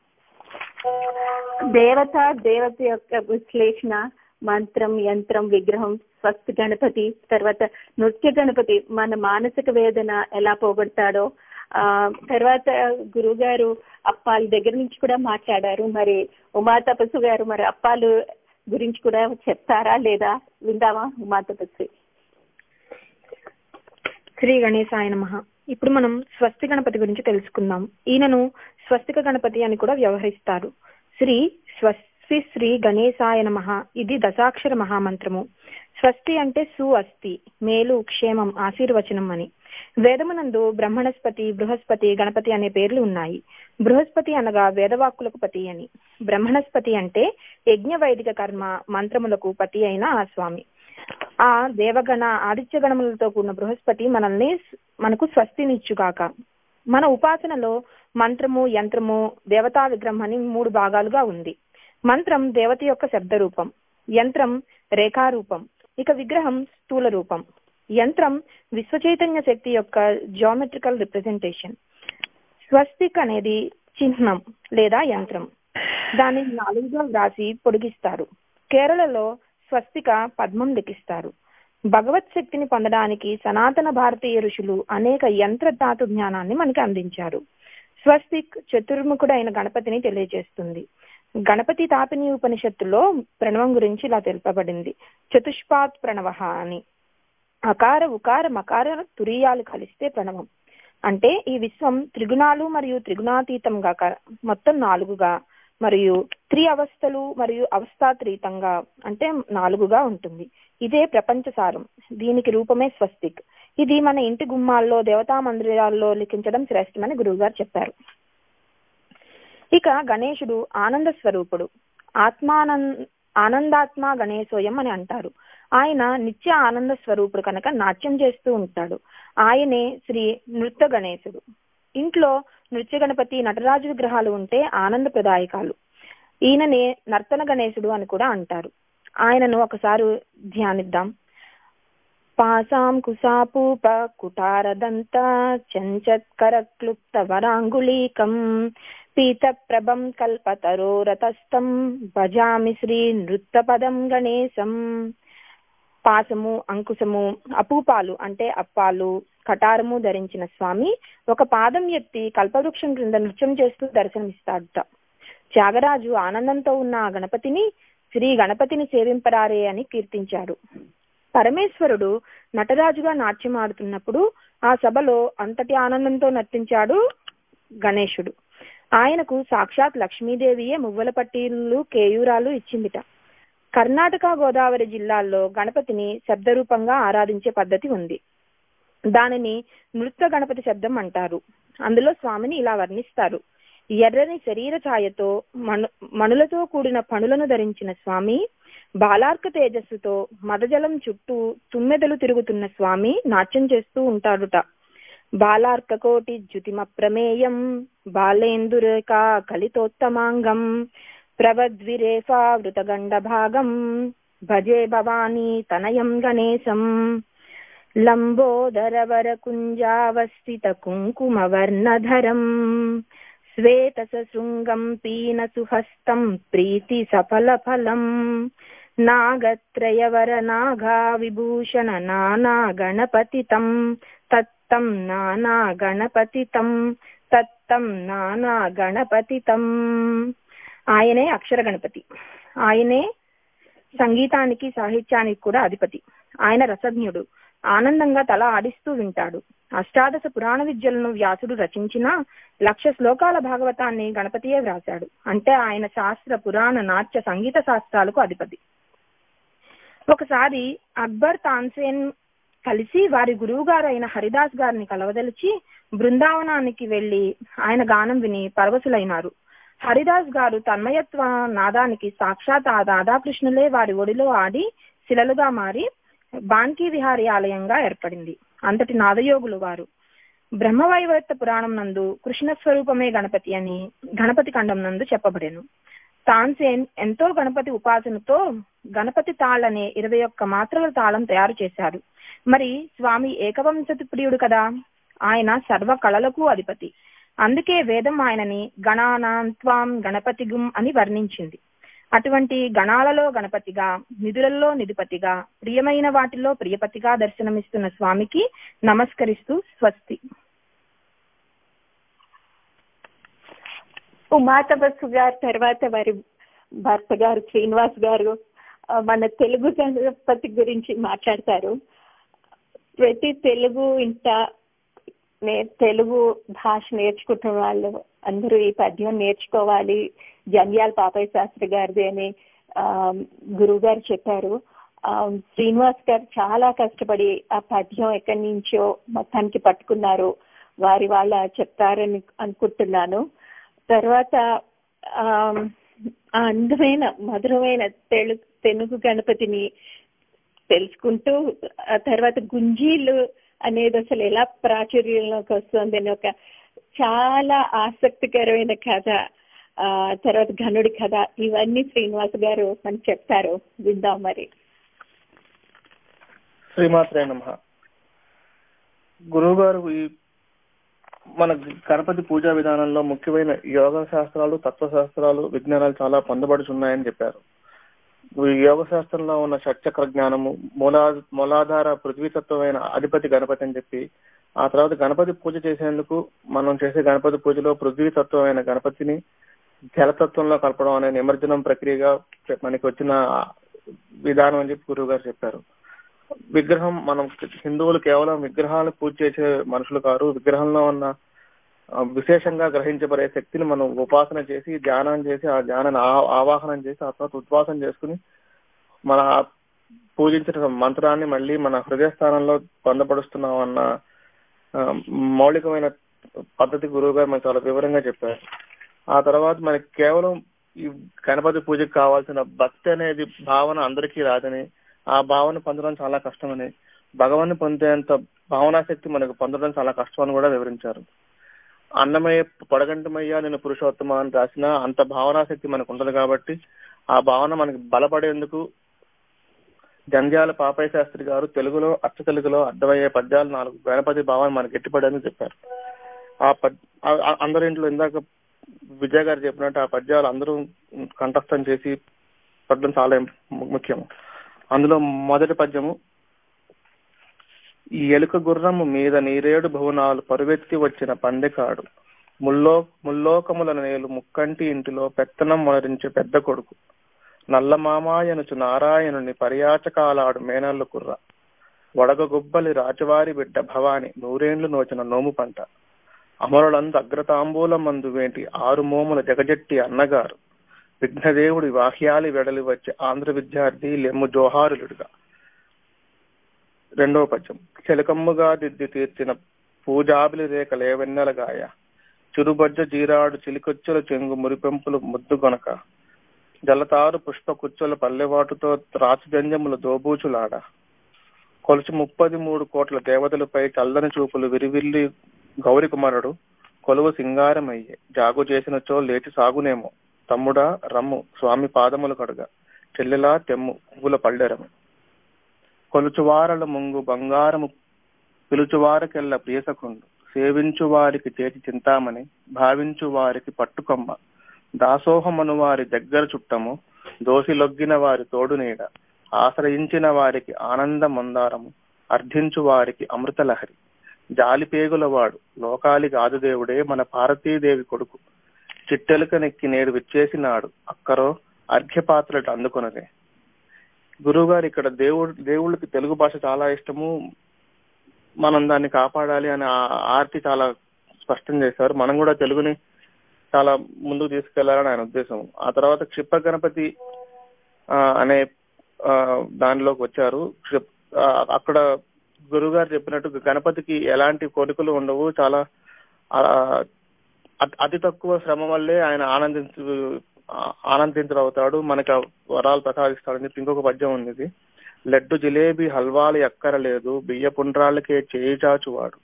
దేవత దేవత యొక్క విశ్లేషణ మంత్రం యంత్రం విగ్రహం స్వస్థ గణపతి తర్వాత నృత్య గణపతి మన మానసిక వేదన ఎలా పోగొడతాడో ఆ తర్వాత గురువు గారు అప్పాల దగ్గర నుంచి కూడా మాట్లాడారు మరి ఉమా తపస్సు గారు మరి అప్పాలు గురించి కూడా చెప్తారా లేదా విందామా ఉమా తపస్వి శ్రీ గణేశాయ నమ ఇప్పుడు మనం స్వస్తి గణపతి గురించి తెలుసుకుందాం ఈయనను స్వస్తిక గణపతి అని కూడా వ్యవహరిస్తారు శ్రీ స్వస్తి శ్రీ గణేశాయ నమః ఇది దశాక్షర మహామంత్రము స్వస్తి అంటే సు అస్తి మేలు క్షేమం ఆశీర్వచనం అని వేదమునందు బ్రహ్మణస్పతి బృహస్పతి గణపతి అనే పేర్లు ఉన్నాయి బృహస్పతి అనగా వేదవాక్కులకు పతి అని బ్రహ్మణస్పతి అంటే యజ్ఞ వైదిక కర్మ మంత్రములకు పతి అయిన ఆ స్వామి ఆ దేవగణ ఆదిత్య గణములతో కూడిన బృహస్పతి మనల్ని మనకు స్వస్తినిచ్చుగాక మన ఉపాసనలో మంత్రము యంత్రము దేవతా విగ్రహం అని మూడు భాగాలుగా ఉంది మంత్రం దేవత యొక్క శబ్ద రూపం యంత్రం రేఖారూపం ఇక విగ్రహం స్థూల రూపం యంత్రం విశ్వచైతన్య శక్తి యొక్క జామెట్రికల్ రిప్రజెంటేషన్ స్వస్తిక్ అనేది చిహ్నం లేదా యంత్రం దానిని నాలుగుగా వ్రాసి పొడిగిస్తారు కేరళలో స్వస్తిక పద్మం లిఖిస్తారు భగవత్ శక్తిని పొందడానికి సనాతన భారతీయ ఋషులు అనేక యంత్ర ధాతు జ్ఞానాన్ని మనకి అందించారు స్వస్తిక్ చతుర్ముఖుడైన గణపతిని తెలియజేస్తుంది గణపతి తాపిని ఉపనిషత్తులో ప్రణవం గురించి ఇలా తెలుపబడింది చతుష్పాత్ ప్రణవ అని అకార ఉకార మకార తురియాలు కలిస్తే ప్రణవం అంటే ఈ విశ్వం త్రిగుణాలు మరియు త్రిగుణాతీతంగా క- మొత్తం నాలుగుగా మరియు త్రి అవస్థలు మరియు అవస్థాత్రీతంగా అంటే నాలుగుగా ఉంటుంది ఇదే ప్రపంచ సారం దీనికి రూపమే స్వస్తిక్ ఇది మన ఇంటి గుమ్మాల్లో దేవతా మందిరాల్లో లిఖించడం శ్రేష్టమని గురువుగారు చెప్పారు ఇక గణేశుడు ఆనంద స్వరూపుడు ఆత్మానం ఆనందాత్మ గణేశోయం అని అంటారు ఆయన నిత్య ఆనంద స్వరూపుడు కనుక నాట్యం చేస్తూ ఉంటాడు ఆయనే శ్రీ నృత్య గణేశుడు ఇంట్లో నృత్య గణపతి నటరాజు విగ్రహాలు ఉంటే ఆనంద ప్రదాయకాలు ఈయననే నర్తన గణేశుడు అని కూడా అంటారు ఆయనను ఒకసారి ధ్యానిద్దాం పాసాం కుసాపూప కుటారదంత చంచత్కర క్లుప్త వరాంగులీకం పీత ప్రభం కల్పతరోరతస్థం భజామి శ్రీ నృత్తపదం గణేశం పాసము అంకుశము అపూపాలు అంటే అప్పాలు కటారము ధరించిన స్వామి ఒక పాదం ఎత్తి కల్పవృక్షం క్రింద నృత్యం చేస్తూ దర్శనమిస్తాడట త్యాగరాజు ఆనందంతో ఉన్న ఆ గణపతిని శ్రీ గణపతిని సేవింపరారే అని కీర్తించారు పరమేశ్వరుడు నటరాజుగా నాట్యం ఆడుతున్నప్పుడు ఆ సభలో అంతటి ఆనందంతో నర్తించాడు గణేశుడు ఆయనకు సాక్షాత్ లక్ష్మీదేవియే మువ్వల పట్టీలు కేయూరాలు ఇచ్చిందిట కర్ణాటక గోదావరి జిల్లాల్లో గణపతిని శబ్దరూపంగా ఆరాధించే పద్ధతి ఉంది దానిని నృత్య గణపతి శబ్దం అంటారు అందులో స్వామిని ఇలా వర్ణిస్తారు ఎర్రని శరీర ఛాయతో మణు మణులతో కూడిన పణులను ధరించిన స్వామి బాలార్క తేజస్సుతో మదజలం చుట్టూ తుమ్మెదలు తిరుగుతున్న స్వామి నాట్యం చేస్తూ ఉంటాడుట బాలార్క కోటి జ్యుతిమ ప్రమేయం బాలేందురేకా కలితోత్తమాంగం ప్రవద్విరేఫా వృతగండ భాగం భజే భవానీ తనయం గణేశం లంబోదరవర కుంజావస్థిత కుంకుమవర్ణధరం శ్వేత శృంగం పీన సుహస్తం ప్రీతి సఫల ఫలం నాగత్రయవర నాగా విభూషణ నానా గణపతితం తత్తం నానా గణపతితం తత్తం నానా గణపతితం ఆయనే అక్షర గణపతి ఆయనే సంగీతానికి సాహిత్యానికి కూడా అధిపతి ఆయన రసజ్ఞుడు ఆనందంగా తల ఆడిస్తూ వింటాడు అష్టాదశ పురాణ విద్యలను వ్యాసుడు రచించిన లక్ష శ్లోకాల భాగవతాన్ని గణపతియే వ్రాశాడు అంటే ఆయన శాస్త్ర పురాణ నాట్య సంగీత శాస్త్రాలకు అధిపతి ఒకసారి అక్బర్ తాన్సేన్ కలిసి వారి గురువు గారు అయిన హరిదాస్ గారిని కలవదలిచి బృందావనానికి వెళ్లి ఆయన గానం విని పరవశులైనారు హరిదాస్ గారు తన్మయత్వ నాదానికి సాక్షాత్ ఆ రాధాకృష్ణులే వారి ఒడిలో ఆడి శిలలుగా మారి బాన్కీ విహారీ ఆలయంగా ఏర్పడింది అంతటి నాదయోగులు వారు బ్రహ్మవైవర్త పురాణం నందు కృష్ణ స్వరూపమే గణపతి అని గణపతి ఖండం నందు చెప్పబడెను తాన్సేన్ ఎంతో గణపతి ఉపాసనతో గణపతి తాళనే ఇరవై ఒక్క మాత్రల తాళం తయారు చేశారు మరి స్వామి ఏకవంశతి ప్రియుడు కదా ఆయన సర్వ కళలకు అధిపతి అందుకే వేదం ఆయనని గణానాంత్వాం గణపతిగుం అని వర్ణించింది అటువంటి గణాలలో గణపతిగా నిధులలో నిధిపతిగా ప్రియమైన వాటిలో ప్రియపతిగా దర్శనమిస్తున్న స్వామికి నమస్కరిస్తూ స్వస్తి ఉమాతపస్సు గారు తర్వాత వారి భర్త గారు శ్రీనివాస్ గారు ఆ, మన తెలుగు గణపతి గురించి మాట్లాడతారు ప్రతి తెలుగు ఇంట నే తెలుగు భాష నేర్చుకుంటున్న వాళ్ళు అందరూ ఈ పద్యం నేర్చుకోవాలి జంధ్యాల పాపయ్య శాస్త్రి గారిది అని గురువు గారు చెప్పారు ఆ, శ్రీనివాస్ గారు చాలా కష్టపడి ఆ పద్యం ఎక్కడి నుంచో మొత్తానికి పట్టుకున్నారు వారి వాళ్ళ చెప్తారని అనుకుంటున్నాను తర్వాత ఆ ఆ అందమైన మధురమైన తెలుగు తెలుగు గణపతిని తెలుసుకుంటూ ఆ తర్వాత గుంజీలు అనేది అసలు ఎలా ప్రాచుర్యంలోకి వస్తుంది అని ఒక చాలా ఆసక్తికరమైన కథ ఆ తర్వాత ఘనుడి కథ ఇవన్నీ శ్రీనివాస్ గారు మనకు చెప్తారు విందాం మరి శ్రీమాత్రే నమ గురువు గారు ఈ మన గణపతి పూజా విధానంలో ముఖ్యమైన యోగ శాస్త్రాలు తత్వశాస్త్రాలు విజ్ఞానాలు చాలా పొందబడుచున్నాయని చెప్పారు ఈ యోగ శాస్త్రంలో ఉన్న షట్చక్ర జ్ఞానము మూలా మూలాధార పృథ్వీతత్వమైన అధిపతి గణపతి అని చెప్పి ఆ తర్వాత గణపతి పూజ చేసేందుకు మనం చేసే గణపతి పూజలో పృథ్వీతత్వమైన గణపతిని జలతత్వంలో కలపడం అనే నిమజ్జనం ప్రక్రియగా మనకి వచ్చిన విధానం అని చెప్పి గురువు గారు చెప్పారు విగ్రహం మనం హిందువులు కేవలం విగ్రహాలను పూజ చేసే మనుషులు కారు విగ్రహంలో ఉన్న ఆ, విశేషంగా గ్రహించబడే శక్తిని మనం ఉపాసన చేసి ధ్యానం చేసి ఆ ధ్యానాన్ని ఆ- ఆవాహనం చేసి ఆ తర్వాత ఉద్వాసన చేసుకుని మన పూజించిన మంత్రాన్ని మళ్ళీ మన హృదయ స్థానంలో పొందపడుస్తున్నాం అన్న ఆ, మౌలికమైన పద్ధతి గురువు గారు మనకు చాలా వివరంగా చెప్పారు ఆ తర్వాత మనకి కేవలం ఈ గణపతి పూజకి కావాల్సిన భక్తి అనేది భావన అందరికీ రాదని ఆ భావన పొందడం చాలా కష్టమని భగవాన్ని పొందేంత భావనాశక్తి మనకు పొందడం చాలా కష్టం అని కూడా వివరించారు అన్నమయ్య పొడగంటమయ్య నేను పురుషోత్తమ అని రాసిన అంత భావనాశక్తి మనకు ఉండదు కాబట్టి ఆ భావన మనకి బలపడేందుకు జంధ్యాల పాపయ్య శాస్త్రి గారు తెలుగులో అచ్చ తెలుగులో అర్థమయ్యే పద్యాలు నాలుగు గణపతి భావాన్ని మనకి ఎట్టిపడని చెప్పారు ఆ పద్ ఆ- ఆ- అందరింట్లో ఇందాక విజయ్ గారు చెప్పినట్టు ఆ పద్యాలు అందరూ కంఠస్థం చేసి పడడం చాలా ము- ముఖ్యం అందులో మొదటి పద్యము ఈ ఎలుక గుర్రము మీద నీరేడు భువనాలు పరువెత్తి వచ్చిన పందెకాడు ముల్లో ముల్లోకముల నేలు ముక్కంటి ఇంటిలో పెత్తనం మొనరించే పెద్ద కొడుకు నల్లమామాయనుచు నారాయణుని పర్యాచకాలాడు మేనల్లు కుర్ర వడగ గుబ్బలి రాజవారి బిడ్డ భవాని నూరేండ్లు నోచిన నోము పంట అమరులందు అగ్రతాంబూలం మందు వేంటి ఆరు మోముల జగజెట్టి అన్నగారు విఘ్నదేవుడి వాహ్యాలి వెడలి వచ్చే ఆంధ్ర విద్యార్థి లెమ్ము జోహారులుడుగా రెండవ పద్యం చిలకమ్ముగా దిద్ది తీర్చిన పూజాబిలి రేఖ లేవెన్నెలగాయ చురుబజ్జ జీరాడు చిలికొచ్చుల చెంగు మురిపెంపులు ముద్దు గొనక జలతారు పుష్ప కుచ్చుల పల్లెవాటుతో రాచజంజముల దోబూచులాడ కొలుచు ముప్పది మూడు కోట్ల దేవతలపై చల్లని చూపులు విరివిల్లి గౌరి కుమారుడు కొలువు సింగారమయ్యే జాగు చేసినచో లేచి సాగునేమో తమ్ముడా రమ్ము స్వామి పాదములు కడుగ చెల్లెలా తెమ్ము పువ్వుల పళ్ళెరము కొలుచువారల ముంగు బంగారము పిలుచువారకెల్ల ప్రియసకుండు సేవించు వారికి చేతి చింతామని భావించు వారికి పట్టుకొమ్మ దాసోహమను వారి దగ్గర చుట్టము దోసిలొగ్గిన వారి తోడు నీడ ఆశ్రయించిన వారికి ఆనంద మందారము అర్థించు వారికి అమృతలహరి జాలిపేగుల వాడు లోకాలి గాదుదేవుడే మన పార్వతీదేవి కొడుకు చిట్టెలుకనెక్కి నేడు విచ్చేసినాడు అక్కరో అర్ఘ్యపాత్రలు అందుకొనదే గురువు గారు ఇక్కడ దేవుడు దేవుళ్ళకి తెలుగు భాష చాలా ఇష్టము మనం దాన్ని కాపాడాలి అని ఆ ఆర్తి చాలా స్పష్టం చేశారు మనం కూడా తెలుగుని చాలా ముందుకు తీసుకెళ్లాలని ఆయన ఉద్దేశం ఆ తర్వాత క్షిప గణపతి ఆ, అనే ఆ, దానిలోకి వచ్చారు క్షిప్- ఆ, అక్కడ గురువు గారు చెప్పినట్టు గణపతికి ఎలాంటి కోరికలు ఉండవు చాలా ఆ, అతి- అతి తక్కువ శ్రమ వల్లే ఆయన ఆనందించు ఆ- ఆనందించడవుతాడు మనకి ఆ వరాలు ప్రసాదిస్తాడని చెప్పి ఇంకొక పద్యం ఉంది ఇది. లడ్డు జిలేబీ హల్వాలు ఎక్కరలేదు బియ్య పుండ్రాళ్ళకే చేయి చాచువాడు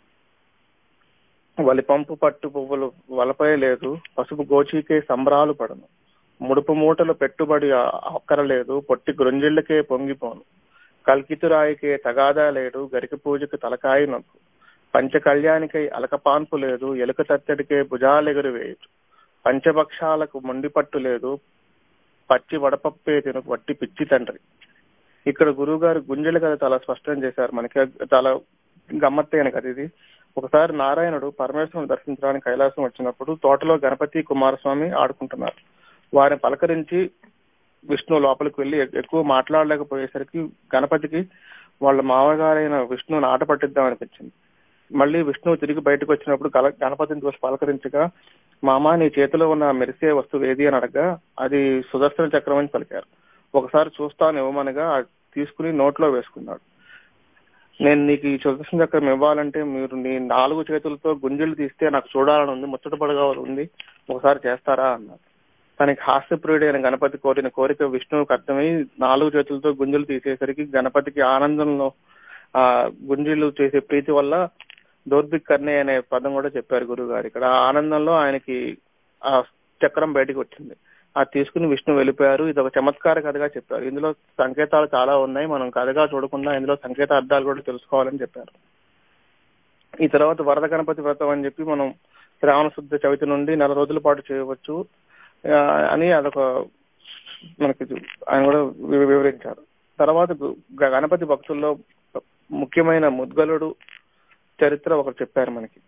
వలి పంపు పట్టు పువ్వులు వలపై లేదు పసుపు గోచీకే సంబరాలు పడను ముడుపు మూటలు పెట్టుబడి ఆ- అక్కరలేదు పొట్టి గ్రుంజిళ్ళకే పొంగిపోను కల్కితురాయికే తగాదా లేడు గరిక పూజకు తలకాయి నొక్కు పంచ కళ్యాణికై అలకపాన్పు లేదు ఎలుక తత్తడికే భుజాలెగురు వేయచ్చు పంచభక్షాలకు మొండి పట్టు లేదు పచ్చి వడపప్పే తినకు వట్టి పిచ్చి తండ్రి ఇక్కడ గురువు గారు గుంజల కథ చాలా స్పష్టం చేశారు మనకి చాలా గమ్మత్తైన కథ ఇది ఒకసారి నారాయణుడు పరమేశ్వరుని దర్శించడానికి కైలాసం వచ్చినప్పుడు తోటలో గణపతి కుమారస్వామి ఆడుకుంటున్నారు వారిని పలకరించి విష్ణు లోపలికి వెళ్ళి ఎ- ఎక్కువ మాట్లాడలేకపోయేసరికి గణపతికి వాళ్ళ మామగారైన విష్ణుని ఆట పట్టిద్దాం అనిపించింది మళ్ళీ విష్ణువు తిరిగి బయటకు వచ్చినప్పుడు కల గణపతిని చూసి పలకరించగా మామ నీ చేతిలో ఉన్న మెరిసే వస్తువు ఏది అని అడగా అది సుదర్శన చక్రం అని పలికారు ఒకసారి చూస్తాను ఇవ్వమనగా అది తీసుకుని నోట్లో వేసుకున్నాడు నేను నీకు ఈ సుదర్శన చక్రం ఇవ్వాలంటే మీరు నీ నాలుగు చేతులతో గుంజలు తీస్తే నాకు చూడాలని ఉంది ముచ్చటపడగా ఉంది ఒకసారి చేస్తారా అన్నారు తనకి హాస్యప్రియుడైన గణపతి కోరిన కోరిక విష్ణువుకి అర్థమై నాలుగు చేతులతో గుంజలు తీసేసరికి గణపతికి ఆనందంలో ఆ గుంజీలు చేసే ప్రీతి వల్ల దౌర్భిక్కర్ణి అనే పదం కూడా చెప్పారు గురువు గారు ఇక్కడ ఆ ఆనందంలో ఆయనకి ఆ చక్రం బయటకు వచ్చింది అది తీసుకుని విష్ణు వెళ్ళిపోయారు ఇది ఒక చమత్కార కథగా చెప్పారు ఇందులో సంకేతాలు చాలా ఉన్నాయి మనం కథగా చూడకుండా ఇందులో సంకేత అర్థాలు కూడా తెలుసుకోవాలని చెప్పారు ఈ తర్వాత వరద గణపతి వ్రతం అని చెప్పి మనం శ్రావణ శుద్ధ చవితి నుండి నెల రోజుల పాటు చేయవచ్చు ఆ, అని అదొక మనకి ఆయన కూడా వి- వివరించారు తర్వాత గ- గణపతి భక్తుల్లో ముఖ్యమైన ముద్గలుడు చరిత్ర ఒకరు చెప్పారు మనకి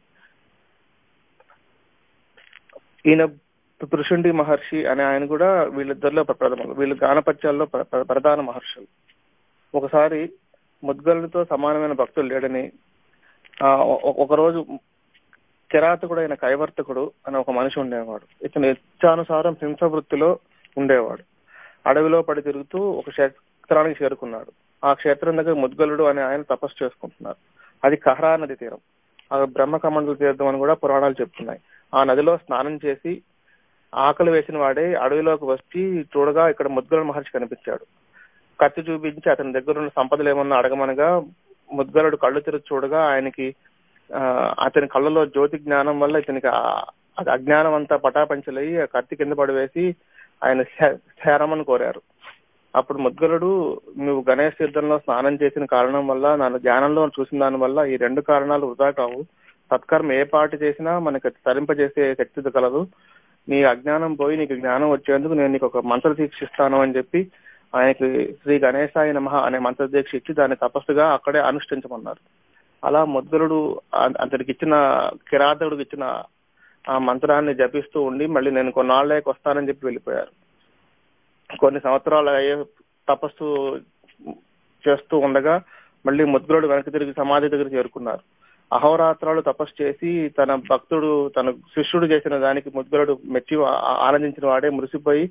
ఈయన పురుషుండి మహర్షి అనే ఆయన కూడా వీళ్ళిద్దరిలో ప్ర- ప్రథములు వీళ్ళు గానపత్యాల్లో ప్ర- ప్ర- ప్రధాన మహర్షులు ఒకసారి ముద్గలుడితో సమానమైన భక్తులు లేడని ఆ, ఒ- ఒకరోజు కిరాతకుడైన కైవర్తకుడు అనే ఒక మనిషి ఉండేవాడు ఇతను ఇచ్చానుసారం హింస వృత్తిలో ఉండేవాడు అడవిలో పడి తిరుగుతూ ఒక క్షేత్రానికి చేరుకున్నాడు ఆ క్షేత్రం దగ్గర ముద్గలుడు అనే ఆయన తపస్సు చేసుకుంటున్నారు అది కహరా నది తీరం ఆ బ్రహ్మ కమండల తీర్థం అని కూడా పురాణాలు చెప్తున్నాయి ఆ నదిలో స్నానం చేసి ఆకలి వేసిన వాడే అడవిలోకి వచ్చి చూడగా ఇక్కడ ముద్గల మహర్షి కనిపించాడు కత్తి చూపించి అతని దగ్గర ఉన్న సంపదలు ఏమన్నా అడగమనగా ముద్గలుడు కళ్ళు తెరిచి చూడగా ఆయనకి ఆ, అతని కళ్ళలో జ్యోతి జ్ఞానం వల్ల ఇతనికి ఆ- అది అజ్ఞానం అంతా పటాపంచలై ఆ కత్తి కింద పడివేసి ఆయన శ- శరణమని కోరారు అప్పుడు ముద్గలుడు నువ్వు గణేష్ తీర్థంలో స్నానం చేసిన కారణం వల్ల నన్ను జ్ఞానంలో చూసిన దాని వల్ల ఈ రెండు కారణాలు వృధా కావు సత్కర్మ ఏ పాటి చేసినా మనకి అది తరింపజేసే శక్తి కలదు నీ అజ్ఞానం పోయి నీకు జ్ఞానం వచ్చేందుకు నేను నీకు ఒక మంత్ర దీక్ష ఇస్తాను అని చెప్పి ఆయనకి శ్రీ గణేశాయ నమః అనే మంత్ర దీక్ష ఇచ్చి దాన్ని తపస్సుగా అక్కడే అనుష్ఠించమన్నారు అలా ముద్గలుడు ఆ- అతనికి ఇచ్చిన కిరాతకుడికి ఇచ్చిన ఆ మంత్రాన్ని జపిస్తూ ఉండి మళ్ళీ నేను కొన్నాళ్ళకి వస్తానని చెప్పి వెళ్ళిపోయారు కొన్ని సంవత్సరాలు అయ్యే తపస్సు చేస్తూ ఉండగా మళ్ళీ ముద్గలుడు వెనక్కి తిరిగి సమాధి దగ్గర చేరుకున్నారు అహోరాత్రాలు తపస్సు చేసి తన భక్తుడు తన శిష్యుడు చేసిన దానికి ముద్గలుడు మెచ్చి ఆ- ఆనందించిన వాడే మురిసిపోయి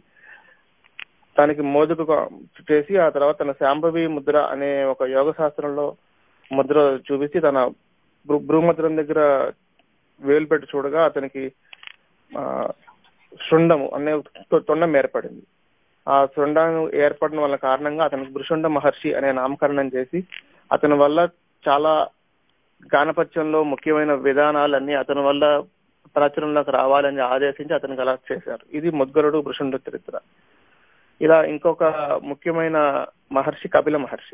తనకి మోదుకు చేసి ఆ తర్వాత తన శాంభవి ముద్ర అనే ఒక యోగ శాస్త్రంలో ముద్ర చూపించి తన భ్రూ- భ్రూముద్రం దగ్గర వేలు పెట్టి చూడగా అతనికి ఆ శృండము అనే తొ- తొండం ఏర్పడింది ఆ శృండం ఏర్పడడం వల్ల కారణంగా అతనికి భృషుండ మహర్షి అనే నామకరణం చేసి అతని వల్ల చాలా గానపత్యంలో ముఖ్యమైన విధానాలన్నీ అతని వల్ల ప్రాచుర్యంలోకి రావాలని ఆదేశించి అతనికి అలా చేశారు ఇది ముద్గలుడు భృషుండ చరిత్ర ఇలా ఇంకొక ముఖ్యమైన మహర్షి కపిల మహర్షి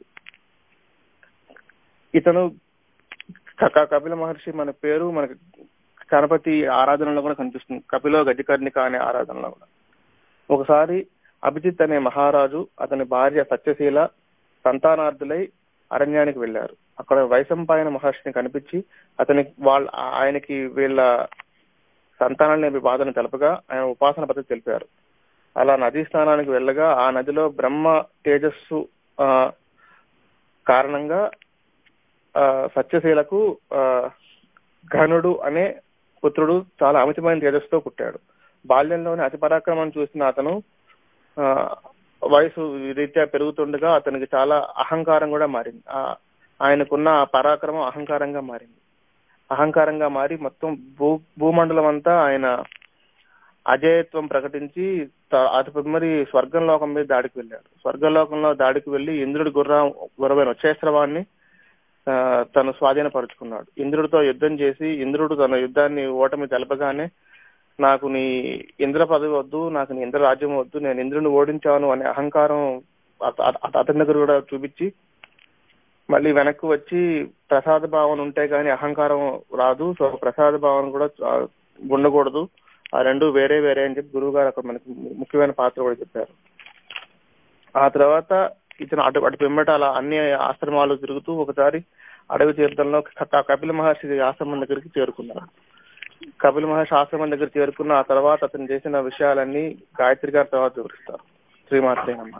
ఇతను క- క- కపిల మహర్షి మన పేరు మనకి గణపతి ఆరాధనలో కూడా కనిపిస్తుంది కపిలో గజకర్ణిక అనే ఆరాధనలో కూడా ఒకసారి అభిజిత్ అనే మహారాజు అతని భార్య సత్యశీల సంతానార్థులై అరణ్యానికి వెళ్లారు అక్కడ వైశంపాయన మహర్షిని కనిపించి అతని వాళ్ళ ఆయనకి వీళ్ళ సంతానాన్ని బాధను తెలపగా ఆయన ఉపాసన పద్ధతి తెలిపారు అలా నదీ స్నానానికి వెళ్ళగా ఆ నదిలో బ్రహ్మ తేజస్సు ఆ కారణంగా ఆ సత్యశీలకు ఆ ఘనుడు అనే పుత్రుడు చాలా అమితమైన తేజస్సుతో పుట్టాడు బాల్యంలోనే అతి పరాక్రమం చూసిన అతను ఆ వయసు రీత్యా పెరుగుతుండగా అతనికి చాలా అహంకారం కూడా మారింది ఆ ఆయనకున్న ఆ పరాక్రమం అహంకారంగా మారింది అహంకారంగా మారి మొత్తం భూ భూమండలం అంతా ఆయన అజేయత్వం ప్రకటించి త- అటు మరి స్వర్గంలోకం మీద దాడికి వెళ్ళాడు స్వర్గలోకంలో దాడికి వెళ్లి ఇంద్రుడి గుర్ర గుర్రమైన వచ్చేశ్రవాన్ని ఆ, తను స్వాధీనపరుచుకున్నాడు ఇంద్రుడితో యుద్ధం చేసి ఇంద్రుడు తన యుద్ధాన్ని ఓటమి తెలపగానే నాకు నీ ఇంద్ర పదవి వద్దు నాకు నీ ఇంద్ర రాజ్యం వద్దు నేను ఇంద్రుని ఓడించాను అనే అహంకారం అత- అత- అతని దగ్గర కూడా చూపించి మళ్ళీ వెనక్కి వచ్చి ప్రసాద భావన ఉంటే గానీ అహంకారం రాదు సో ప్రసాద భావన కూడా ఆ, ఉండకూడదు ఆ రెండు వేరే వేరే అని చెప్పి గురువు గారు అక్కడ మనకి ముఖ్యమైన పాత్ర కూడా చెప్పారు ఆ తర్వాత ఇతను అటు అటు పిమ్మట అలా అన్ని ఆశ్రమాలు తిరుగుతూ ఒకసారి అడవి తీర్థంలో క- క- కపిల మహర్షి ఆశ్రమం దగ్గరికి చేరుకున్నారు కపిల మహర్షి ఆశ్రమం దగ్గర చేరుకున్న ఆ తర్వాత అతను చేసిన విషయాలన్నీ గాయత్రి గారి తర్వాత వివరిస్తారు శ్రీమాత్రేనమ్మ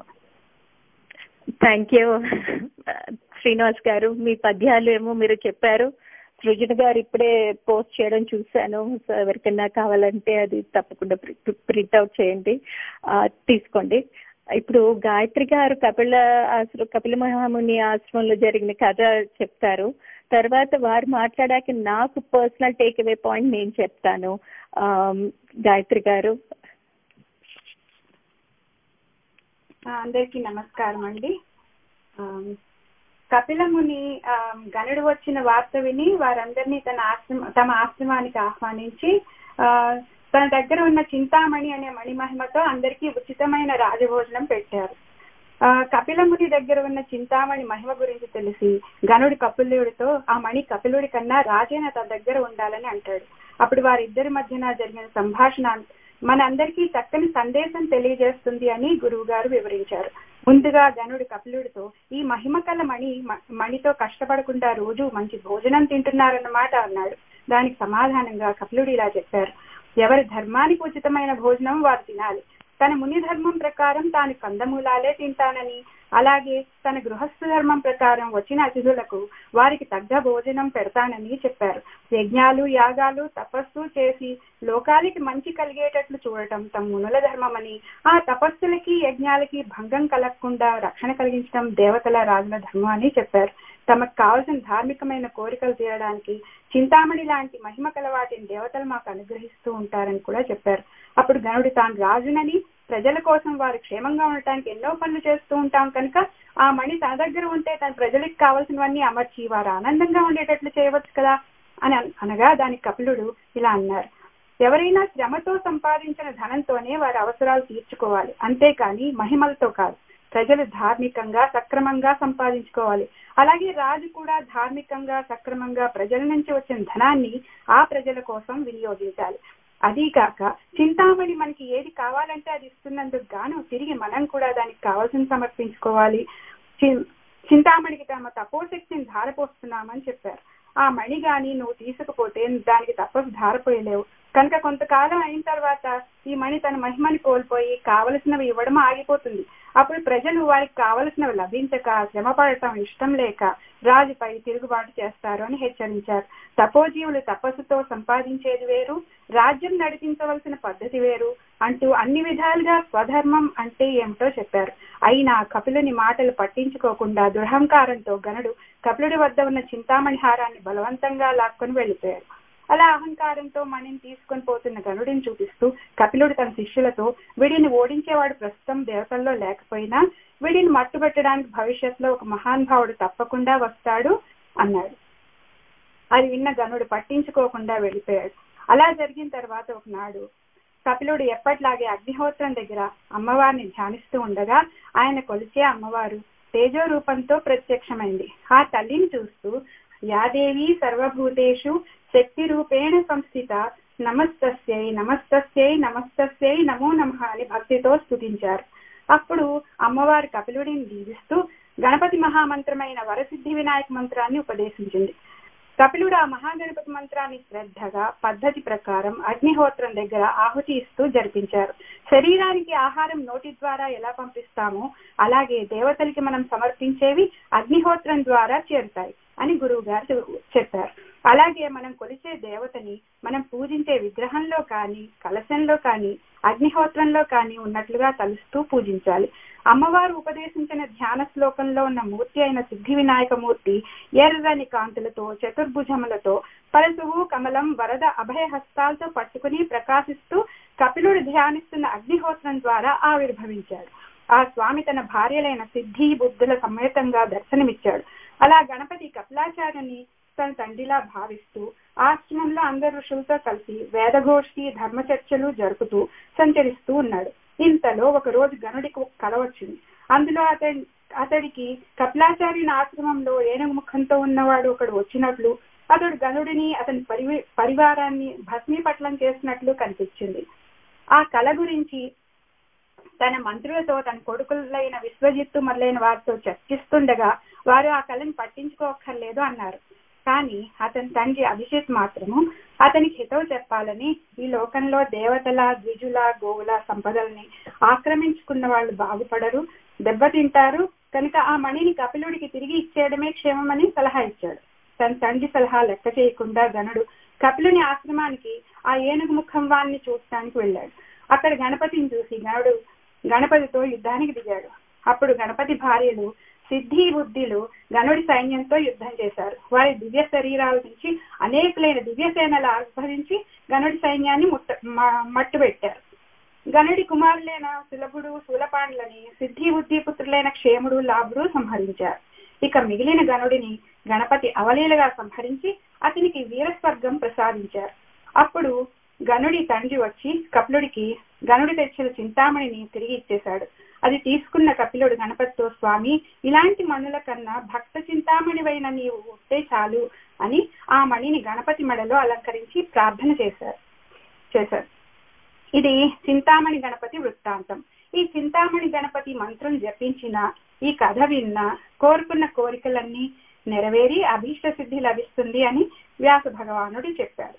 థ్యాంక్ యూ శ్రీనివాస్ గారు మీ పద్యాలు ఏమో మీరు చెప్పారు సృజన గారు ఇప్పుడే పోస్ట్ చేయడం చూశాను సో ఎవరికైనా కావాలంటే అది తప్పకుండా ప్రింట్ అవుట్ చేయండి ఆ, తీసుకోండి ఇప్పుడు గాయత్రి గారు కపిల ఆశ్ర కపిల మహాముని ఆశ్రమంలో జరిగిన కథ చెప్తారు తర్వాత వారు మాట్లాడాక నాకు పర్సనల్ టేక్ అవే పాయింట్ నేను చెప్తాను ఆ, గాయత్రి గారు ఆ, అందరికీ నమస్కారం అండి ఆ, కపిలముని ఆ, గనుడు వచ్చిన వార్త విని వారందరినీ తన ఆశ్రమ తమ ఆశ్రమానికి ఆహ్వానించి ఆ, తన దగ్గర ఉన్న చింతామణి అనే మణిమహిమతో అందరికీ ఉచితమైన రాజభోజనం పెట్టారు ఆ, కపిలముని దగ్గర ఉన్న చింతామణి మహిమ గురించి తెలిసి గనుడు కపిలుడితో ఆ మణి కపిలుడి కన్నా రాజైన తన దగ్గర ఉండాలని అంటాడు అప్పుడు వారిద్దరి మధ్యన జరిగిన సంభాషణ మన అందరికీ చక్కని సందేశం తెలియజేస్తుంది అని గురువు గారు వివరించారు ముందుగా గనుడు కపిలుడితో ఈ మహిమ కల మణి మ- మణితో కష్టపడకుండా రోజు మంచి భోజనం తింటున్నారన్నమాట అన్నాడు దానికి సమాధానంగా కపిలుడు ఇలా చెప్పారు ఎవరి ధర్మానికి ఉచితమైన భోజనం వారు తినాలి తన ముని ధర్మం ప్రకారం తాను కందమూలాలే తింటానని అలాగే తన గృహస్థ ధర్మం ప్రకారం వచ్చిన అతిథులకు వారికి తగ్గ భోజనం పెడతానని చెప్పారు యజ్ఞాలు యాగాలు తపస్సు చేసి లోకాలకి మంచి కలిగేటట్లు చూడటం తమ మునుల ధర్మమని ఆ తపస్సులకి యజ్ఞాలకి భంగం కలగకుండా రక్షణ కలిగించడం దేవతల రాజుల ధర్మం అని చెప్పారు తమకు కావలసిన ధార్మికమైన కోరికలు తీరడానికి చింతామణి లాంటి మహిమ కల వాటిని దేవతలు మాకు అనుగ్రహిస్తూ ఉంటారని కూడా చెప్పారు అప్పుడు గనుడు తాను రాజునని ప్రజల కోసం వారు క్షేమంగా ఉండటానికి ఎన్నో పనులు చేస్తూ ఉంటాం కనుక ఆ మణి తన దగ్గర ఉంటే తన ప్రజలకు కావాల్సినవన్నీ అమర్చి వారు ఆనందంగా ఉండేటట్లు చేయవచ్చు కదా అని అన్- అనగా దానికి కపిలుడు ఇలా అన్నారు ఎవరైనా శ్రమతో సంపాదించిన ధనంతోనే వారి అవసరాలు తీర్చుకోవాలి అంతేకాని మహిమలతో కాదు ప్రజలు ధార్మికంగా సక్రమంగా సంపాదించుకోవాలి అలాగే రాజు కూడా ధార్మికంగా సక్రమంగా ప్రజల నుంచి వచ్చిన ధనాన్ని ఆ ప్రజల కోసం వినియోగించాలి అదీ కాక చింతామణి మనకి ఏది కావాలంటే అది ఇస్తున్నందుకు గాను తిరిగి మనం కూడా దానికి కావాల్సిన సమర్పించుకోవాలి చి- చింతామణికి తమ తపోశక్తిని ధారపోస్తున్నామని చెప్పారు ఆ మణి గాని నువ్వు తీసుకుపోతే దానికి తపస్సు ధారపోయలేవు కనుక కొంతకాలం అయిన తర్వాత ఈ మణి తన మహిమని కోల్పోయి కావలసినవి ఇవ్వడం ఆగిపోతుంది అప్పుడు ప్రజలు వారికి కావలసినవి లభించక శ్రమ పడటం ఇష్టం లేక రాజుపై తిరుగుబాటు చేస్తారు అని హెచ్చరించారు తపోజీవులు తపస్సుతో సంపాదించేది వేరు రాజ్యం నడిపించవలసిన పద్ధతి వేరు అంటూ అన్ని విధాలుగా స్వధర్మం అంటే ఏమిటో చెప్పారు అయినా కపిలుని మాటలు పట్టించుకోకుండా దురహంకారంతో గనుడు కపిలుడి వద్ద ఉన్న చింతామణి హారాన్ని బలవంతంగా లాక్కొని వెళ్ళిపోయారు అలా అహంకారంతో మణిని తీసుకొని పోతున్న గనుడిని చూపిస్తూ కపిలుడు తన శిష్యులతో వీడిని ఓడించేవాడు ప్రస్తుతం దేవతల్లో లేకపోయినా వీడిని మట్టుబెట్టడానికి భవిష్యత్తులో ఒక మహానుభావుడు తప్పకుండా వస్తాడు అన్నాడు అది విన్న గనుడు పట్టించుకోకుండా వెళ్ళిపోయాడు అలా జరిగిన తర్వాత ఒకనాడు కపిలుడు ఎప్పట్లాగే అగ్నిహోత్రం దగ్గర అమ్మవారిని ధ్యానిస్తూ ఉండగా ఆయన కొలిచే అమ్మవారు తేజో రూపంతో ప్రత్యక్షమైంది ఆ తల్లిని చూస్తూ యాదేవి సర్వభూతేషు శక్తి రూపేణ సంస్థిత నమస్తస్యై నమస్తస్యై నమస్తస్యై నమో నమః అని భక్తితో స్తుతించారు అప్పుడు అమ్మవారి కపిలుడిని దీవిస్తూ గణపతి మహామంత్రమైన వరసిద్ధి వినాయక మంత్రాన్ని ఉపదేశించింది కపిలుడు ఆ మహాగణపతి మంత్రాన్ని శ్రద్ధగా పద్ధతి ప్రకారం అగ్నిహోత్రం దగ్గర ఆహుతి ఇస్తూ జరిపించారు శరీరానికి ఆహారం నోటి ద్వారా ఎలా పంపిస్తామో అలాగే దేవతలకి మనం సమర్పించేవి అగ్నిహోత్రం ద్వారా చేరుతాయి అని గురువు గారు చెప్పారు అలాగే మనం కొలిచే దేవతని మనం పూజించే విగ్రహంలో కానీ కలశంలో కానీ అగ్నిహోత్రంలో కానీ ఉన్నట్లుగా తలుస్తూ పూజించాలి అమ్మవారు ఉపదేశించిన ధ్యాన శ్లోకంలో ఉన్న మూర్తి అయిన సిద్ధి వినాయక మూర్తి ఎర్రని కాంతులతో చతుర్భుజములతో పరశువు కమలం వరద అభయ హస్తాలతో పట్టుకుని ప్రకాశిస్తూ కపిలుడు ధ్యానిస్తున్న అగ్నిహోత్రం ద్వారా ఆవిర్భవించాడు ఆ స్వామి తన భార్యలైన సిద్ధి బుద్ధుల సమేతంగా దర్శనమిచ్చాడు అలా గణపతి కపిలాచార్యుని తన తండ్రిలా భావిస్తూ ఆశ్రమంలో అందరు ఋషులతో కలిసి వేదగోష్ఠి ధర్మ చర్చలు జరుపుతూ సంచరిస్తూ ఉన్నాడు ఇంతలో ఒక రోజు గనుడికి ఒక కల వచ్చింది అందులో అతడి అతడికి కపిలాచార్యుని ఆశ్రమంలో ఏనుగు ముఖంతో ఉన్నవాడు ఒకడు వచ్చినట్లు అతడు గనుడిని అతని పరివి పరివారాన్ని భస్మీపట్లం చేసినట్లు కనిపించింది ఆ కళ గురించి తన మంత్రులతో తన కొడుకులైన విశ్వజిత్తు మొదలైన వారితో చర్చిస్తుండగా వారు ఆ కళని పట్టించుకోక్కర్లేదు అన్నారు కానీ అతని తండ్రి అభిషేక్ మాత్రము అతనికి హితవు చెప్పాలని ఈ లోకంలో దేవతల ద్విజుల గోవుల సంపదల్ని ఆక్రమించుకున్న వాళ్ళు బాగుపడరు దెబ్బతింటారు కనుక ఆ మణిని కపిలుడికి తిరిగి ఇచ్చేయడమే క్షేమమని సలహా ఇచ్చాడు తన తండ్రి సలహా లెక్క చేయకుండా గణుడు కపిలుని ఆశ్రమానికి ఆ ఏనుగు ముఖం వాణ్ణి చూడటానికి వెళ్ళాడు అక్కడ గణపతిని చూసి గణుడు గణపతితో యుద్ధానికి దిగాడు అప్పుడు గణపతి భార్యలు సిద్ధి బుద్ధిలు గణుడి సైన్యంతో యుద్ధం చేశారు వారి దివ్య శరీరాల నుంచి అనేకులైన దివ్య సేనలు ఆర్భవించి గణుడి సైన్యాన్ని ముట్ట మట్టు పెట్టారు గణుడి కుమారులైన సులభుడు శూలపాండ్లని సిద్ధి బుద్ధి పుత్రులైన క్షేముడు లాభుడు సంహరించారు ఇక మిగిలిన గణుడిని గణపతి అవలీలగా సంహరించి అతనికి వీరస్వర్గం ప్రసాదించారు అప్పుడు గణుడి తండ్రి వచ్చి కపిలుడికి గణుడి తెచ్చిన చింతామణిని తిరిగి ఇచ్చేశాడు అది తీసుకున్న కపిలుడు గణపతితో స్వామి ఇలాంటి మణుల కన్నా భక్త చింతామణివైన నీవు ఉంటే చాలు అని ఆ మణిని గణపతి మెడలో అలంకరించి ప్రార్థన చేశారు చేశారు ఇది చింతామణి గణపతి వృత్తాంతం ఈ చింతామణి గణపతి మంత్రం జపించిన ఈ కథ విన్న కోరుకున్న కోరికలన్నీ నెరవేరి అభీష్ట సిద్ధి లభిస్తుంది అని వ్యాస భగవానుడు చెప్పారు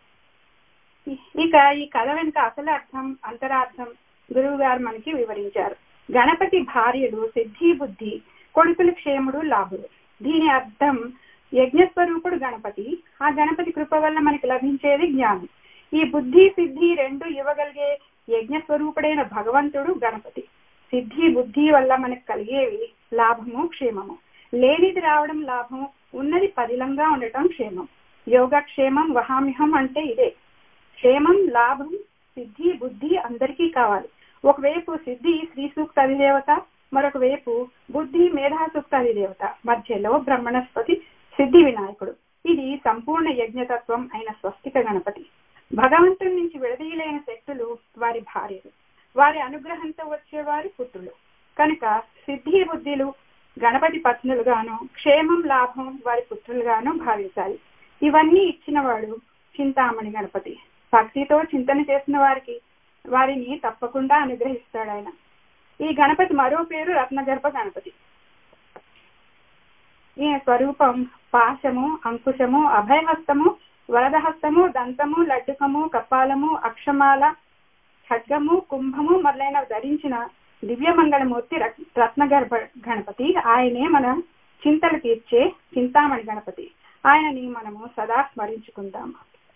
ఇక ఈ కథ వెనుక అసలు అర్థం అంతరార్థం గురువు గారు మనకి వివరించారు గణపతి భార్యలు సిద్ధి బుద్ధి కొడుకులు క్షేముడు లాభుడు దీని అర్థం యజ్ఞస్వరూపుడు గణపతి ఆ గణపతి కృప వల్ల మనకి లభించేది జ్ఞానం ఈ బుద్ధి సిద్ధి రెండు ఇవ్వగలిగే యజ్ఞ స్వరూపుడైన భగవంతుడు గణపతి సిద్ధి బుద్ధి వల్ల మనకు కలిగేవి లాభము క్షేమము లేనిది రావడం లాభం ఉన్నది పదిలంగా ఉండటం క్షేమం యోగక్షేమం వహామిహం అంటే ఇదే క్షేమం లాభం సిద్ధి బుద్ధి అందరికీ కావాలి ఒకవైపు సిద్ధి శ్రీ సూక్త అధిదేవత మరొక వైపు బుద్ధి మేధా సూక్త అధిదేవత మధ్యలో బ్రహ్మణస్పతి సిద్ధి వినాయకుడు ఇది సంపూర్ణ యజ్ఞతత్వం అయిన స్వస్తిక గణపతి భగవంతుడి నుంచి విడదీయలేని శక్తులు వారి భార్యలు వారి అనుగ్రహంతో వచ్చేవారి పుత్రులు కనుక సిద్ధి బుద్ధిలు గణపతి పత్నులుగాను క్షేమం లాభం వారి పుత్రులుగాను భావించాలి ఇవన్నీ ఇచ్చినవాడు చింతామణి గణపతి భక్తితో చింతన చేసిన వారికి వారిని తప్పకుండా అనుగ్రహిస్తాడు ఆయన ఈ గణపతి మరో పేరు రత్నగర్భ గణపతి ఈ స్వరూపం పాశము అంకుశము అభయహస్తము వరదహస్తము దంతము లడ్డుకము కపాలము అక్షమాల ఖడ్గము కుంభము మొదలైనవి ధరించిన దివ్యమంగళమూర్తి రత్నగర్భ గణపతి ఆయనే మన చింతలు తీర్చే చింతామణి గణపతి ఆయనని మనము సదా స్మరించుకుందాం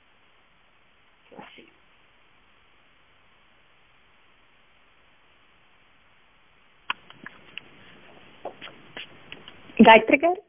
Gayatri garu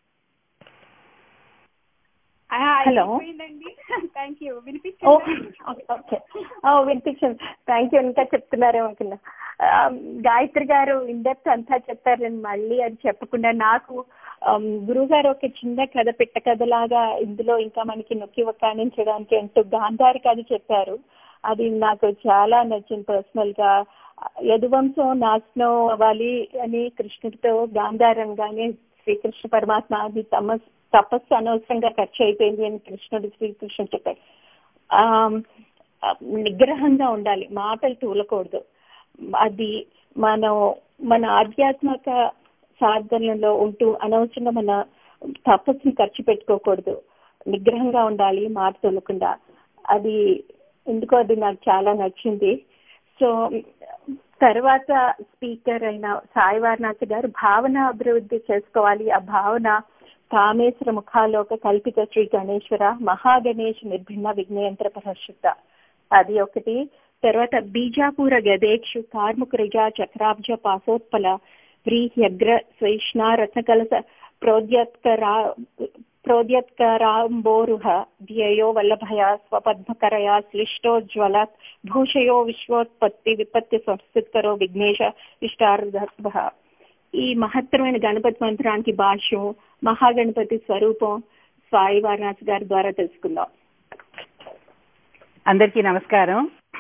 hello thank you okay వినిపించింది థ్యాంక్ యూ ఇంకా చెప్తున్నారేమో అనుకున్నా గాయత్రి గారు ఇండెప్త్ అంతా చెప్పారు నేను మళ్ళీ అది చెప్పకుండా నాకు గురువు గారు ఒక చిన్న కథ పెట్ట కథలాగా ఇందులో ఇంకా మనకి నొక్కి వక్కాణించడానికి అంటూ గాంధారి కథ చెప్పారు అది నాకు చాలా నచ్చింది పర్సనల్ గా యదువంశం నాశనం అవ్వాలి అని కృష్ణుడితో గాంధారంగానే శ్రీకృష్ణ పరమాత్మ అది తమ తపస్సు అనవసరంగా ఖర్చు అయిపోయింది అని కృష్ణుడు శ్రీకృష్ణుడు చెప్పాడు ఆ నిగ్రహంగా ఉండాలి మాటలు తూలకూడదు అది మనం మన ఆధ్యాత్మిక సాధనలో ఉంటూ అనవసరంగా మన తపస్సుని ఖర్చు పెట్టుకోకూడదు నిగ్రహంగా ఉండాలి మాట తొలకుండా అది ఎందుకో అది నాకు చాలా నచ్చింది సో తర్వాత స్పీకర్ అయిన సాయి వారణాథ్ గారు భావన అభివృద్ధి చేసుకోవాలి ఆ భావన కామేశ్వర ముఖాలోక కల్పిత శ్రీ గణేశ్వర మహాగణేష్ నిర్భిన్న విఘ్నయంత్ర ప్రహర్షిత అది ఒకటి తర్వాత బీజాపూర గదేక్షు కార్ముకరిజా చక్రాబ్జ పాసోత్పల వ్రీహ్యగ్ర స్వైష్ణ రత్నకలస ప్రోద్యత్కరా ప్రోద్యత్కరాంబోరుహ ధ్యేయో వల్లభయ స్వపద్మకరయా శ్లిష్టోజ్వల భూషయో విశ్వోత్పత్తి విపత్తి సంస్థిత్కరో విఘ్నేశ ఇష్టార్థ ఈ మహత్తరమైన గణపతి మంత్రానికి భాష్యం మహాగణపతి స్వరూపం స్వాయి వారణాథ్ గారి ద్వారా తెలుసుకుందాం అందరికీ నమస్కారం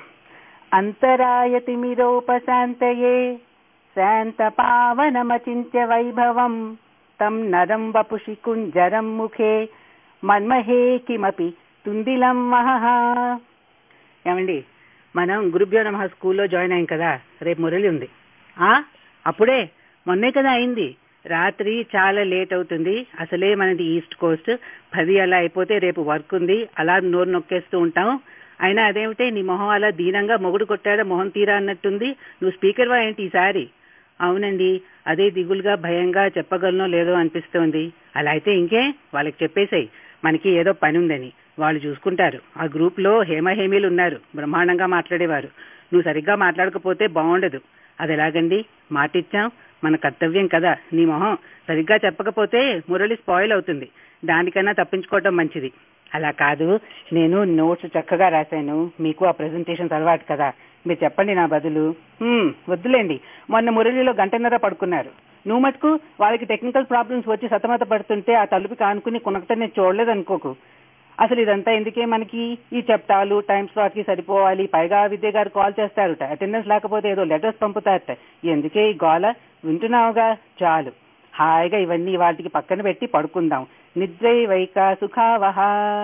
అంతరాయతిమిరోపశాంతయే శాంత పావనమచింత్య వైభవం తం నరం వపుషి కుంజరం ముఖే మన్మహే కిమపి తుందిలం మహః ఏమండి మనం గురుభ్యో నమ స్కూల్లో జాయిన్ అయ్యాం కదా రేపు మురళి ఉంది ఆ అప్పుడే మొన్నే కదా అయింది రాత్రి చాలా లేట్ అవుతుంది అసలే మనది ఈస్ట్ కోస్ట్ పది అలా అయిపోతే రేపు వర్క్ ఉంది అలా నోరు నొక్కేస్తూ ఉంటాం అయినా అదేమిటే నీ మొహం అలా దీనంగా మొగుడు కొట్టాడా మొహం తీరా అన్నట్టుంది నువ్వు స్పీకర్ వా ఏంటి ఈసారి అవునండి అదే దిగులుగా భయంగా చెప్పగలనో లేదో అనిపిస్తోంది అలా అయితే ఇంకే వాళ్ళకి చెప్పేసాయి మనకి ఏదో పని ఉందని వాళ్ళు చూసుకుంటారు ఆ గ్రూప్ లో హేమహేమీలు ఉన్నారు బ్రహ్మాండంగా మాట్లాడేవారు నువ్వు సరిగ్గా మాట్లాడకపోతే బాగుండదు అది ఎలాగండి మాటిచ్చాం మన కర్తవ్యం కదా నీ మొహం సరిగ్గా చెప్పకపోతే మురళి స్పాయిల్ అవుతుంది దానికన్నా తప్పించుకోవటం మంచిది అలా కాదు నేను నోట్స్ చక్కగా రాశాను మీకు ఆ ప్రెజెంటేషన్ అలవాటు కదా మీరు చెప్పండి నా బదులు "హ్మ్, వద్దులేండి మొన్న మురళిలో గంటన్నర పడుకున్నారు నువ్వు మటుకు వాళ్ళకి టెక్నికల్ ప్రాబ్లమ్స్ వచ్చి సతమత పడుతుంటే ఆ తలుపు కానుకుని కొనకతే నేను చూడలేదు అనుకోకు అసలు ఇదంతా ఎందుకే మనకి ఈ చెప్తాలు టైం స్లాట్ కి సరిపోవాలి పైగా విద్య గారు కాల్ చేస్తారుట అటెండెన్స్ లేకపోతే ఏదో లెటర్స్ పంపుతారట ఎందుకే ఈ గోల వింటున్నావుగా చాలు హాయిగా ఇవన్నీ వాటికి పక్కన పెట్టి పడుకుందాం నిద్రై వైక సుఖావహ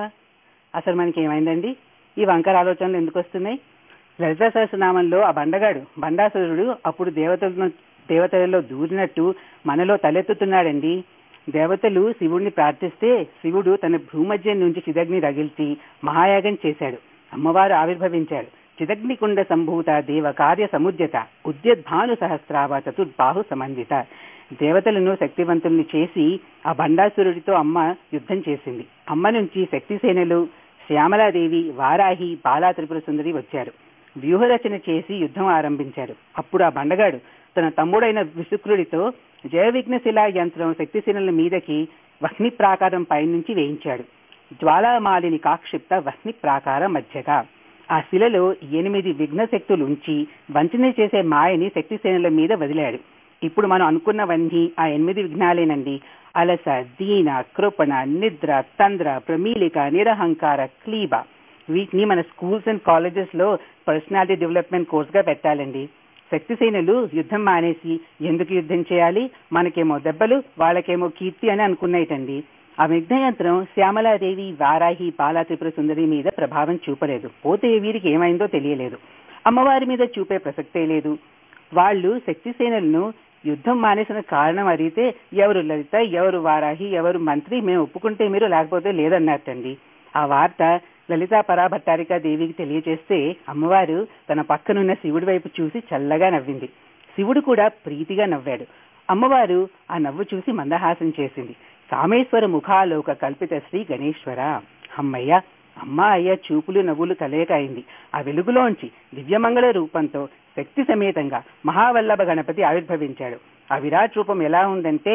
అసలు మనకి ఏమైందండి ఈ వంకర ఆలోచనలు ఎందుకు వస్తున్నాయి లలిత సహస్రనామంలో ఆ బండగాడు బండాసురుడు అప్పుడు దేవతలను దేవతలలో దూరినట్టు మనలో తలెత్తుతున్నాడండి దేవతలు శివుడిని ప్రార్థిస్తే శివుడు తన భూమధ్యం నుంచి చిదగ్ని రగిల్చి మహాయాగం చేశాడు అమ్మవారు ఆవిర్భవించాడు చిదగ్నికుండ సంభూత దేవ కార్య సముద్యత ఉద్యద్భాను సహస్రావ చతుర్బాహు సమన్విత దేవతలను శక్తివంతుల్ని చేసి ఆ బండాసురుడితో అమ్మ యుద్ధం చేసింది అమ్మ నుంచి శక్తి సేనలు శ్యామలాదేవి వారాహి బాలా త్రిపుర సుందరి వచ్చారు వ్యూహరచన చేసి యుద్ధం ఆరంభించాడు అప్పుడు ఆ బండగాడు తన తమ్ముడైన విశుక్రుడితో జయ విఘ్నశిలా యంత్రం శక్తిసేనల మీదకి వహ్ని ప్రాకారం పైనుంచి వేయించాడు జ్వాలామాలిని కాక్షిప్త వహ్ని ప్రాకార మధ్యగా ఆ శిలలో ఎనిమిది విఘ్న శక్తులు ఉంచి వంచన చేసే మాయని శక్తిసేనల మీద వదిలాడు ఇప్పుడు మనం అనుకున్నవన్నీ ఆ ఎనిమిది విఘ్నాలేనండి అలస దీన కృపణ నిద్ర తంద్ర ప్రమీలిక నిరహంకార క్లీబ వీటిని మన స్కూల్స్ అండ్ కాలేజెస్ లో పర్సనాలిటీ డెవలప్మెంట్ కోర్స్ గా పెట్టాలండి శక్తిసేనలు యుద్ధం మానేసి ఎందుకు యుద్ధం చేయాలి మనకేమో దెబ్బలు వాళ్ళకేమో కీర్తి అని అనుకున్నాయిటండి ఆ విఘ్నయంత్రం శ్యామలాదేవి వారాహి బాలా త్రిపుర సుందరి మీద ప్రభావం చూపలేదు పోతే వీరికి ఏమైందో తెలియలేదు అమ్మవారి మీద చూపే ప్రసక్తే లేదు వాళ్ళు శక్తిసేనలను యుద్ధం మానేసిన కారణం అడిగితే ఎవరు లలిత ఎవరు వారాహి ఎవరు మంత్రి మేము ఒప్పుకుంటే మీరు లేకపోతే లేదన్నట్టండి ఆ వార్త లలితా పరాభట్టారికా దేవికి తెలియజేస్తే అమ్మవారు తన పక్కనున్న శివుడి వైపు చూసి చల్లగా నవ్వింది శివుడు కూడా ప్రీతిగా నవ్వాడు అమ్మవారు ఆ నవ్వు చూసి మందహాసం చేసింది కామేశ్వర ముఖాలోక కల్పిత శ్రీ గణేశ్వర అమ్మయ్య అమ్మ అయ్య చూపులు నవ్వులు కలయిక అయింది ఆ వెలుగులోంచి దివ్యమంగళ రూపంతో శక్తి సమేతంగా మహావల్లభ గణపతి ఆవిర్భవించాడు ఆ విరాట్ రూపం ఎలా ఉందంటే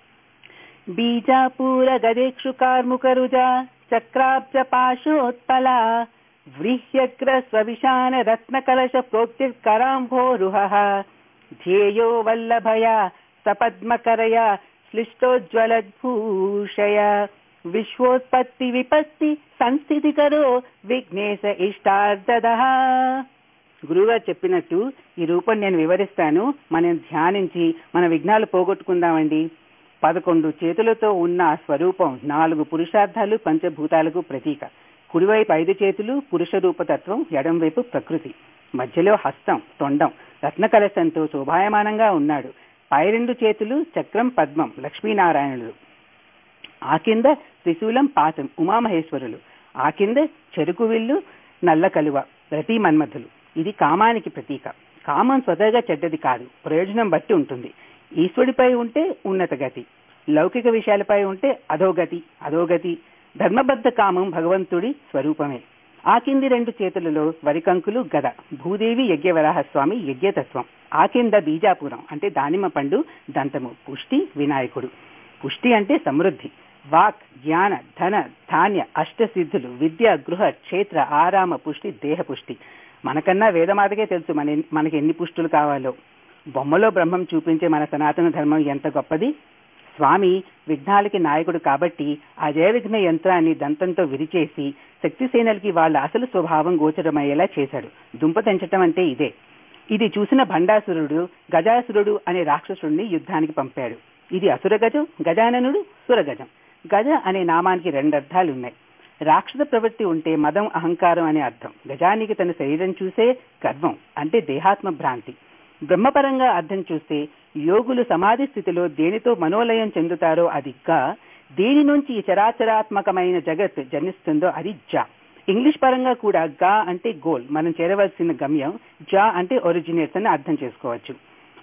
బీజాపూర గదేక్షు కార్ముకరుజ చక్రాబ్జ పాశోత్పల వ్రీహ్యగ్ర స్వవిశాన రత్న కలశ ప్రోక్తికరాంభోరుహ ధ్యేయో వల్లభయ సపద్మకరయ श्लिष्टोज्ज्वलद्भूषय విశ్వోత్పత్తి విపత్తి సంస్థితికరో విఘ్నేశ ఇష్టార్థదః గురువుగారు చెప్పినట్టు ఈ రూపం నేను వివరిస్తాను మనం ధ్యానించి మన విఘ్నాలు పోగొట్టుకుందామండి పదకొండు చేతులతో ఉన్న ఆ స్వరూపం నాలుగు పురుషార్థాలు పంచభూతాలకు ప్రతీక కుడివైపు ఐదు చేతులు పురుష రూపతత్వం ఎడంవైపు ప్రకృతి మధ్యలో హస్తం తొండం రత్న కలశంతో శోభాయమానంగా ఉన్నాడు పై రెండు చేతులు చక్రం పద్మం లక్ష్మీనారాయణులు ఆ కింద త్రిశూలం పాతం ఉమామహేశ్వరులు ఆ కింద చెరుకు విల్లు నల్ల కలువ ప్రతి మన్మథులు ఇది కామానికి ప్రతీక కామం స్వతగా చెడ్డది కాదు ప్రయోజనం బట్టి ఉంటుంది ఈశ్వరుడిపై ఉంటే ఉన్నత గతి లౌకిక విషయాలపై ఉంటే అధోగతి అధోగతి ధర్మబద్ధ కామం భగవంతుడి స్వరూపమే ఆ కింది రెండు చేతులలో వరికంకులు గద భూదేవి యజ్ఞవరాహస్వామి యజ్ఞతత్వం ఆ కింద బీజాపురం అంటే దానిమ్మ పండు దంతము పుష్టి వినాయకుడు పుష్టి అంటే సమృద్ధి వాక్ జ్ఞాన ధన ధాన్య అష్టసిద్ధులు విద్య గృహ క్షేత్ర ఆరామ పుష్టి దేహ పుష్టి మనకన్నా వేదమాతకే తెలుసు మన మనకి ఎన్ని పుష్టులు కావాలో బొమ్మలో బ్రహ్మం చూపించే మన సనాతన ధర్మం ఎంత గొప్పది స్వామి విఘ్నాలకి నాయకుడు కాబట్టి ఆ జయ విఘ్న యంత్రాన్ని దంతంతో విరిచేసి శక్తిసేనలకి వాళ్ళ అసలు స్వభావం గోచరమయ్యేలా చేశాడు దుంప తెంచటం అంటే ఇదే ఇది చూసిన భండాసురుడు గజాసురుడు అనే రాక్షసుడిని యుద్ధానికి పంపాడు ఇది అసుర గజం గజాననుడు సురగజం గజ అనే నామానికి రెండు అర్థాలు ఉన్నాయి రాక్షస ప్రవృత్తి ఉంటే మదం అహంకారం అనే అర్థం గజానికి తన శరీరం చూసే గర్వం అంటే దేహాత్మ భ్రాంతి బ్రహ్మపరంగా అర్థం చూస్తే యోగులు సమాధి స్థితిలో దేనితో మనోలయం చెందుతారో అది గా దేని నుంచి ఈ చరాచరాత్మకమైన జగత్ జన్మిస్తుందో అది జా ఇంగ్లీష్ పరంగా కూడా గా అంటే గోల్ మనం చేరవలసిన గమ్యం జా అంటే ఒరిజినేట్స్ అని అర్థం చేసుకోవచ్చు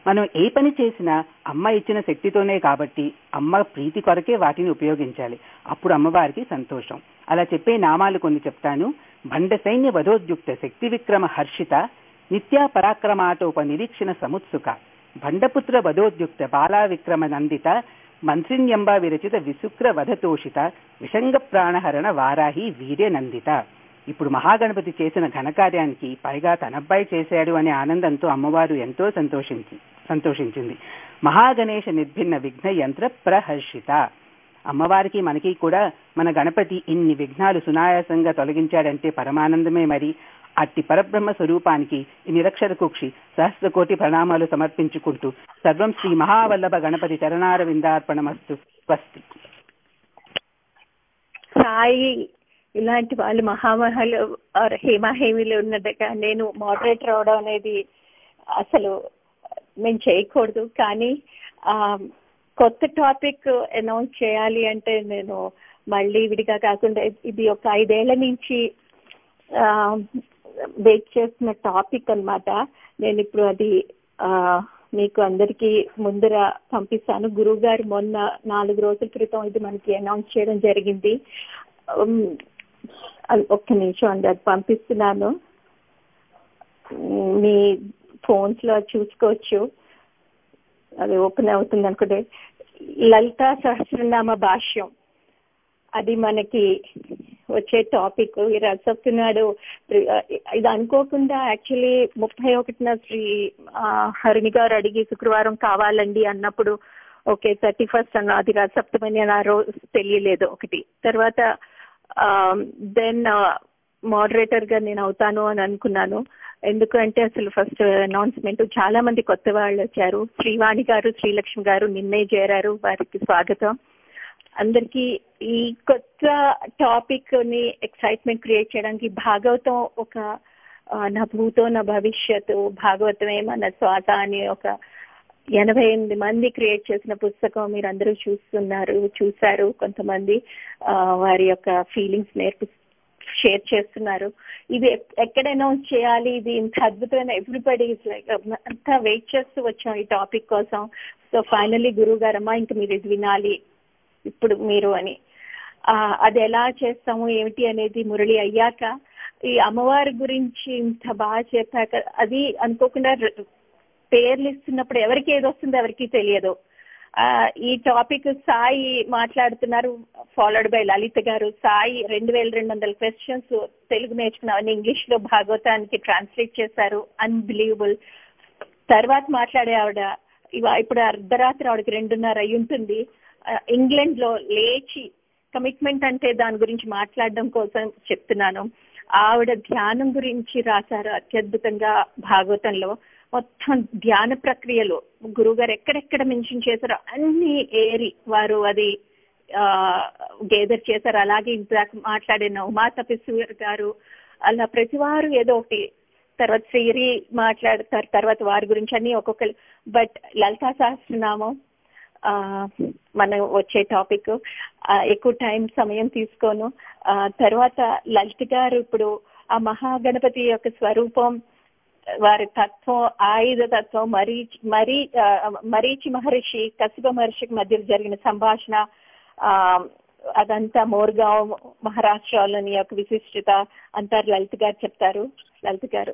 మనం ఏ పని చేసినా అమ్మ ఇచ్చిన శక్తితోనే కాబట్టి అమ్మ ప్రీతి కొరకే వాటిని ఉపయోగించాలి అప్పుడు అమ్మవారికి సంతోషం అలా చెప్పే నామాలు కొన్ని చెప్తాను బండ సైన్య వధోద్యుక్త శక్తి విక్రమ హర్షిత నిత్యా పరాక్రమాటోప నిరీక్షణ సముత్సుక భండపుత్ర వధోద్యుక్త బాలా విక్రమ నందిత మంత్రిన్యంబ విరచిత విశుక్ర వధతోషిత విషంగ ప్రాణహరణ వారాహి వీర్య నందిత ఇప్పుడు మహాగణపతి చేసిన ఘనకార్యానికి పైగా తనబ్బాయి చేశాడు అనే ఆనందంతో అమ్మవారు ఎంతో సంతోషించి సంతోషించింది మహాగణేశ నిర్భిన్న విఘ్న యంత్ర ప్రహర్షిత అమ్మవారికి మనకి కూడా మన గణపతి ఇన్ని విఘ్నాలు సునాయాసంగా తొలగించాడంటే పరమానందమే మరి అట్టి పరబ్రహ్మ స్వరూపానికి ఈ నిరక్షర కుక్షి సహస్ర కోటి ప్రణామాలు సమర్పించుకుంటూ సర్వం శ్రీ మహావల్లభ గణపతి చరణార విందార్పణమస్తు స్వస్తి సాయి ఇలాంటి వాళ్ళు మహామహలు ఆర్ హేమాహేమిలు ఉన్నట్టుగా నేను మోడరేటర్ అవడం అనేది అసలు మేము చేయకూడదు కానీ ఆ, కొత్త టాపిక్ అనౌన్స్ చేయాలి అంటే నేను మళ్ళీ విడిగా కాకుండా ఇది ఒక ఐదేళ్ల నుంచి వెయిట్ చేస్తున్న టాపిక్ అన్నమాట నేను ఇప్పుడు అది ఆ, మీకు అందరికీ ముందర పంపిస్తాను గురువు గారు మొన్న నాలుగు రోజుల క్రితం ఇది మనకి అనౌన్స్ చేయడం జరిగింది ఉమ్, అది ఒక్క నిమిషం అండి అది పంపిస్తున్నాను ఉమ్, మీ ఫోన్స్ లో చూసుకోవచ్చు అది ఓపెన్ అవుతుంది అనుకుంటే లలితా సహస్రనామ భాష్యం అది మనకి వచ్చే టాపిక్ ఈ రసప్తున్నాడు ఇది అనుకోకుండా యాక్చువల్లీ ముప్పై ఒకటిన శ్రీ ఆ, హరిణి గారు అడిగి శుక్రవారం కావాలండి అన్నప్పుడు ఓకే థర్టీ ఫస్ట్ అన్న అది రసప్తమని అని ఆ రోజు తెలియలేదు ఒకటి తర్వాత దెన్ మోడరేటర్ గా నేను అవుతాను అని అనుకున్నాను ఎందుకంటే అసలు ఫస్ట్ అనౌన్స్మెంట్ చాలా మంది కొత్త వాళ్ళు వచ్చారు శ్రీవాణి గారు శ్రీలక్ష్మి గారు నిన్నే చేరారు వారికి స్వాగతం అందరికి ఈ కొత్త టాపిక్ ని ఎక్సైట్మెంట్ క్రియేట్ చేయడానికి భాగవతం ఒక ఆ, నా భూతో నా భవిష్యత్తు భాగవతమే మన శ్వాస అని ఒక ఎనభై ఎనిమిది మంది క్రియేట్ చేసిన పుస్తకం మీరు అందరూ చూస్తున్నారు చూశారు కొంతమంది ఆ, వారి యొక్క ఫీలింగ్స్ నేర్పి షేర్ చేస్తున్నారు ఇది ఎక్- ఎక్కడ అనౌన్స్ చేయాలి ఇది ఇంత అద్భుతమైన ఎవ్రీబడి లైక్ అంతా వెయిట్ చేస్తూ వచ్చాం ఈ టాపిక్ కోసం సో ఫైనల్లీ గురువు గారమ్మా ఇంక మీరు ఇది వినాలి ఇప్పుడు మీరు అని ఆ, అది ఎలా చేస్తాము ఏమిటి అనేది మురళి అయ్యాక ఈ అమ్మవారి గురించి ఇంత బాగా చెప్పాక అది అనుకోకుండా ర- పేర్లు ఇస్తున్నప్పుడు ఎవరికి ఏది వస్తుందో ఎవరికి తెలియదు ఆ, ఈ టాపిక్ సాయి మాట్లాడుతున్నారు ఫాలోడ్ బై లలిత గారు సాయి రెండు వేల రెండు వందల క్వశ్చన్స్ తెలుగు నేర్చుకున్నామని ఇంగ్లీష్ లో భాగవతానికి ట్రాన్స్లేట్ చేశారు అన్బిలీవబుల్ తర్వాత మాట్లాడే ఆవిడ ఇవా- ఇప్పుడు అర్ధరాత్రి ఆవిడకి రెండున్నర అయి ఉంటుంది ఆ, ఇంగ్లాండ్ లో లేచి కమిట్మెంట్ అంటే దాని గురించి మాట్లాడడం కోసం చెప్తున్నాను ఆవిడ ధ్యానం గురించి రాశారు అత్యద్భుతంగా భాగవతంలో మొత్తం ధ్యాన ప్రక్రియలో గురువు గారు ఎక్కడెక్కడ మెన్షన్ చేశారో అన్ని ఏరి వారు అది గేదర్ చేశారు అలాగే ఇందాక మాట్లాడిన ఉమా తపస్వి గారు అలా ప్రతి వారు ఏదో ఒకటి తర్వాత శ్రీరి మాట్లాడతారు తర్వాత వారి గురించి అన్ని ఒక్కొక్కరు బట్ లలితా సహస్రనామం ఆ, మనం వచ్చే టాపిక్ ఎక్కువ టైం సమయం తీసుకోను ఆ, తర్వాత లలిత గారు ఇప్పుడు ఆ మహాగణపతి యొక్క స్వరూపం వారి తత్వం ఆయుధ తత్వం మరీచి మరీ ఆ, మరీచి మహర్షి కసిప మహర్షికి మధ్య జరిగిన సంభాషణ ఆ అదంతా మోర్గావ్ మహారాష్ట్రలోని యొక్క విశిష్టత అంతా లలిత గారు చెప్తారు లలిత గారు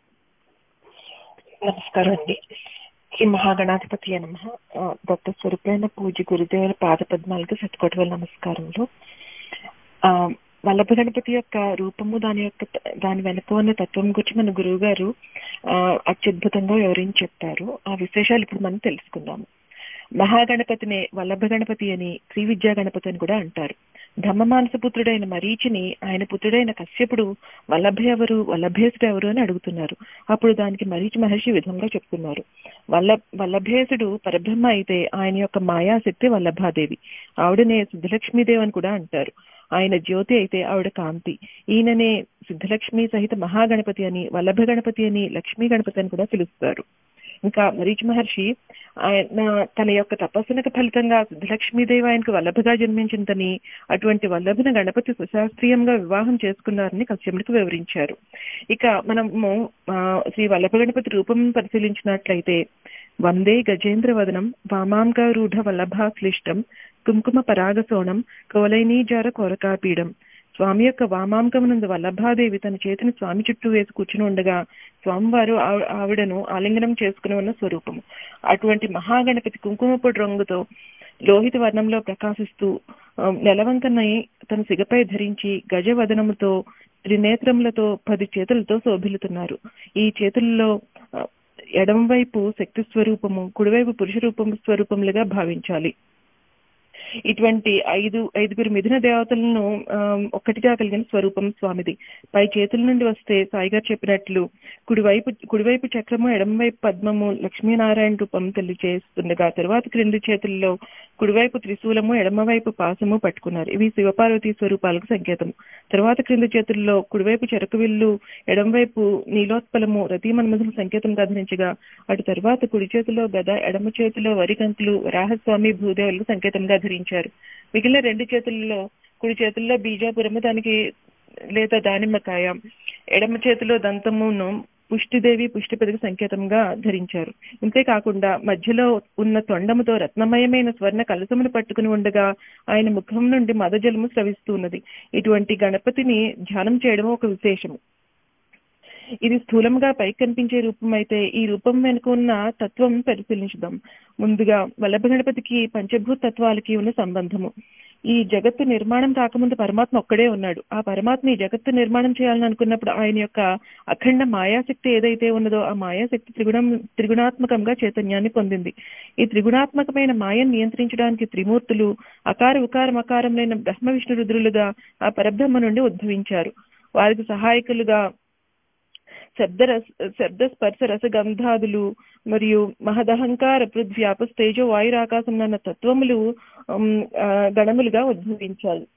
నమస్కారం అండి శ్రీ మహాగణాధిపతి నమ డాక్టర్ స్వరూపైన పూజ గురుదేవుల పాద పద్మాలకు శతకోటి వేల నమస్కారములు ఆ, వల్లభ గణపతి యొక్క రూపము దాని యొక్క దాని వెనుక ఉన్న తత్వం గురించి మన గురువు గారు ఆ, అత్యద్భుతంగా వివరించి చెప్పారు ఆ విశేషాలు ఇప్పుడు మనం తెలుసుకుందాము మహాగణపతిని వల్లభ గణపతి అని శ్రీ విద్యా గణపతి అని కూడా అంటారు ధమ్మమానస పుత్రుడైన మరీచిని ఆయన పుత్రుడైన కశ్యపుడు వల్లభ ఎవరు వల్లభేసుడు ఎవరు అని అడుగుతున్నారు అప్పుడు దానికి మరీచి మహర్షి ఈ విధంగా చెప్తున్నారు వల్ల వల్లభేసుడు పరబ్రహ్మ అయితే ఆయన యొక్క మాయాశక్తి వల్లభాదేవి ఆవిడనే సిద్ధలక్ష్మీదేవి అని కూడా అంటారు ఆయన జ్యోతి అయితే ఆవిడ కాంతి ఈయననే సిద్ధలక్ష్మి సహిత మహాగణపతి అని వల్లభ గణపతి అని లక్ష్మీ గణపతి అని కూడా పిలుస్తారు ఇంకా మరీచ్ మహర్షి ఆయన తన యొక్క తపస్సునకు ఫలితంగా సిద్ధలక్ష్మీదేవి ఆయనకు వల్లభగా జన్మించిందని అటువంటి వల్లభన గణపతి సుశాస్త్రీయంగా వివాహం చేసుకున్నారని కశ్యపుడికి వివరించారు ఇక మనము ఆ, శ్రీ వల్లభ గణపతి రూపం పరిశీలించినట్లయితే వందే గజేంద్రవదనం వామాంగారూఢ వల్లభాక్లిష్టం కుంకుమ పరాగసోణం కోలైనీజార కోరకాపీడం స్వామి యొక్క వామాంకమునందు వల్లభాదేవి తన చేతిని స్వామి చుట్టూ వేసి కూర్చుని ఉండగా స్వామివారు ఆవి- ఆవిడను ఆలింగనం చేసుకుని ఉన్న స్వరూపము అటువంటి మహాగణపతి కుంకుమపొడి రంగుతో లోహిత వర్ణంలో ప్రకాశిస్తూ ఆ, నెలవంకనై తన సిగపై ధరించి గజవదనముతో త్రినేత్రములతో పది చేతులతో శోభిల్లుతున్నారు ఈ చేతుల్లో ఆ, ఎడమవైపు శక్తి స్వరూపము కుడివైపు పురుష రూపము స్వరూపములుగా భావించాలి ఇటువంటి ఐదు ఐదుగురు మిథున దేవతలను ఆ, ఒక్కటిగా కలిగిన స్వరూపం స్వామిది పై చేతుల నుండి వస్తే సాయి గారు చెప్పినట్లు కుడివైపు కుడివైపు చక్రము ఎడమవైపు పద్మము లక్ష్మీనారాయణ రూపం తెలియజేస్తుండగా తరువాత క్రింది చేతుల్లో కుడివైపు త్రిశూలము ఎడమవైపు పాసము పట్టుకున్నారు ఇవి శివపార్వతి స్వరూపాలకు సంకేతం తరువాత క్రింది చేతుల్లో కుడివైపు చెరకు విల్లు ఎడమవైపు నీలోత్పలము రతీమన్మధుల సంకేతంగా ధరించగా అటు తరువాత కుడి చేతిలో గద ఎడమ చేతిలో వరికంతులు వరాహస్వామి భూదేవులకు సంకేతంగా ధరించారు మిగిలిన రెండు చేతుల్లో కుడి చేతుల్లో బీజాపురము దానికి లేదా దానిమ్మకాయ ఎడమ చేతిలో దంతమును పుష్టిదేవి పుష్టిపదికి సంకేతంగా ధరించారు ఇంతేకాకుండా మధ్యలో ఉన్న తొండముతో రత్నమయమైన స్వర్ణ కలసమును పట్టుకుని ఉండగా ఆయన ముఖం నుండి మదజలము స్రవిస్తున్నది ఇటువంటి గణపతిని ధ్యానం చేయడం ఒక విశేషము ఇది స్థూలంగా పైకి కనిపించే రూపం అయితే ఈ రూపం వెనుక ఉన్న తత్వం పరిశీలించుదాం ముందుగా వల్లభ గణపతికి పంచభూత తత్వాలకి ఉన్న సంబంధము ఈ జగత్తు నిర్మాణం కాకముందు పరమాత్మ ఒక్కడే ఉన్నాడు ఆ పరమాత్మ ఈ జగత్తు నిర్మాణం చేయాలని అనుకున్నప్పుడు ఆయన యొక్క అఖండ మాయాశక్తి ఏదైతే ఉన్నదో ఆ మాయాశక్తి త్రిగుణం త్రిగుణాత్మకంగా చైతన్యాన్ని పొందింది ఈ త్రిగుణాత్మకమైన మాయను నియంత్రించడానికి త్రిమూర్తులు అకార ఉకార మకారములైన బ్రహ్మ విష్ణు రుద్రులుగా ఆ పరబ్రహ్మ నుండి ఉద్భవించారు వారికి సహాయకులుగా శబ్దరస శబ్ద స్పర్శ రసగంధాదులు మరియు మహదహంకార పృథ్వ్యాప తేజో వాయురాకాశం అన్న తత్వములు ఉమ్, ఆ, గణములుగా ఉద్భవించాలి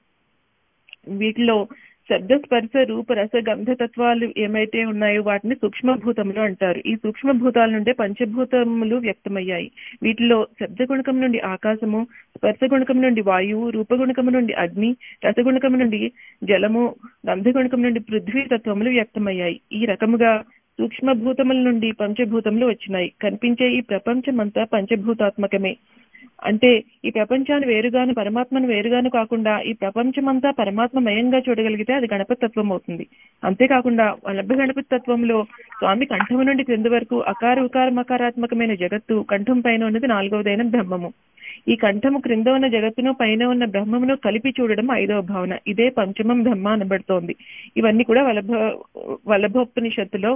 వీటిలో శబ్ద స్పర్శ రూప రస గంధ తత్వాలు ఏమైతే ఉన్నాయో వాటిని సూక్ష్మభూతములు అంటారు ఈ సూక్ష్మభూతాల నుండే పంచభూతములు వ్యక్తమయ్యాయి వీటిలో శబ్ద గుణకం నుండి ఆకాశము స్పర్శ గుణకం నుండి వాయువు రూపగుణకం నుండి అగ్ని రసగుణకం నుండి జలము గంధగుణకం నుండి పృథ్వీ తత్వములు వ్యక్తమయ్యాయి ఈ రకముగా సూక్ష్మభూతముల నుండి పంచభూతములు వచ్చినాయి కనిపించే ఈ ప్రపంచమంతా పంచభూతాత్మకమే అంటే ఈ ప్రపంచాన్ని వేరుగాను పరమాత్మను వేరుగాను కాకుండా ఈ ప్రపంచమంతా పరమాత్మమయంగా చూడగలిగితే అది గణపతి తత్వం అవుతుంది అంతేకాకుండా వల్లభ గణపతి తత్వంలో స్వామి కంఠము నుండి క్రింది వరకు అకార ఉకార మకారాత్మకమైన జగత్తు కంఠం పైన ఉన్నది నాలుగవదైన బ్రహ్మము ఈ కంఠము క్రింద ఉన్న జగత్తును పైన ఉన్న బ్రహ్మమును కలిపి చూడడం ఐదవ భావన ఇదే పంచమం బ్రహ్మ అనబడుతోంది ఇవన్నీ కూడా వల్లభ వల్లభోపనిషత్తులో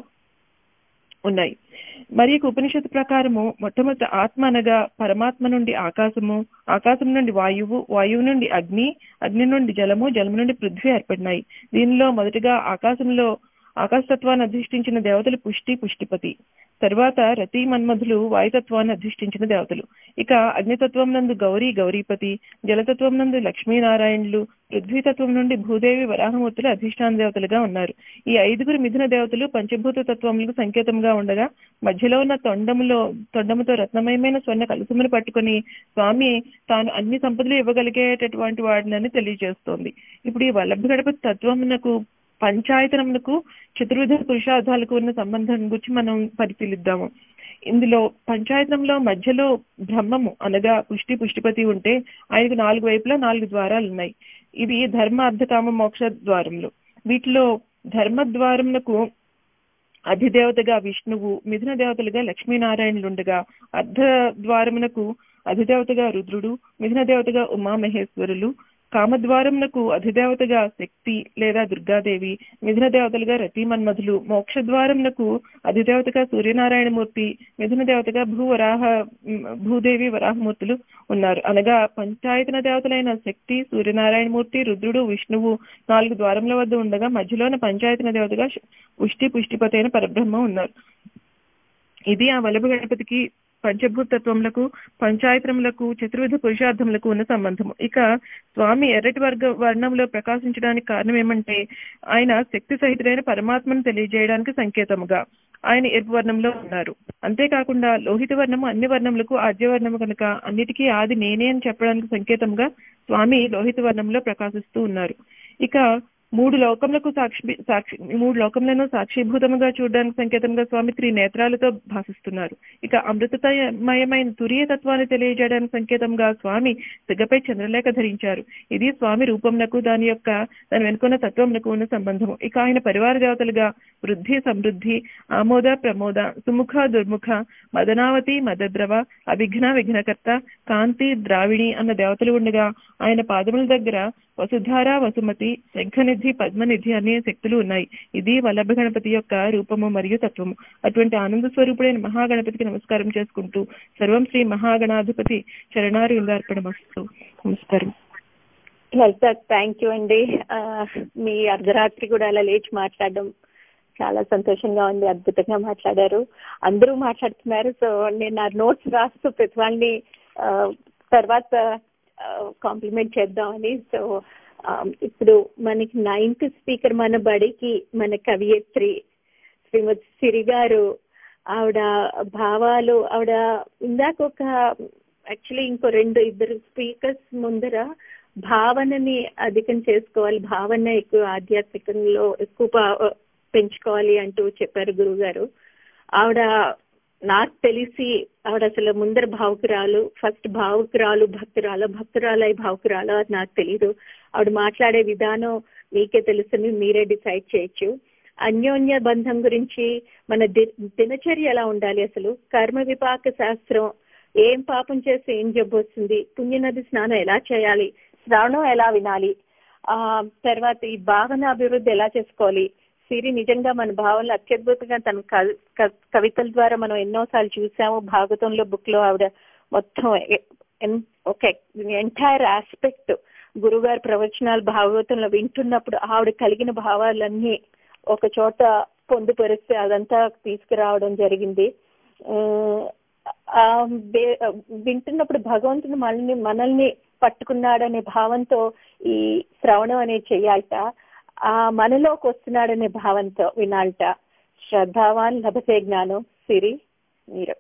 ఉన్నాయి మరి ఈ ఉపనిషత్తు ప్రకారము మొట్టమొదటి ఆత్మ అనగా పరమాత్మ నుండి ఆకాశము ఆకాశం నుండి వాయువు వాయువు నుండి అగ్ని అగ్ని నుండి జలము జలము నుండి పృథ్వీ ఏర్పడినాయి దీనిలో మొదటిగా ఆకాశంలో ఆకాశతత్వాన్ని అధిష్ఠించిన దేవతలు పుష్టి పుష్టిపతి తరువాత రతి మన్మధులు వాయుతత్వాన్ని అధిష్ఠించిన దేవతలు ఇక అగ్నితత్వం నందు గౌరీ గౌరీపతి జలతత్వం నందు లక్ష్మీనారాయణులు పృథ్వీతత్వం నుండి భూదేవి వరాహమూర్తులు అధిష్టాన దేవతలుగా ఉన్నారు ఈ ఐదుగురు మిథున దేవతలు పంచభూత తత్వములకు సంకేతంగా ఉండగా మధ్యలో ఉన్న తొండములో తొండముతో రత్నమయమైన స్వర్ణ కలుసుమును పట్టుకొని స్వామి తాను అన్ని సంపదలు ఇవ్వగలిగేటటువంటి వాడినని తెలియజేస్తోంది ఇప్పుడు ఈ వల్లభ గణపతి తత్వమునకు పంచాయతనములకు చతుర్విధ పురుషార్థాలకు ఉన్న సంబంధం గురించి మనం పరిశీలిద్దాము ఇందులో పంచాయతనంలో మధ్యలో బ్రహ్మము అనగా పుష్టి పుష్టిపతి ఉంటే ఆయనకు నాలుగు వైపులా నాలుగు ద్వారాలు ఉన్నాయి ఇవి ధర్మ అర్ధకామ మోక్ష ద్వారములు వీటిలో ధర్మ ద్వారమునకు అధిదేవతగా విష్ణువు మిథున దేవతలుగా లక్ష్మీనారాయణులు ఉండగా అర్ధ ద్వారమునకు అధిదేవతగా రుద్రుడు మిథున దేవతగా ఉమామహేశ్వరులు కామద్వారమునకు అధిదేవతగా శక్తి లేదా దుర్గాదేవి మిథున దేవతలుగా రతిమన్మధులు మోక్ష ద్వారమునకు అధిదేవతగా సూర్యనారాయణమూర్తి మిథున దేవతగా భూవరాహ భూదేవి వరాహమూర్తులు ఉన్నారు అనగా పంచాయతన దేవతలైన శక్తి సూర్యనారాయణమూర్తి రుద్రుడు విష్ణువు నాలుగు ద్వారముల వద్ద ఉండగా మధ్యలోన పంచాయతన దేవతగా పుష్టి పుష్టిపతి అయిన పరబ్రహ్మ ఉన్నారు ఇది ఆ వల్లభ గణపతికి పంచభూతత్వములకు పంచాయతములకు చతుర్విధ పురుషార్థములకు ఉన్న సంబంధము ఇక స్వామి ఎర్రటి వర్గ వర్ణంలో ప్రకాశించడానికి కారణం ఏమంటే ఆయన శక్తి సహితుడైన పరమాత్మను తెలియజేయడానికి సంకేతముగా ఆయన ఎరుపు వర్ణంలో ఉన్నారు అంతేకాకుండా లోహిత వర్ణము అన్ని వర్ణములకు ఆద్య వర్ణము కనుక అన్నిటికీ ఆది నేనే అని చెప్పడానికి సంకేతంగా స్వామి లోహిత వర్ణంలో ప్రకాశిస్తూ ఉన్నారు ఇక మూడు లోకములకు సాక్షి సాక్షి మూడు లోకములను సాక్షిభూతముగా చూడడానికి సంకేతంగా స్వామి త్రి నేత్రాలతో భాషిస్తున్నారు ఇక అమృతమయమైన తురియ తత్వాన్ని తెలియజేయడానికి సంకేతంగా స్వామి సిగ్గపై చంద్రలేఖ ధరించారు ఇది స్వామి రూపంనకు దాని యొక్క దాని వెనుకున్న తత్వంనకు ఉన్న సంబంధము ఇక ఆయన పరివార దేవతలుగా వృద్ధి సమృద్ధి ఆమోద ప్రమోద సుముఖ దుర్ముఖ మదనావతి మదద్రవ అవిఘ్న విఘ్నకర్త కాంతి ద్రావిణి అన్న దేవతలు ఉండగా ఆయన పాదముల దగ్గర వసుధార వసుమతి శంఖనిధి పద్మనిధి అనే శక్తులు ఉన్నాయి ఇది వల్లభ గణపతి యొక్క రూపము మరియు తత్వము అటువంటి ఆనంద స్వరూపుడైన మహాగణపతికి నమస్కారం చేసుకుంటూ సర్వం శ్రీ మహాగణాధిపతి చరణారి అర్పణమస్తు నమస్కారం లలిత థ్యాంక్ యూ అండి ఆ, మీ అర్ధరాత్రి కూడా అలా లేచి మాట్లాడడం చాలా సంతోషంగా ఉంది అద్భుతంగా మాట్లాడారు అందరూ మాట్లాడుతున్నారు సో నేను నా నోట్స్ రాస్తూ ప్రతి వాళ్ళని ఆ, తర్వాత కాంప్లిమెంట్ చేద్దామని సో ఆ, ఇప్పుడు మనకి నైన్త్ స్పీకర్ మన బడికి మన కవియత్రి శ్రీమతి సిరి గారు ఆవిడ భావాలు ఆవిడ ఇందాక ఒక యాక్చువల్లీ ఇంకో రెండు ఇద్దరు స్పీకర్స్ ముందర భావనని అధికం చేసుకోవాలి భావన ఎక్కువ ఆధ్యాత్మికంలో ఎక్కువ పా- పెంచుకోవాలి అంటూ చెప్పారు గురువు గారు ఆవిడ నాకు తెలిసి ఆవిడ అసలు ముందర భావుకురాలు ఫస్ట్ భావుకురాలు భక్తురాలు భక్తురాలు అయి భావుకురాలు అది నాకు తెలియదు ఆవిడ మాట్లాడే విధానం మీకే తెలుసుని మీరే డిసైడ్ చేయొచ్చు అన్యోన్య బంధం గురించి మన ది- దినచర్య ఎలా ఉండాలి అసలు కర్మ విపాక శాస్త్రం ఏం పాపం చేస్తే ఏం జబ్బు వస్తుంది పుణ్యనది స్నానం ఎలా చేయాలి శ్రావణం ఎలా వినాలి ఆ తర్వాత ఈ భావన అభివృద్ధి ఎలా చేసుకోవాలి సిరి నిజంగా మన భావనలు అత్యద్భుతంగా తన క- క- కవితల ద్వారా మనం ఎన్నోసార్లు చూసాము భాగవతంలో బుక్ లో ఆవిడ మొత్తం ఎ- ఎన్- ఒక ఎంటైర్ ఆస్పెక్ట్ గురుగారి ప్రవచనాలు భాగవతంలో వింటున్నప్పుడు ఆవిడ కలిగిన భావాలన్నీ ఒక చోట పొందుపరిస్తే అదంతా తీసుకురావడం జరిగింది ఆ, ఆ బే- వింటున్నప్పుడు భగవంతుడు మనల్ని మనల్ని పట్టుకున్నాడనే భావంతో ఈ శ్రవణం అనేది చెయ్యాలట ఆ మనలోకి వస్తున్నాడనే భావంతో వినాలట శ్రద్ధావాన్ లభతే జ్ఞానం సిరి మీరు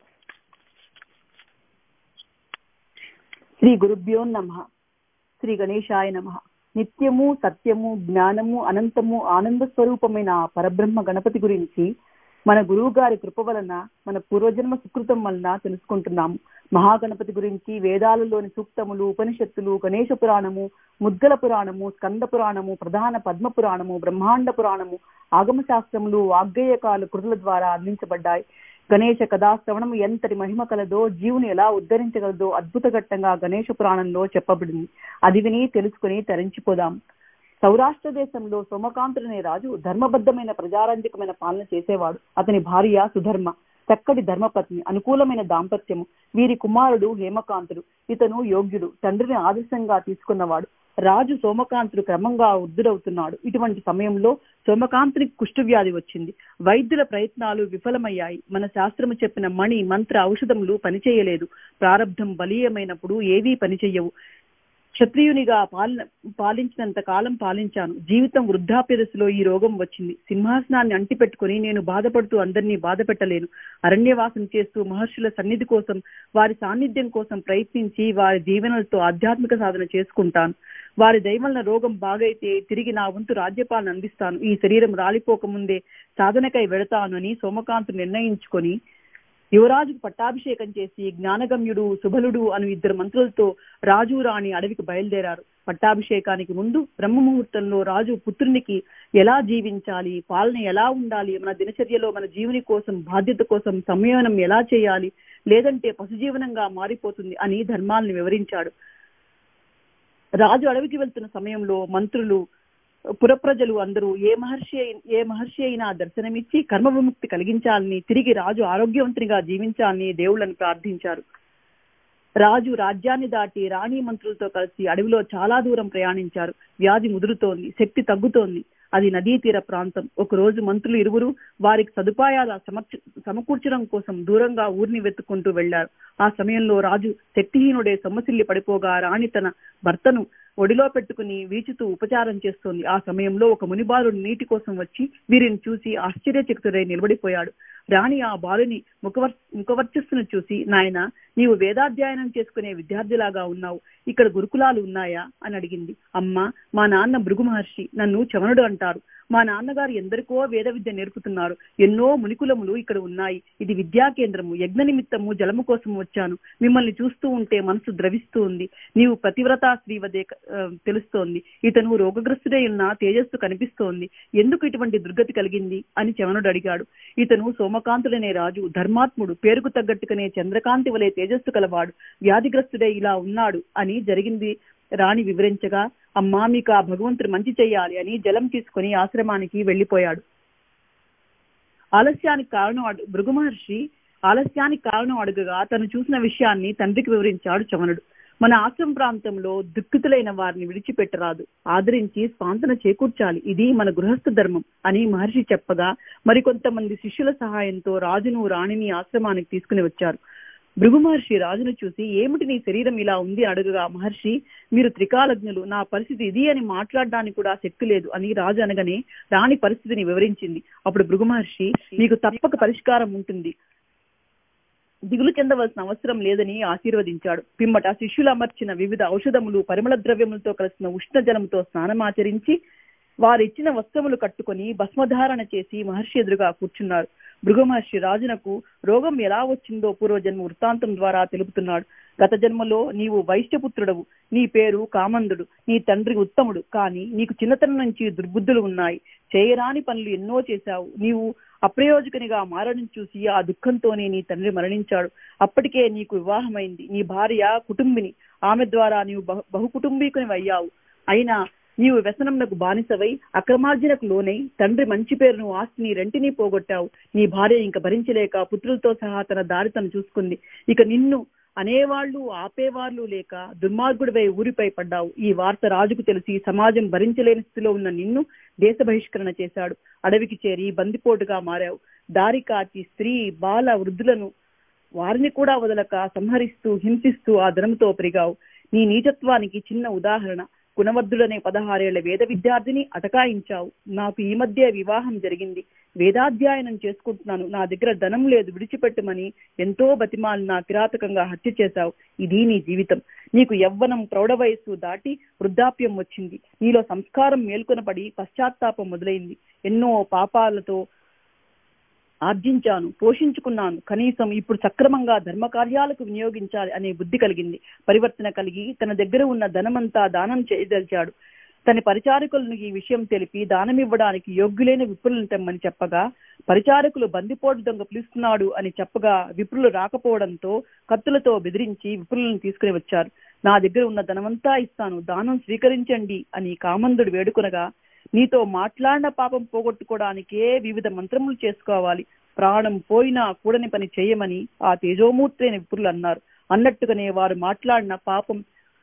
శ్రీ గురుభ్యో నమ శ్రీ గణేశాయ నమ నిత్యము సత్యము జ్ఞానము అనంతము ఆనంద స్వరూపమైన ఆ పరబ్రహ్మ గణపతి గురించి మన గురువు గారి కృప వలన మన పూర్వజన్మ సుకృతం వలన తెలుసుకుంటున్నాము మహాగణపతి గురించి వేదాలలోని సూక్తములు ఉపనిషత్తులు గణేశ పురాణము ముద్గల పురాణము స్కంద పురాణము ప్రధాన పద్మ పురాణము బ్రహ్మాండ పురాణము ఆగమ శాస్త్రములు వాగ్గేయకాలు కృతుల ద్వారా అందించబడ్డాయి గణేశ కథాశ్రవణము ఎంతటి మహిమ కలదో జీవుని ఎలా ఉద్ధరించగలదో అద్భుత ఘట్టంగా గణేశ పురాణంలో చెప్పబడింది అది విని తెలుసుకుని తరించిపోదాం సౌరాష్ట్ర దేశంలో సోమకాంతుడనే రాజు ధర్మబద్ధమైన ప్రజారంజకమైన పాలన చేసేవాడు అతని భార్య సుధర్మ చక్కటి ధర్మపత్ని అనుకూలమైన దాంపత్యము వీరి కుమారుడు హేమకాంతుడు ఇతను యోగ్యుడు తండ్రిని ఆదర్శంగా తీసుకున్నవాడు రాజు సోమకాంతుడు క్రమంగా వృద్ధుడవుతున్నాడు ఇటువంటి సమయంలో సోమకాంతునికి కుష్ఠవ్యాధి వచ్చింది వైద్యుల ప్రయత్నాలు విఫలమయ్యాయి మన శాస్త్రము చెప్పిన మణి మంత్ర ఔషధములు పనిచేయలేదు ప్రారంధం బలీయమైనప్పుడు ఏవీ పనిచేయవు క్షత్రియునిగా పాలన పాలించినంత కాలం పాలించాను జీవితం వృద్ధాప్య దశలో ఈ రోగం వచ్చింది సింహాసనాన్ని అంటిపెట్టుకుని నేను బాధపడుతూ అందరినీ బాధ పెట్టలేను అరణ్యవాసం చేస్తూ మహర్షుల సన్నిధి కోసం వారి సాన్నిధ్యం కోసం ప్రయత్నించి వారి దీవెనలతో ఆధ్యాత్మిక సాధన చేసుకుంటాను వారి దైవలన రోగం బాగైతే తిరిగి నా వంతు రాజ్యపాలన అందిస్తాను ఈ శరీరం రాలిపోకముందే సాధనకై వెళతాను అని సోమకాంతు నిర్ణయించుకొని యువరాజుకు పట్టాభిషేకం చేసి జ్ఞానగమ్యుడు సుబలుడు అను ఇద్దరు మంత్రులతో రాజు రాణి అడవికి బయలుదేరారు పట్టాభిషేకానికి ముందు బ్రహ్మ ముహూర్తంలో రాజు పుత్రునికి ఎలా జీవించాలి పాలన ఎలా ఉండాలి మన దినచర్యలో మన జీవుని కోసం బాధ్యత కోసం సంయోనం ఎలా చేయాలి లేదంటే పశుజీవనంగా మారిపోతుంది అని ధర్మాలను వివరించాడు రాజు అడవికి వెళ్తున్న సమయంలో మంత్రులు పురప్రజలు అందరూ ఏ మహర్షి అయి- ఏ మహర్షి అయినా దర్శనమిచ్చి కర్మ విముక్తి కలిగించాలని తిరిగి రాజు ఆరోగ్యవంతునిగా జీవించాలని దేవుళ్ళని ప్రార్థించారు రాజు రాజ్యాన్ని దాటి రాణి మంత్రులతో కలిసి అడవిలో చాలా దూరం ప్రయాణించారు వ్యాధి ముదురుతోంది శక్తి తగ్గుతోంది అది నదీ తీర ప్రాంతం ఒక రోజు మంత్రులు ఇరువురు వారికి సదుపాయాల సమర్చ సమకూర్చడం కోసం దూరంగా ఊరిని వెతుక్కుంటూ వెళ్లారు ఆ సమయంలో రాజు శక్తిహీనుడే సొమ్మసిల్లి పడిపోగా రాణి తన భర్తను ఒడిలో పెట్టుకుని వీచుతూ ఉపచారం చేస్తోంది ఆ సమయంలో ఒక మునిబాలుడు నీటి కోసం వచ్చి వీరిని చూసి ఆశ్చర్యచకితుడై నిలబడిపోయాడు రాణి ఆ బాలుని ముఖవర్ ముఖవర్చస్సును చూసి నాయన నీవు వేదాధ్యయనం చేసుకునే విద్యార్థిలాగా ఉన్నావు ఇక్కడ గురుకులాలు ఉన్నాయా అని అడిగింది అమ్మ మా నాన్న భృగు మహర్షి నన్ను చవనుడు అంటారు మా నాన్నగారు ఎందరికో వేద విద్య నేర్పుతున్నారు ఎన్నో మునికులములు ఇక్కడ ఉన్నాయి ఇది విద్యా కేంద్రము యజ్ఞ నిమిత్తము జలము కోసం వచ్చాను మిమ్మల్ని చూస్తూ ఉంటే మనసు ద్రవిస్తూ ఉంది నీవు ప్రతివ్రతా శ్రీవదే ఆ, తెలుస్తోంది ఇతను రోగగ్రస్తుడై ఉన్న తేజస్సు కనిపిస్తోంది ఎందుకు ఇటువంటి దుర్గతి కలిగింది అని చవనుడు అడిగాడు ఇతను సోమకాంతుడనే రాజు ధర్మాత్ముడు పేరుకు తగ్గట్టుగానే చంద్రకాంతి వలె తేజస్సు కలవాడు వ్యాధిగ్రస్తుడై ఇలా ఉన్నాడు అని జరిగింది రాణి వివరించగా అమ్మా మీకు ఆ భగవంతుడు మంచి చెయ్యాలి అని జలం తీసుకుని ఆశ్రమానికి వెళ్లిపోయాడు ఆలస్యానికి కారణం అడు భృగు మహర్షి ఆలస్యానికి కారణం అడుగగా తను చూసిన విషయాన్ని తండ్రికి వివరించాడు చవనుడు మన ఆశ్రమ ప్రాంతంలో దుఃఖితులైన వారిని విడిచిపెట్టరాదు ఆదరించి స్పాంతన చేకూర్చాలి ఇది మన గృహస్థ ధర్మం అని మహర్షి చెప్పగా మరికొంతమంది శిష్యుల సహాయంతో రాజును రాణిని ఆశ్రమానికి తీసుకుని వచ్చారు భృగు మహర్షి రాజును చూసి ఏమిటి నీ శరీరం ఇలా ఉంది అని అడుగగా మహర్షి మీరు త్రికాలజ్ఞులు నా పరిస్థితి ఇది అని మాట్లాడడానికి కూడా శక్తి లేదు అని రాజు అనగానే రాణి పరిస్థితిని వివరించింది అప్పుడు భృగు మహర్షి మీకు తప్పక పరిష్కారం ఉంటుంది దిగులు చెందవలసిన అవసరం లేదని ఆశీర్వదించాడు పిమ్మట శిష్యులు అమర్చిన వివిధ ఔషధములు పరిమళ ద్రవ్యములతో కలిసిన ఉష్ణ జలముతో స్నానమాచరించి వారిచ్చిన వస్త్రములు కట్టుకొని భస్మధారణ చేసి మహర్షి ఎదురుగా కూర్చున్నారు భృగు మహర్షి రాజునకు రోగం ఎలా వచ్చిందో పూర్వజన్మ వృత్తాంతం ద్వారా తెలుపుతున్నాడు గత జన్మలో నీవు వైశ్యపుత్రుడవు నీ పేరు కామందుడు నీ తండ్రి ఉత్తముడు కానీ నీకు చిన్నతనం నుంచి దుర్బుద్ధులు ఉన్నాయి చేయరాని పనులు ఎన్నో చేశావు నీవు అప్రయోజకునిగా మారడం చూసి ఆ దుఃఖంతోనే నీ తండ్రి మరణించాడు అప్పటికే నీకు వివాహమైంది నీ భార్య కుటుంబిని ఆమె ద్వారా నీవు బహు బహుకుటుంబీకుని అయ్యావు అయినా నీవు వ్యసనంకు బానిసవై అక్రమార్జనకు లోనై తండ్రి మంచి పేరును ఆస్తిని రెంటిని పోగొట్టావు నీ భార్య ఇంక భరించలేక పుత్రులతో సహా తన దారి తను చూసుకుంది ఇక నిన్ను అనేవాళ్లు ఆపేవాళ్లు లేక దుర్మార్గుడిపై ఊరిపై పడ్డావు ఈ వార్త రాజుకు తెలిసి సమాజం భరించలేని స్థితిలో ఉన్న నిన్ను దేశ బహిష్కరణ చేశాడు అడవికి చేరి బందిపోటుగా మారావు దారి కాచి స్త్రీ బాల వృద్ధులను వారిని కూడా వదలక సంహరిస్తూ హింసిస్తూ ఆ ధనంతో పెరిగావు నీ నీచత్వానికి చిన్న ఉదాహరణ గుణవర్ధుడనే పదహారేళ్ల వేద విద్యార్థిని అటకాయించావు నాకు ఈ మధ్య వివాహం జరిగింది వేదాధ్యయనం చేసుకుంటున్నాను నా దగ్గర ధనం లేదు విడిచిపెట్టమని ఎంతో బతిమాలిన కిరాతకంగా హత్య చేశావు ఇది నీ జీవితం నీకు యవ్వనం ప్రౌఢ వయస్సు దాటి వృద్ధాప్యం వచ్చింది నీలో సంస్కారం మేల్కొనపడి పశ్చాత్తాపం మొదలైంది ఎన్నో పాపాలతో ఆర్జించాను పోషించుకున్నాను కనీసం ఇప్పుడు సక్రమంగా ధర్మ కార్యాలకు వినియోగించాలి అనే బుద్ధి కలిగింది పరివర్తన కలిగి తన దగ్గర ఉన్న ధనమంతా దానం చేయదలిచాడు తన పరిచారకులను ఈ విషయం తెలిపి దానం ఇవ్వడానికి యోగ్యులైన విప్రులను తెమ్మని చెప్పగా పరిచారకులు బందిపోటు దొంగ పిలుస్తున్నాడు అని చెప్పగా విప్రులు రాకపోవడంతో కత్తులతో బెదిరించి విప్రులను తీసుకుని వచ్చారు నా దగ్గర ఉన్న ధనమంతా ఇస్తాను దానం స్వీకరించండి అని కామందుడు వేడుకొనగా నీతో మాట్లాడిన పాపం పోగొట్టుకోవడానికే వివిధ మంత్రములు చేసుకోవాలి ప్రాణం పోయినా కూడని పని చేయమని ఆ తేజోమూర్తి అయిన విపురులు అన్నారు అన్నట్టుగానే వారు మాట్లాడిన పాపం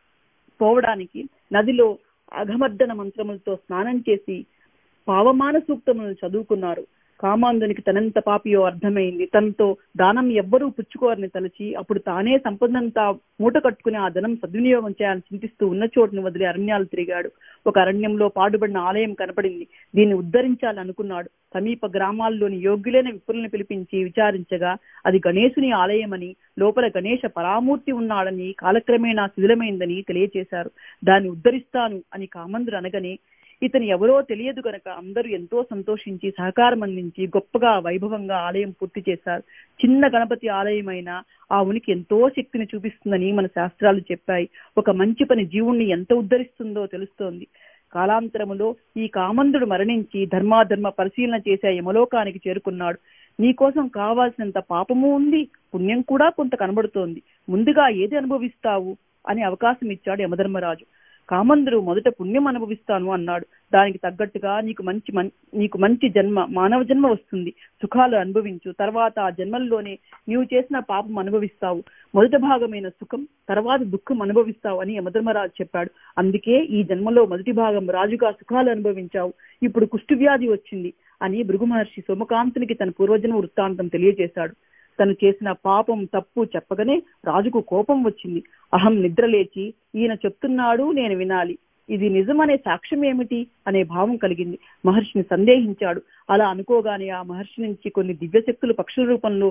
పోవడానికి నదిలో అఘమర్దన మంత్రములతో స్నానం చేసి పావమాన సూక్తములను చదువుకున్నారు కామాంధునికి తనంత పాపియో అర్థమైంది తనతో దానం ఎవ్వరూ పుచ్చుకోరని తలచి అప్పుడు తానే సంపదంతా మూట కట్టుకుని ఆ ధనం సద్వినియోగం చేయాలని చింతిస్తూ ఉన్న చోటును వదిలి అరణ్యాలు తిరిగాడు ఒక అరణ్యంలో పాడుబడిన ఆలయం కనపడింది దీన్ని ఉద్ధరించాలని అనుకున్నాడు సమీప గ్రామాల్లోని యోగ్యులైన విపులను పిలిపించి విచారించగా అది గణేశుని ఆలయమని లోపల గణేశ పరామూర్తి ఉన్నాడని కాలక్రమేణా శిథిలమైందని తెలియచేశారు దాన్ని ఉద్ధరిస్తాను అని కామందుడు అనగానే ఇతను ఎవరో తెలియదు గనక అందరూ ఎంతో సంతోషించి సహకారం అందించి గొప్పగా వైభవంగా ఆలయం పూర్తి చేశారు చిన్న గణపతి ఆలయమైన ఆ ఉనికి ఎంతో శక్తిని చూపిస్తుందని మన శాస్త్రాలు చెప్పాయి ఒక మంచి పని జీవుణ్ణి ఎంత ఉద్ధరిస్తుందో తెలుస్తోంది కాలాంతరములో ఈ కామందుడు మరణించి ధర్మాధర్మ పరిశీలన చేసే యమలోకానికి చేరుకున్నాడు నీకోసం కావాల్సినంత పాపము ఉంది పుణ్యం కూడా కొంత కనబడుతోంది ముందుగా ఏది అనుభవిస్తావు అని అవకాశం ఇచ్చాడు యమధర్మరాజు కామందుడు మొదట పుణ్యం అనుభవిస్తాను అన్నాడు దానికి తగ్గట్టుగా నీకు మంచి మన్- నీకు మంచి జన్మ మానవ జన్మ వస్తుంది సుఖాలు అనుభవించు తర్వాత ఆ జన్మల్లోనే నీవు చేసిన పాపం అనుభవిస్తావు మొదటి భాగమైన సుఖం తర్వాత దుఃఖం అనుభవిస్తావు అని యమధర్మరాజు చెప్పాడు అందుకే ఈ జన్మలో మొదటి భాగం రాజుగా సుఖాలు అనుభవించావు ఇప్పుడు కుష్టు వ్యాధి వచ్చింది అని భృగు మహర్షి సోమకాంతునికి తన పూర్వజన్మ వృత్తాంతం తెలియజేశాడు తను చేసిన పాపం తప్పు చెప్పగానే రాజుకు కోపం వచ్చింది అహం నిద్రలేచి ఈయన చెప్తున్నాడు నేను వినాలి ఇది నిజమనే సాక్ష్యం ఏమిటి అనే భావం కలిగింది మహర్షిని సందేహించాడు అలా అనుకోగానే ఆ మహర్షి నుంచి కొన్ని దివ్యశక్తులు పక్షుల రూపంలో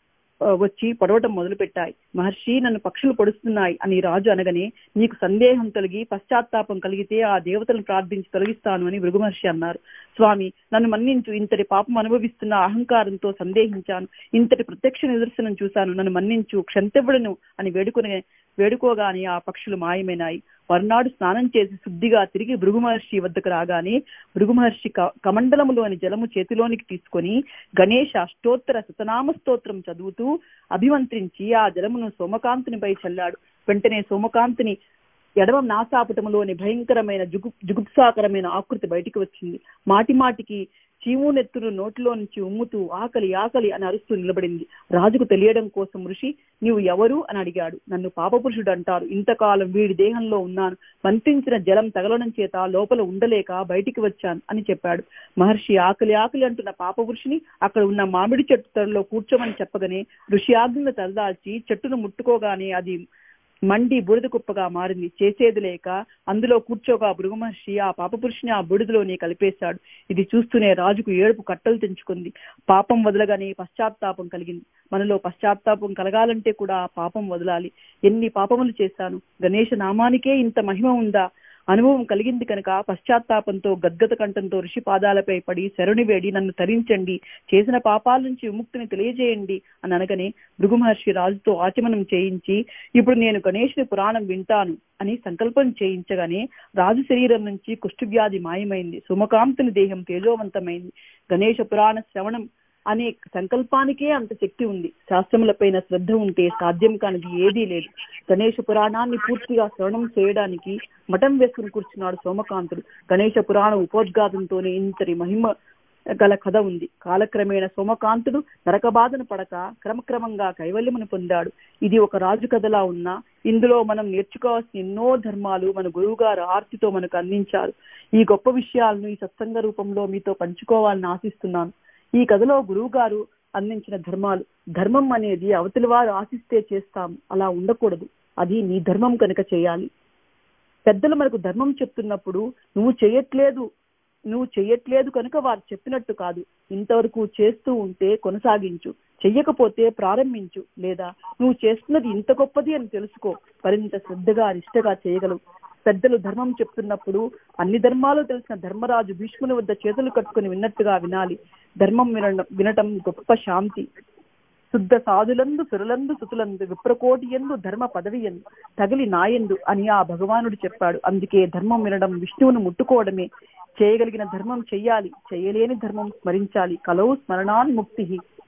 ఆ, వచ్చి పొడవటం మొదలుపెట్టాయి మహర్షి నన్ను పక్షులు పొడుస్తున్నాయి అని రాజు అనగానే నీకు సందేహం తొలగి పశ్చాత్తాపం కలిగితే ఆ దేవతలను ప్రార్థించి తొలగిస్తాను అని భృగు మహర్షి అన్నారు స్వామి నన్ను మన్నించు ఇంతటి పాపం అనుభవిస్తున్న అహంకారంతో సందేహించాను ఇంతటి ప్రత్యక్ష నిదర్శనం చూశాను నన్ను మన్నించు క్షంతవ్యుడను అని వేడుకునే వేడుకోగానే ఆ పక్షులు మాయమైనాయి మర్నాడు స్నానం చేసి శుద్ధిగా తిరిగి భృగు మహర్షి వద్దకు రాగానే భృగు మహర్షి క- కమండలములోని జలము చేతిలోనికి తీసుకొని గణేష అష్టోత్తర శతనామ స్తోత్రం చదువుతూ అభిమంత్రించి ఆ జలమును సోమకాంతునిపై చల్లాడు వెంటనే సోమకాంతుని ఎడమ నాసాపుటములోని భయంకరమైన జుగు జుగుప్సాకరమైన ఆకృతి బయటికి వచ్చింది మాటి మాటికి చీము నెత్తురు నోటిలో నుంచి ఉమ్ముతూ ఆకలి ఆకలి అని అరుస్తూ నిలబడింది రాజుకు తెలియడం కోసం ఋషి నీవు ఎవరు అని అడిగాడు నన్ను పాపపురుషుడు అంటారు ఇంతకాలం వీడి దేహంలో ఉన్నాను మంత్రించిన జలం తగలడం చేత లోపల ఉండలేక బయటికి వచ్చాను అని చెప్పాడు మహర్షి ఆకలి ఆకలి అంటున్న పాపపురుషుని అక్కడ ఉన్న మామిడి చెట్టు తరలో కూర్చోమని చెప్పగానే ఋషి ఆజ్ఞను తలదాల్చి చెట్టును ముట్టుకోగానే అది మండి బురద కుప్పగా మారింది చేసేది లేక అందులో కూర్చోగా భృగు మహర్షి ఆ పాపపురుషుని ఆ బుడిదలోనే కలిపేశాడు ఇది చూస్తూనే రాజుకు ఏడుపు కట్టలు తెంచుకుంది పాపం వదలగానే పశ్చాత్తాపం కలిగింది మనలో పశ్చాత్తాపం కలగాలంటే కూడా ఆ పాపం వదలాలి ఎన్ని పాపములు చేశాను గణేష నామానికే ఇంత మహిమ ఉందా అనుభవం కలిగింది కనుక పశ్చాత్తాపంతో గద్గత కంఠంతో ఋషి పాదాలపై పడి శరణి వేడి నన్ను తరించండి చేసిన పాపాల నుంచి విముక్తిని తెలియజేయండి అని అనగానే భృగు మహర్షి రాజుతో ఆచమనం చేయించి ఇప్పుడు నేను గణేశుని పురాణం వింటాను అని సంకల్పం చేయించగానే రాజు శరీరం నుంచి కుష్ఠవ్యాధి మాయమైంది సుమకాంతుని దేహం తేజోవంతమైంది గణేష పురాణ శ్రవణం అనే సంకల్పానికే అంత శక్తి ఉంది శాస్త్రములపైన శ్రద్ధ ఉంటే సాధ్యం కానిది ఏదీ లేదు గణేష పురాణాన్ని పూర్తిగా శ్రవణం చేయడానికి మఠం వేసుకుని కూర్చున్నాడు సోమకాంతుడు గణేష పురాణ ఉపోద్ఘాతంతోనే ఇంతటి మహిమ గల కథ ఉంది కాలక్రమేణ సోమకాంతుడు నరక బాధను పడక క్రమక్రమంగా కైవల్యమును పొందాడు ఇది ఒక రాజు కథలా ఉన్నా ఇందులో మనం నేర్చుకోవాల్సిన ఎన్నో ధర్మాలు మన గురువు గారు ఆర్తితో మనకు అందించారు ఈ గొప్ప విషయాలను ఈ సత్సంగ రూపంలో మీతో పంచుకోవాలని ఆశిస్తున్నాను ఈ కథలో గురువు గారు అందించిన ధర్మాలు ధర్మం అనేది అవతలి వారు ఆశిస్తే చేస్తాం అలా ఉండకూడదు అది నీ ధర్మం కనుక చేయాలి పెద్దలు మనకు ధర్మం చెప్తున్నప్పుడు నువ్వు చేయట్లేదు నువ్వు చెయ్యట్లేదు కనుక వారు చెప్పినట్టు కాదు ఇంతవరకు చేస్తూ ఉంటే కొనసాగించు చెయ్యకపోతే ప్రారంభించు లేదా నువ్వు చేస్తున్నది ఇంత గొప్పది అని తెలుసుకో మరింత శ్రద్ధగా నిష్టగా చేయగలవు పెద్దలు ధర్మం చెప్తున్నప్పుడు అన్ని ధర్మాలు తెలిసిన ధర్మరాజు భీష్ముని వద్ద చేతులు కట్టుకుని విన్నట్టుగా వినాలి ధర్మం వినడం వినటం గొప్ప శాంతి శుద్ధ సాధులందు సురులందు సుతులందు విప్రకోటి ఎందు ధర్మ పదవి ఎందు తగిలి నాయందు అని ఆ భగవానుడు చెప్పాడు అందుకే ధర్మం వినడం విష్ణువును ముట్టుకోవడమే చేయగలిగిన ధర్మం చెయ్యాలి చేయలేని ధర్మం స్మరించాలి కలవు స్మరణాన్ ముక్తి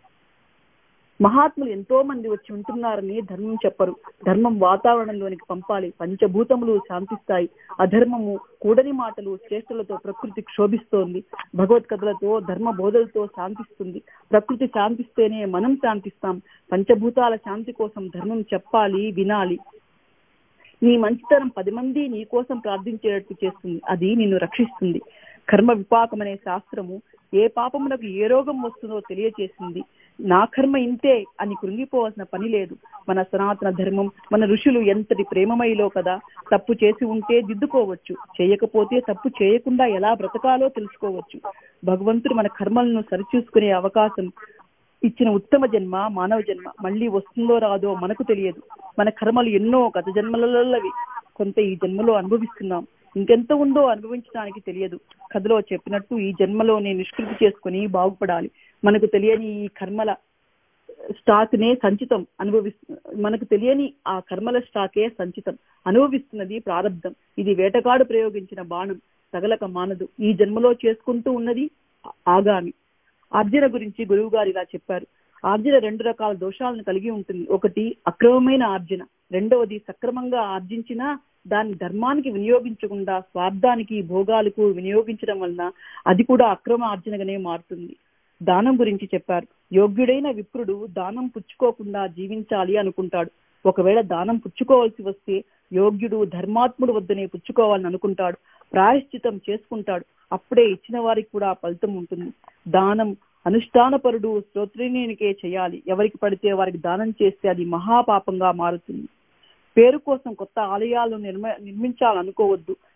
మహాత్ములు ఎంతో మంది వచ్చి ఉంటున్నారని ధర్మం చెప్పరు ధర్మం వాతావరణంలోనికి పంపాలి పంచభూతములు శాంతిస్తాయి అధర్మము కూడని మాటలు చేష్టలతో ప్రకృతి క్షోభిస్తోంది భగవద్గతలతో ధర్మ బోధలతో శాంతిస్తుంది ప్రకృతి శాంతిస్తేనే మనం శాంతిస్తాం పంచభూతాల శాంతి కోసం ధర్మం చెప్పాలి వినాలి నీ మంచితనం పది మంది నీ కోసం ప్రార్థించేటట్టు చేస్తుంది అది నిన్ను రక్షిస్తుంది కర్మ విపాకం అనే శాస్త్రము ఏ పాపమునకు ఏ రోగం వస్తుందో తెలియచేసింది నా కర్మ ఇంతే అని కృంగిపోవాల్సిన పని లేదు మన సనాతన ధర్మం మన ఋషులు ఎంతటి ప్రేమమయిలో కదా తప్పు చేసి ఉంటే దిద్దుకోవచ్చు చేయకపోతే తప్పు చేయకుండా ఎలా బ్రతకాలో తెలుసుకోవచ్చు భగవంతుడు మన కర్మలను సరిచూసుకునే అవకాశం ఇచ్చిన ఉత్తమ జన్మ మానవ జన్మ మళ్ళీ వస్తుందో రాదో మనకు తెలియదు మన కర్మలు ఎన్నో గత జన్మలలోవి కొంత ఈ జన్మలో అనుభవిస్తున్నాం ఇంకెంత ఉందో అనుభవించడానికి తెలియదు కథలో చెప్పినట్టు ఈ జన్మలోనే నిష్కృతి చేసుకుని బాగుపడాలి మనకు తెలియని ఈ కర్మల స్టాక్ నే సంచితం అనుభవిస్తు మనకు తెలియని ఆ కర్మల స్టాకే సంచితం అనుభవిస్తున్నది ప్రారంధం ఇది వేటగాడు ప్రయోగించిన బాణం తగలక మానదు ఈ జన్మలో చేసుకుంటూ ఉన్నది ఆగామి ఆర్జన గురించి గురువు గారు ఇలా చెప్పారు ఆర్జన రెండు రకాల దోషాలను కలిగి ఉంటుంది ఒకటి అక్రమమైన ఆర్జన రెండవది సక్రమంగా ఆర్జించినా దాన్ని ధర్మానికి వినియోగించకుండా స్వార్థానికి భోగాలకు వినియోగించడం వలన అది కూడా అక్రమ ఆర్జనగానే మారుతుంది దానం గురించి చెప్పారు యోగ్యుడైన విప్రుడు దానం పుచ్చుకోకుండా జీవించాలి అనుకుంటాడు ఒకవేళ దానం పుచ్చుకోవాల్సి వస్తే యోగ్యుడు ధర్మాత్ముడు వద్దనే పుచ్చుకోవాలని అనుకుంటాడు ప్రాయశ్చితం చేసుకుంటాడు అప్పుడే ఇచ్చిన వారికి కూడా ఫలితం ఉంటుంది దానం అనుష్ఠానపరుడు స్తోత్రీనికే చేయాలి ఎవరికి పడితే వారికి దానం చేస్తే అది మహాపాపంగా మారుతుంది పేరు కోసం కొత్త ఆలయాలను నిర్మ నిర్మించాలనుకోవద్దు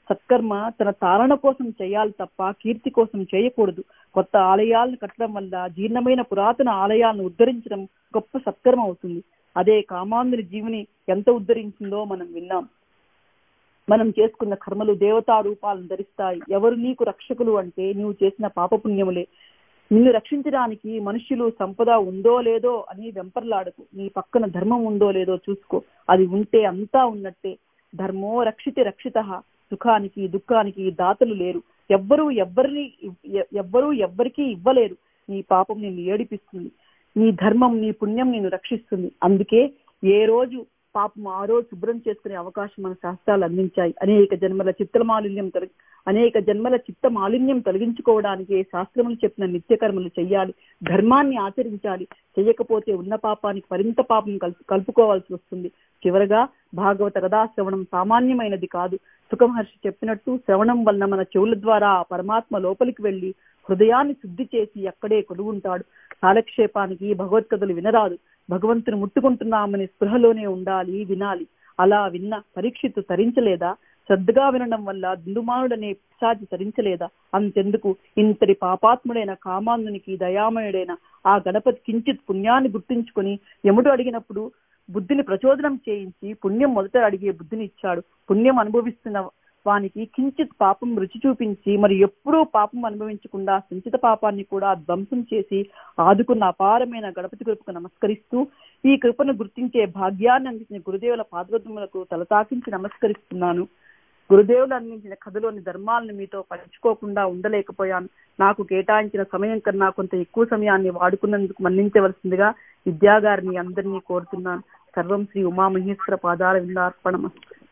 సత్కర్మ తన తారణ కోసం చేయాలి తప్ప కీర్తి కోసం చేయకూడదు కొత్త ఆలయాలను కట్టడం వల్ల జీర్ణమైన పురాతన ఆలయాలను ఉద్ధరించడం గొప్ప సత్కర్మ అవుతుంది అదే కామాంధుని జీవిని ఎంత ఉద్ధరించిందో మనం విన్నాం మనం చేసుకున్న కర్మలు దేవతా రూపాలను ధరిస్తాయి ఎవరు నీకు రక్షకులు అంటే నీవు చేసిన పాపపుణ్యములే నిన్ను రక్షించడానికి మనుష్యులు సంపద ఉందో లేదో అని వెంపర్లాడకు నీ పక్కన ధర్మం ఉందో లేదో చూసుకో అది ఉంటే అంతా ఉన్నట్టే ధర్మో రక్షితి రక్షిత సుఖానికి దుఃఖానికి దాతలు లేరు ఎవ్వరూ ఎవ్వరిని ఎవ్వరూ ఎవ్వరికీ ఇవ్వలేరు నీ పాపం నిన్ను ఏడిపిస్తుంది నీ ధర్మం నీ పుణ్యం నిన్ను రక్షిస్తుంది అందుకే ఏ రోజు పాపం ఆ రోజు శుభ్రం చేసుకునే అవకాశం మన శాస్త్రాలు అందించాయి అనేక జన్మల చిత్త మాలిన్యం తొలగి అనేక జన్మల చిత్త మాలిన్యం తొలగించుకోవడానికి శాస్త్రములు చెప్పిన నిత్య కర్మలు చెయ్యాలి ధర్మాన్ని ఆచరించాలి చెయ్యకపోతే ఉన్న పాపానికి మరింత పాపం కలుపు కలుపుకోవాల్సి వస్తుంది చివరగా భాగవత కథా శ్రవణం సామాన్యమైనది కాదు సుఖమహర్షి చెప్పినట్టు శ్రవణం వలన మన చెవుల ద్వారా ఆ పరమాత్మ లోపలికి వెళ్లి హృదయాన్ని శుద్ధి చేసి అక్కడే కొలుగుంటాడు కాలక్షేపానికి భగవత్కథలు వినరాదు భగవంతుని ముట్టుకుంటున్నామని స్పృహలోనే ఉండాలి వినాలి అలా విన్న పరీక్షిత్తు తరించలేదా శ్రద్ధగా వినడం వల్ల దుందుమానుడనే పిశాచి తరించలేదా అంతెందుకు ఇంతటి పాపాత్ముడైన కామాంధునికి దయామయుడైన ఆ గణపతి కించిత్ పుణ్యాన్ని గుర్తించుకొని యముడు అడిగినప్పుడు బుద్ధిని ప్రచోదనం చేయించి పుణ్యం మొదట అడిగే బుద్ధిని ఇచ్చాడు పుణ్యం అనుభవిస్తున్న వానికి కించిత్ పాపం రుచి చూపించి మరి ఎప్పుడూ పాపం అనుభవించకుండా సంచిత పాపాన్ని కూడా ధ్వంసం చేసి ఆదుకున్న అపారమైన గణపతి కృపకు నమస్కరిస్తూ ఈ కృపను గుర్తించే భాగ్యాన్ని అందించిన గురుదేవుల పాదవద్ములకు తలతాకించి నమస్కరిస్తున్నాను గురుదేవులు అందించిన కథలోని ధర్మాలను మీతో పంచుకోకుండా ఉండలేకపోయాను నాకు కేటాయించిన సమయం కన్నా కొంత ఎక్కువ సమయాన్ని వాడుకున్నందుకు మన్నించవలసిందిగా విద్యాగారిని అందరినీ కోరుతున్నాను సర్వం శ్రీ ఉమామహేశ్వర పాదాల విందార్పణ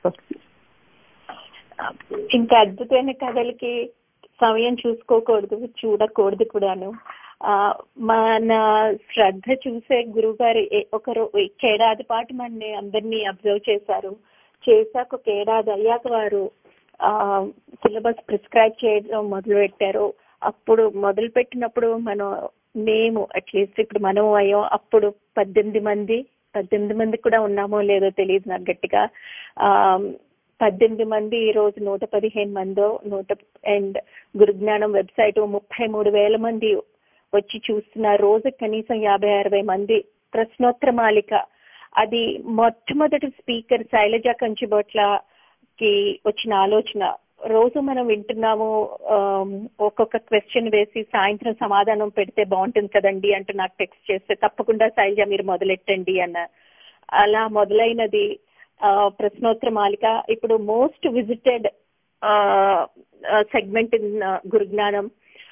ఇంకా అద్భుతమైన కథలకి సమయం చూసుకోకూడదు చూడకూడదు కూడాను ఆ మన శ్రద్ధ చూసే గురువు గారు ఒకరు ఏడాది పాటు మన అందరినీ అబ్జర్వ్ చేశారు చేశాక ఒక ఏడాది అయ్యాక వారు ఆ సిలబస్ ప్రిస్క్రైబ్ చేయడం మొదలు పెట్టారు అప్పుడు మొదలు పెట్టినప్పుడు మనం మేము అట్లీస్ట్ ఇప్పుడు మనం అయ్యో అప్పుడు పద్దెనిమిది మంది పద్దెనిమిది మంది కూడా ఉన్నామో లేదో తెలియదు నాకు గట్టిగా ఆ పద్దెనిమిది మంది ఈ రోజు నూట పదిహేను మందో నూట అండ్ గురుజ్ఞానం వెబ్సైట్ ముప్పై మూడు వేల మంది వచ్చి చూస్తున్నారు రోజు కనీసం యాభై అరవై మంది ప్రశ్నోత్తర మాలిక అది మొట్టమొదటి స్పీకర్ శైలజ కంచిబొట్లకి వచ్చిన ఆలోచన రోజు మనం వింటున్నాము ఒక్కొక్క క్వశ్చన్ వేసి సాయంత్రం సమాధానం పెడితే బాగుంటుంది కదండి అంటూ నాకు టెక్స్ట్ చేస్తే తప్పకుండా శైలజ మీరు మొదలెట్టండి అన్న అలా మొదలైనది ప్రశ్నోత్తర మాలిక ఇప్పుడు most visited segment in Gurujnanam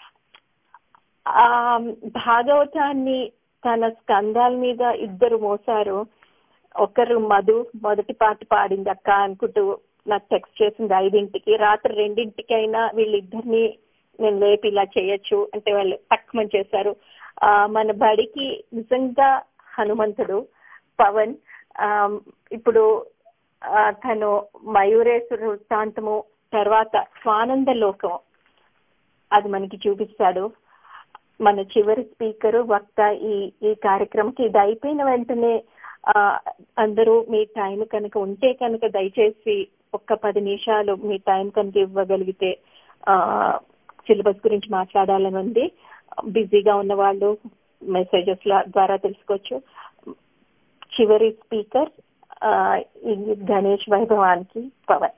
ఆ భాగవతాన్ని తన స్కందాల మీద ఇద్దరు మోసారు ఒకరు మధు మొదటి పాట పాడింది అక్క అనుకుంటూ నాకు టెక్స్ట్ చేసింది ఐదింటికి రాత్రి రెండింటికి అయినా వీళ్ళిద్దరిని నేను లేపి ఇలా చేయొచ్చు అంటే వాళ్ళు తక్కువ చేశారు ఆ మన బడికి నిజంగా హనుమంతుడు పవన్ ఇప్పుడు తను మయూరేశ్వర వృత్తాంతము తర్వాత స్వానంద లోకం అది మనకి చూపిస్తాడు మన చివరి స్పీకరు వక్త ఈ ఈ కార్యక్రమంకి ఇది అయిపోయిన వెంటనే అందరూ మీ టైం కనుక ఉంటే కనుక దయచేసి ఒక్క పది నిమిషాలు మీ టైం కనుక ఇవ్వగలిగితే సిలబస్ గురించి మాట్లాడాలని ఉంది బిజీగా ఉన్న వాళ్ళు మెసేజెస్ ద్వారా తెలుసుకోవచ్చు చివరి స్పీకర్ గణేష్ వైభవానికి పవన్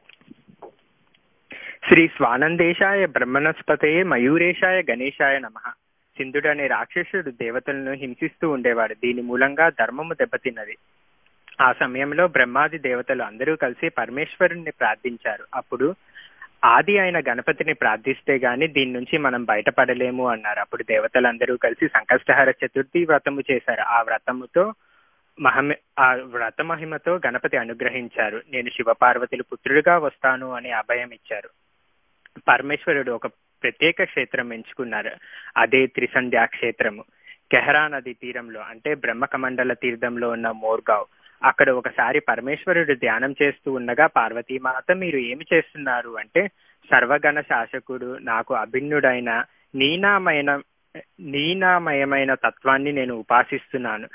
శ్రీ స్వానందేశాయ బ్రహ్మణస్పతే మయూరేశాయ గణేశాయ నమ సింధుడు అనే రాక్షసుడు దేవతలను హింసిస్తూ ఉండేవాడు దీని మూలంగా ధర్మము దెబ్బతిన్నది ఆ సమయంలో బ్రహ్మాది దేవతలు అందరూ కలిసి పరమేశ్వరుణ్ణి ప్రార్థించారు అప్పుడు ఆది అయిన గణపతిని ప్రార్థిస్తే గాని దీని నుంచి మనం బయటపడలేము అన్నారు అప్పుడు దేవతలందరూ కలిసి సంకష్టహర చతుర్థి వ్రతము చేశారు ఆ వ్రతముతో మహమి ఆ వ్రత మహిమతో గణపతి అనుగ్రహించారు నేను శివపార్వతులు పుత్రుడిగా వస్తాను అని అభయం ఇచ్చారు పరమేశ్వరుడు ఒక ప్రత్యేక క్షేత్రం ఎంచుకున్నారు అదే త్రిసంధ్యా క్షేత్రము కెహరా నది తీరంలో అంటే బ్రహ్మకమండల తీర్థంలో ఉన్న మోర్గావ్ అక్కడ ఒకసారి పరమేశ్వరుడు ధ్యానం చేస్తూ ఉండగా పార్వతీమాత మీరు ఏమి చేస్తున్నారు అంటే సర్వగణ శాసకుడు నాకు అభిన్నుడైన నీనామైన నీనామయమైన తత్వాన్ని నేను ఉపాసిస్తున్నాను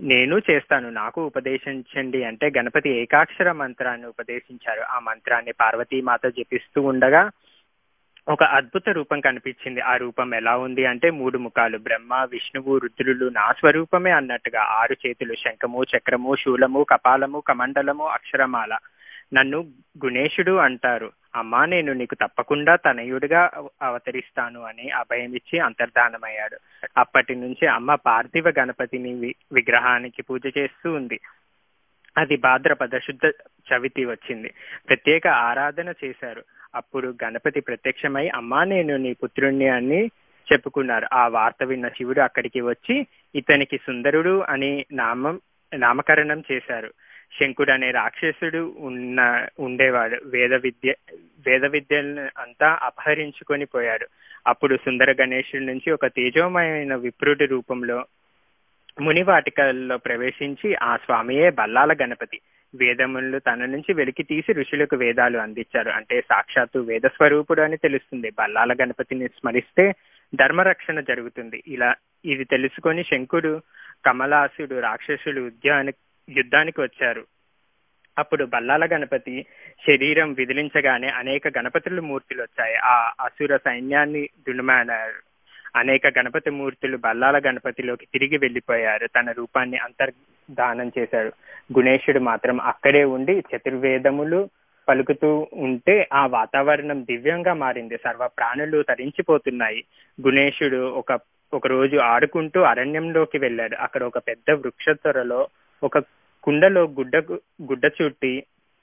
నేను చేస్తాను నాకు ఉపదేశించండి అంటే గణపతి ఏకాక్షర మంత్రాన్ని ఉపదేశించారు ఆ మంత్రాన్ని పార్వతీమాత జపిస్తూ ఉండగా ఒక అద్భుత రూపం కనిపించింది ఆ రూపం ఎలా ఉంది అంటే మూడు ముఖాలు బ్రహ్మ విష్ణువు రుద్రులు నా స్వరూపమే అన్నట్టుగా ఆరు చేతులు శంఖము చక్రము శూలము కపాలము కమండలము అక్షరమాల నన్ను గుణేశుడు అంటారు అమ్మా నేను నీకు తప్పకుండా తనయుడిగా అవతరిస్తాను అని అభయం ఇచ్చి అంతర్ధానమయ్యాడు అప్పటి నుంచి అమ్మ పార్థివ గణపతిని విగ్రహానికి పూజ చేస్తూ ఉంది అది భాద్రపద శుద్ధ చవితి వచ్చింది ప్రత్యేక ఆరాధన చేశారు అప్పుడు గణపతి ప్రత్యక్షమై అమ్మా నేను నీ పుత్రుణ్ణి అని చెప్పుకున్నారు ఆ వార్త విన్న శివుడు అక్కడికి వచ్చి ఇతనికి సుందరుడు అని నామం నామకరణం చేశారు శంకుడు అనే రాక్షసుడు ఉన్న ఉండేవాడు వేద విద్య వేద విద్యలను అంతా అపహరించుకొని పోయాడు అప్పుడు సుందర గణేశుడి నుంచి ఒక తేజోమయమైన విప్రుడి రూపంలో మునివాటికల్లో ప్రవేశించి ఆ స్వామియే బల్లాల గణపతి వేదములు తన నుంచి వెలికి తీసి ఋషులకు వేదాలు అందించారు అంటే సాక్షాత్తు వేద స్వరూపుడు అని తెలుస్తుంది బల్లాల గణపతిని స్మరిస్తే ధర్మరక్షణ జరుగుతుంది ఇలా ఇది తెలుసుకొని శంకుడు కమలాసుడు రాక్షసుడు ఉద్యానికి యుద్ధానికి వచ్చారు అప్పుడు బల్లాల గణపతి శరీరం విదిలించగానే అనేక గణపతుల మూర్తులు వచ్చాయి ఆ అసుర సైన్యాన్ని దునుమానారు అనేక గణపతి మూర్తులు బల్లాల గణపతిలోకి తిరిగి వెళ్లిపోయారు తన రూపాన్ని అంతర్ధానం చేశాడు గుణేశుడు మాత్రం అక్కడే ఉండి చతుర్వేదములు పలుకుతూ ఉంటే ఆ వాతావరణం దివ్యంగా మారింది సర్వ ప్రాణులు తరించిపోతున్నాయి గుణేశుడు ఒక ఒక రోజు ఆడుకుంటూ అరణ్యంలోకి వెళ్ళాడు అక్కడ ఒక పెద్ద వృక్ష త్వరలో ఒక కుండలో గుడ్డ గుడ్డ చుట్టి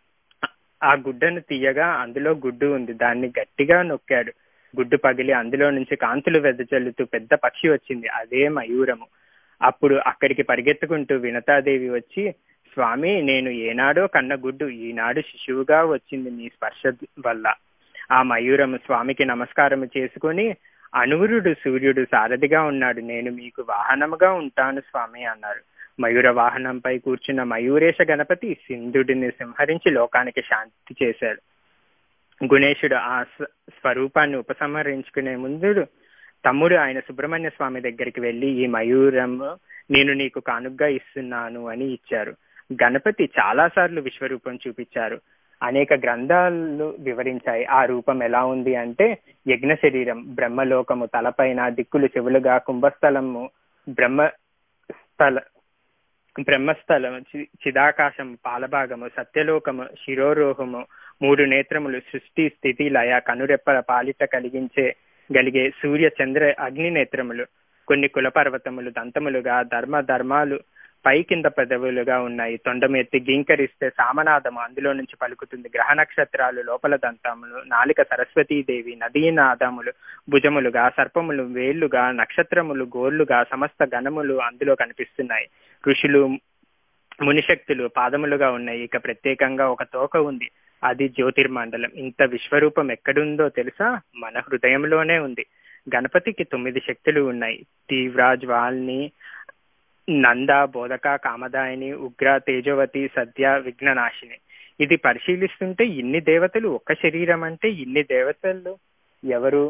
ఆ గుడ్డను తీయగా అందులో గుడ్డు ఉంది దాన్ని గట్టిగా నొక్కాడు గుడ్డు పగిలి అందులో నుంచి కాంతులు వెదజల్లుతూ పెద్ద పక్షి వచ్చింది అదే మయూరము అప్పుడు అక్కడికి పరిగెత్తుకుంటూ వినతాదేవి వచ్చి స్వామి నేను ఏనాడో కన్న గుడ్డు ఈనాడు శిశువుగా వచ్చింది నీ స్పర్శ వల్ల ఆ మయూరము స్వామికి నమస్కారం చేసుకుని అనువరుడు సూర్యుడు సారథిగా ఉన్నాడు నేను మీకు వాహనముగా ఉంటాను స్వామి అన్నారు మయూర వాహనంపై కూర్చున్న మయూరేశ గణపతి సింధుడిని సంహరించి లోకానికి శాంతి చేశాడు గుణేశుడు ఆ స్వరూపాన్ని ఉపసంహరించుకునే ముందు తమ్ముడు ఆయన సుబ్రహ్మణ్య స్వామి దగ్గరికి వెళ్లి ఈ మయూరం నేను నీకు కానుగ్గా ఇస్తున్నాను అని ఇచ్చారు గణపతి చాలా సార్లు విశ్వరూపం చూపించారు అనేక గ్రంథాలు వివరించాయి ఆ రూపం ఎలా ఉంది అంటే యజ్ఞ శరీరం బ్రహ్మలోకము తలపైన దిక్కులు చెవులుగా కుంభస్థలము బ్రహ్మ స్థల బ్రహ్మస్థలం చిదాకాశం పాలభాగము సత్యలోకము శిరోరోహము మూడు నేత్రములు సృష్టి స్థితి లయ కనురెప్పల పాలిట కలిగించే గలిగే సూర్య చంద్ర అగ్ని నేత్రములు కొన్ని కులపర్వతములు దంతములుగా ధర్మ ధర్మాలు పై కింద పెదవులుగా ఉన్నాయి తొండమెత్తి గింకరిస్తే సామనాదము అందులో నుంచి పలుకుతుంది గ్రహ నక్షత్రాలు లోపల దంతములు నాలిక సరస్వతీదేవి నదీనాదములు భుజములుగా సర్పములు వేళ్లుగా నక్షత్రములు గోర్లుగా సమస్త గణములు అందులో కనిపిస్తున్నాయి ఋషులు మునిశక్తులు పాదములుగా ఉన్నాయి ఇక ప్రత్యేకంగా ఒక తోక ఉంది అది జ్యోతిర్మండలం ఇంత విశ్వరూపం ఎక్కడుందో తెలుసా మన హృదయంలోనే ఉంది గణపతికి తొమ్మిది శక్తులు ఉన్నాయి తీవ్ర జ్వాల్ని నంద బోధక కామదాయిని ఉగ్ర తేజవతి సద్య విఘ్ననాశిని ఇది పరిశీలిస్తుంటే ఇన్ని దేవతలు ఒక్క శరీరం అంటే ఇన్ని దేవతలు ఎవరు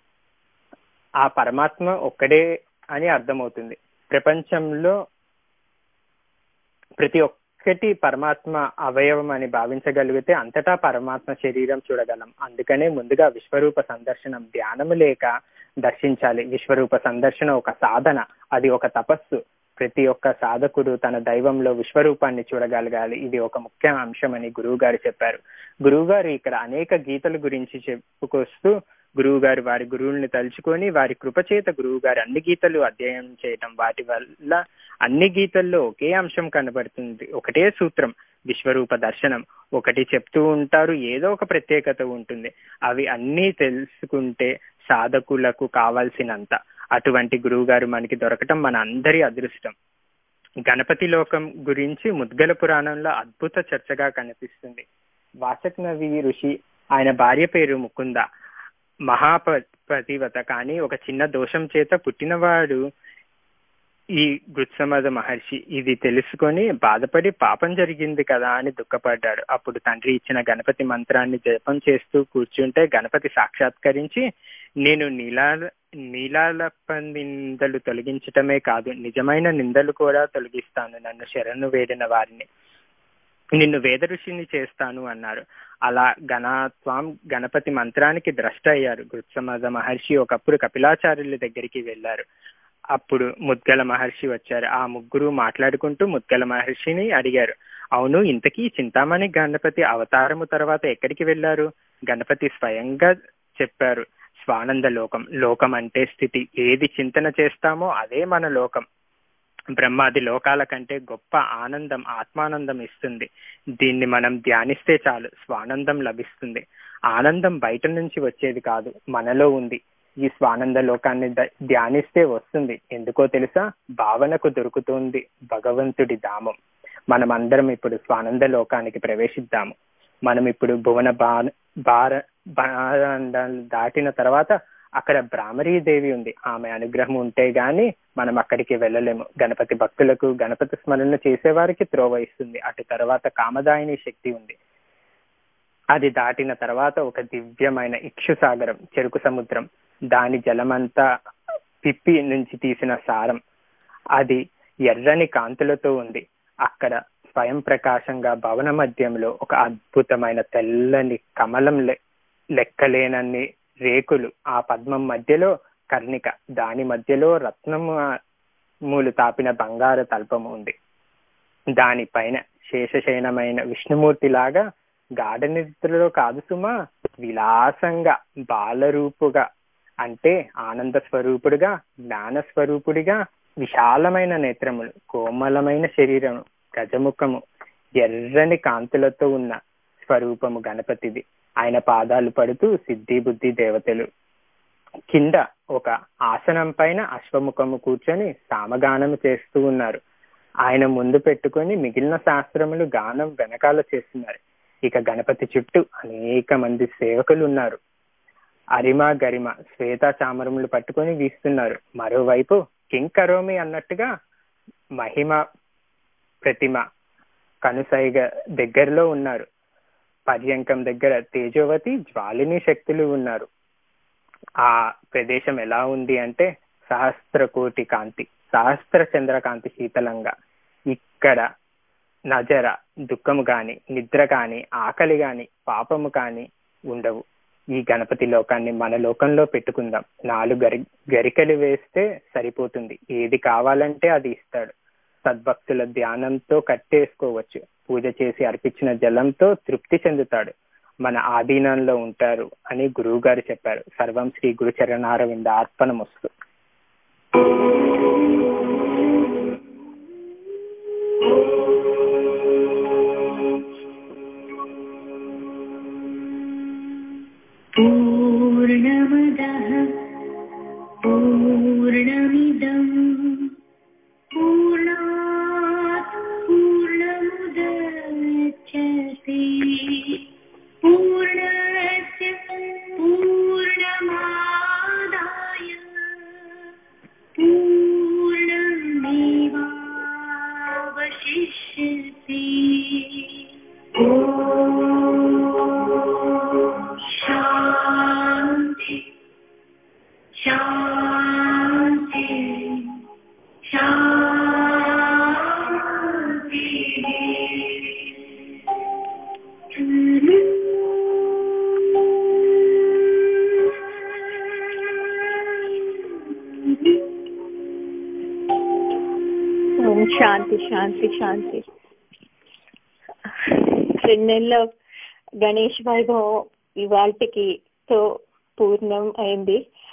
ఆ పరమాత్మ ఒక్కడే అని అర్థమవుతుంది ప్రపంచంలో ప్రతి ఒక్కటి పరమాత్మ అవయవం అని భావించగలిగితే అంతటా పరమాత్మ శరీరం చూడగలం అందుకనే ముందుగా విశ్వరూప సందర్శనం ధ్యానము లేక దర్శించాలి విశ్వరూప సందర్శన ఒక సాధన అది ఒక తపస్సు ప్రతి ఒక్క సాధకుడు తన దైవంలో విశ్వరూపాన్ని చూడగలగాలి ఇది ఒక ముఖ్య అంశమని గురువు గారు చెప్పారు గురువు గారు ఇక్కడ అనేక గీతల గురించి చెప్పుకొస్తూ గురువు గారు వారి గురువుల్ని తలుచుకొని వారి కృపచేత గురువు గారు అన్ని గీతలు అధ్యయనం చేయటం వాటి వల్ల అన్ని గీతల్లో ఒకే అంశం కనబడుతుంది ఒకటే సూత్రం విశ్వరూప దర్శనం ఒకటి చెప్తూ ఉంటారు ఏదో ఒక ప్రత్యేకత ఉంటుంది అవి అన్నీ తెలుసుకుంటే సాధకులకు కావాల్సినంత అటువంటి గురువు గారు మనకి దొరకటం మన అందరి అదృష్టం గణపతి లోకం గురించి ముద్గల పురాణంలో అద్భుత చర్చగా కనిపిస్తుంది వాచక్నవి ఋషి ఆయన భార్య పేరు ముకుంద మహాపతివత కానీ ఒక చిన్న దోషం చేత పుట్టినవాడు ఈ గుత్సమద మహర్షి ఇది తెలుసుకొని బాధపడి పాపం జరిగింది కదా అని దుఃఖపడ్డాడు అప్పుడు తండ్రి ఇచ్చిన గణపతి మంత్రాన్ని జపం చేస్తూ కూర్చుంటే గణపతి సాక్షాత్కరించి నేను నీలాల నీలాలప్ప నిందలు తొలగించటమే కాదు నిజమైన నిందలు కూడా తొలగిస్తాను నన్ను శరణు వేడిన వారిని నిన్ను వేద ఋషిని చేస్తాను అన్నారు అలా గణత్వం గణపతి మంత్రానికి ద్రష్ట అయ్యారు గుత్సమద మహర్షి ఒకప్పుడు కపిలాచార్యుల దగ్గరికి వెళ్ళారు అప్పుడు ముద్గల మహర్షి వచ్చారు ఆ ముగ్గురు మాట్లాడుకుంటూ ముద్గల మహర్షిని అడిగారు అవును ఇంతకీ చింతామణి గణపతి అవతారము తర్వాత ఎక్కడికి వెళ్ళారు గణపతి స్వయంగా చెప్పారు స్వానంద లోకం లోకం అంటే స్థితి ఏది చింతన చేస్తామో అదే మన లోకం బ్రహ్మాది లోకాల కంటే గొప్ప ఆనందం ఆత్మానందం ఇస్తుంది దీన్ని మనం ధ్యానిస్తే చాలు స్వానందం లభిస్తుంది ఆనందం బయట నుంచి వచ్చేది కాదు మనలో ఉంది ఈ స్వానంద లోకాన్ని ధ్యానిస్తే వస్తుంది ఎందుకో తెలుసా భావనకు దొరుకుతుంది భగవంతుడి ధామం మనం అందరం ఇప్పుడు స్వానంద లోకానికి ప్రవేశిద్దాము మనం ఇప్పుడు భువన భార భారండాలు దాటిన తర్వాత అక్కడ దేవి ఉంది ఆమె అనుగ్రహం ఉంటే గాని మనం అక్కడికి వెళ్ళలేము గణపతి భక్తులకు గణపతి స్మరణ చేసేవారికి త్రోవ ఇస్తుంది అటు తర్వాత కామదాయిని శక్తి ఉంది అది దాటిన తర్వాత ఒక దివ్యమైన ఇక్షు సాగరం చెరుకు సముద్రం దాని జలమంతా పిప్పి నుంచి తీసిన సారం అది ఎర్రని కాంతులతో ఉంది అక్కడ స్వయం ప్రకాశంగా భవన మధ్యంలో ఒక అద్భుతమైన తెల్లని కమలం లెక్కలేనన్ని రేకులు ఆ పద్మం మధ్యలో కర్ణిక దాని మధ్యలో రత్నము మూలు తాపిన బంగారు తల్పము ఉంది దానిపైన శేషశయనమైన విష్ణుమూర్తి లాగా గాఢ నిద్రలో కాదు సుమా విలాసంగా బాలరూపుగా అంటే ఆనంద స్వరూపుడుగా జ్ఞాన స్వరూపుడిగా విశాలమైన నేత్రములు కోమలమైన శరీరము గజముఖము ఎర్రని కాంతులతో ఉన్న స్వరూపము గణపతిది ఆయన పాదాలు పడుతూ సిద్ధి బుద్ధి దేవతలు కింద ఒక ఆసనం పైన అశ్వముఖము కూర్చొని సామగానము చేస్తూ ఉన్నారు ఆయన ముందు పెట్టుకొని మిగిలిన శాస్త్రములు గానం వెనకాల చేస్తున్నారు ఇక గణపతి చుట్టూ అనేక మంది సేవకులు ఉన్నారు అరిమ గరిమ శ్వేత చామరములు పట్టుకొని వీస్తున్నారు మరోవైపు కింకరోమి అన్నట్టుగా మహిమ ప్రతిమ కనుసైగ దగ్గరలో ఉన్నారు పర్యంకం దగ్గర తేజోవతి జ్వాలిని శక్తులు ఉన్నారు ఆ ప్రదేశం ఎలా ఉంది అంటే సహస్ర కోటి కాంతి సహస్ర చంద్రకాంతి శీతలంగా ఇక్కడ నజర దుఃఖము గాని నిద్ర కాని ఆకలి గాని పాపము కాని ఉండవు ఈ గణపతి లోకాన్ని మన లోకంలో పెట్టుకుందాం నాలుగు గరి గరికలు వేస్తే సరిపోతుంది ఏది కావాలంటే అది ఇస్తాడు సద్భక్తుల ధ్యానంతో కట్టేసుకోవచ్చు పూజ చేసి అర్పించిన జలంతో తృప్తి చెందుతాడు మన ఆధీనంలో ఉంటారు అని గురువు గారు చెప్పారు సర్వం శ్రీ గురు చరణారవింద అర్పణమొస్తు पूर्णमदः पूर्णमिदम् पूर्णात् पूर्णमुदच्यते पूर्णस्य पूर्णमादाय पूर्णमेवावशिष्यते ॐ शान्ति शान्ति शान्ति ఓం శాంతి శాంతి శాంతి రెండు నెలల గణేష్ వైభవం ఇవాళకి తో పూర్ణం అయింది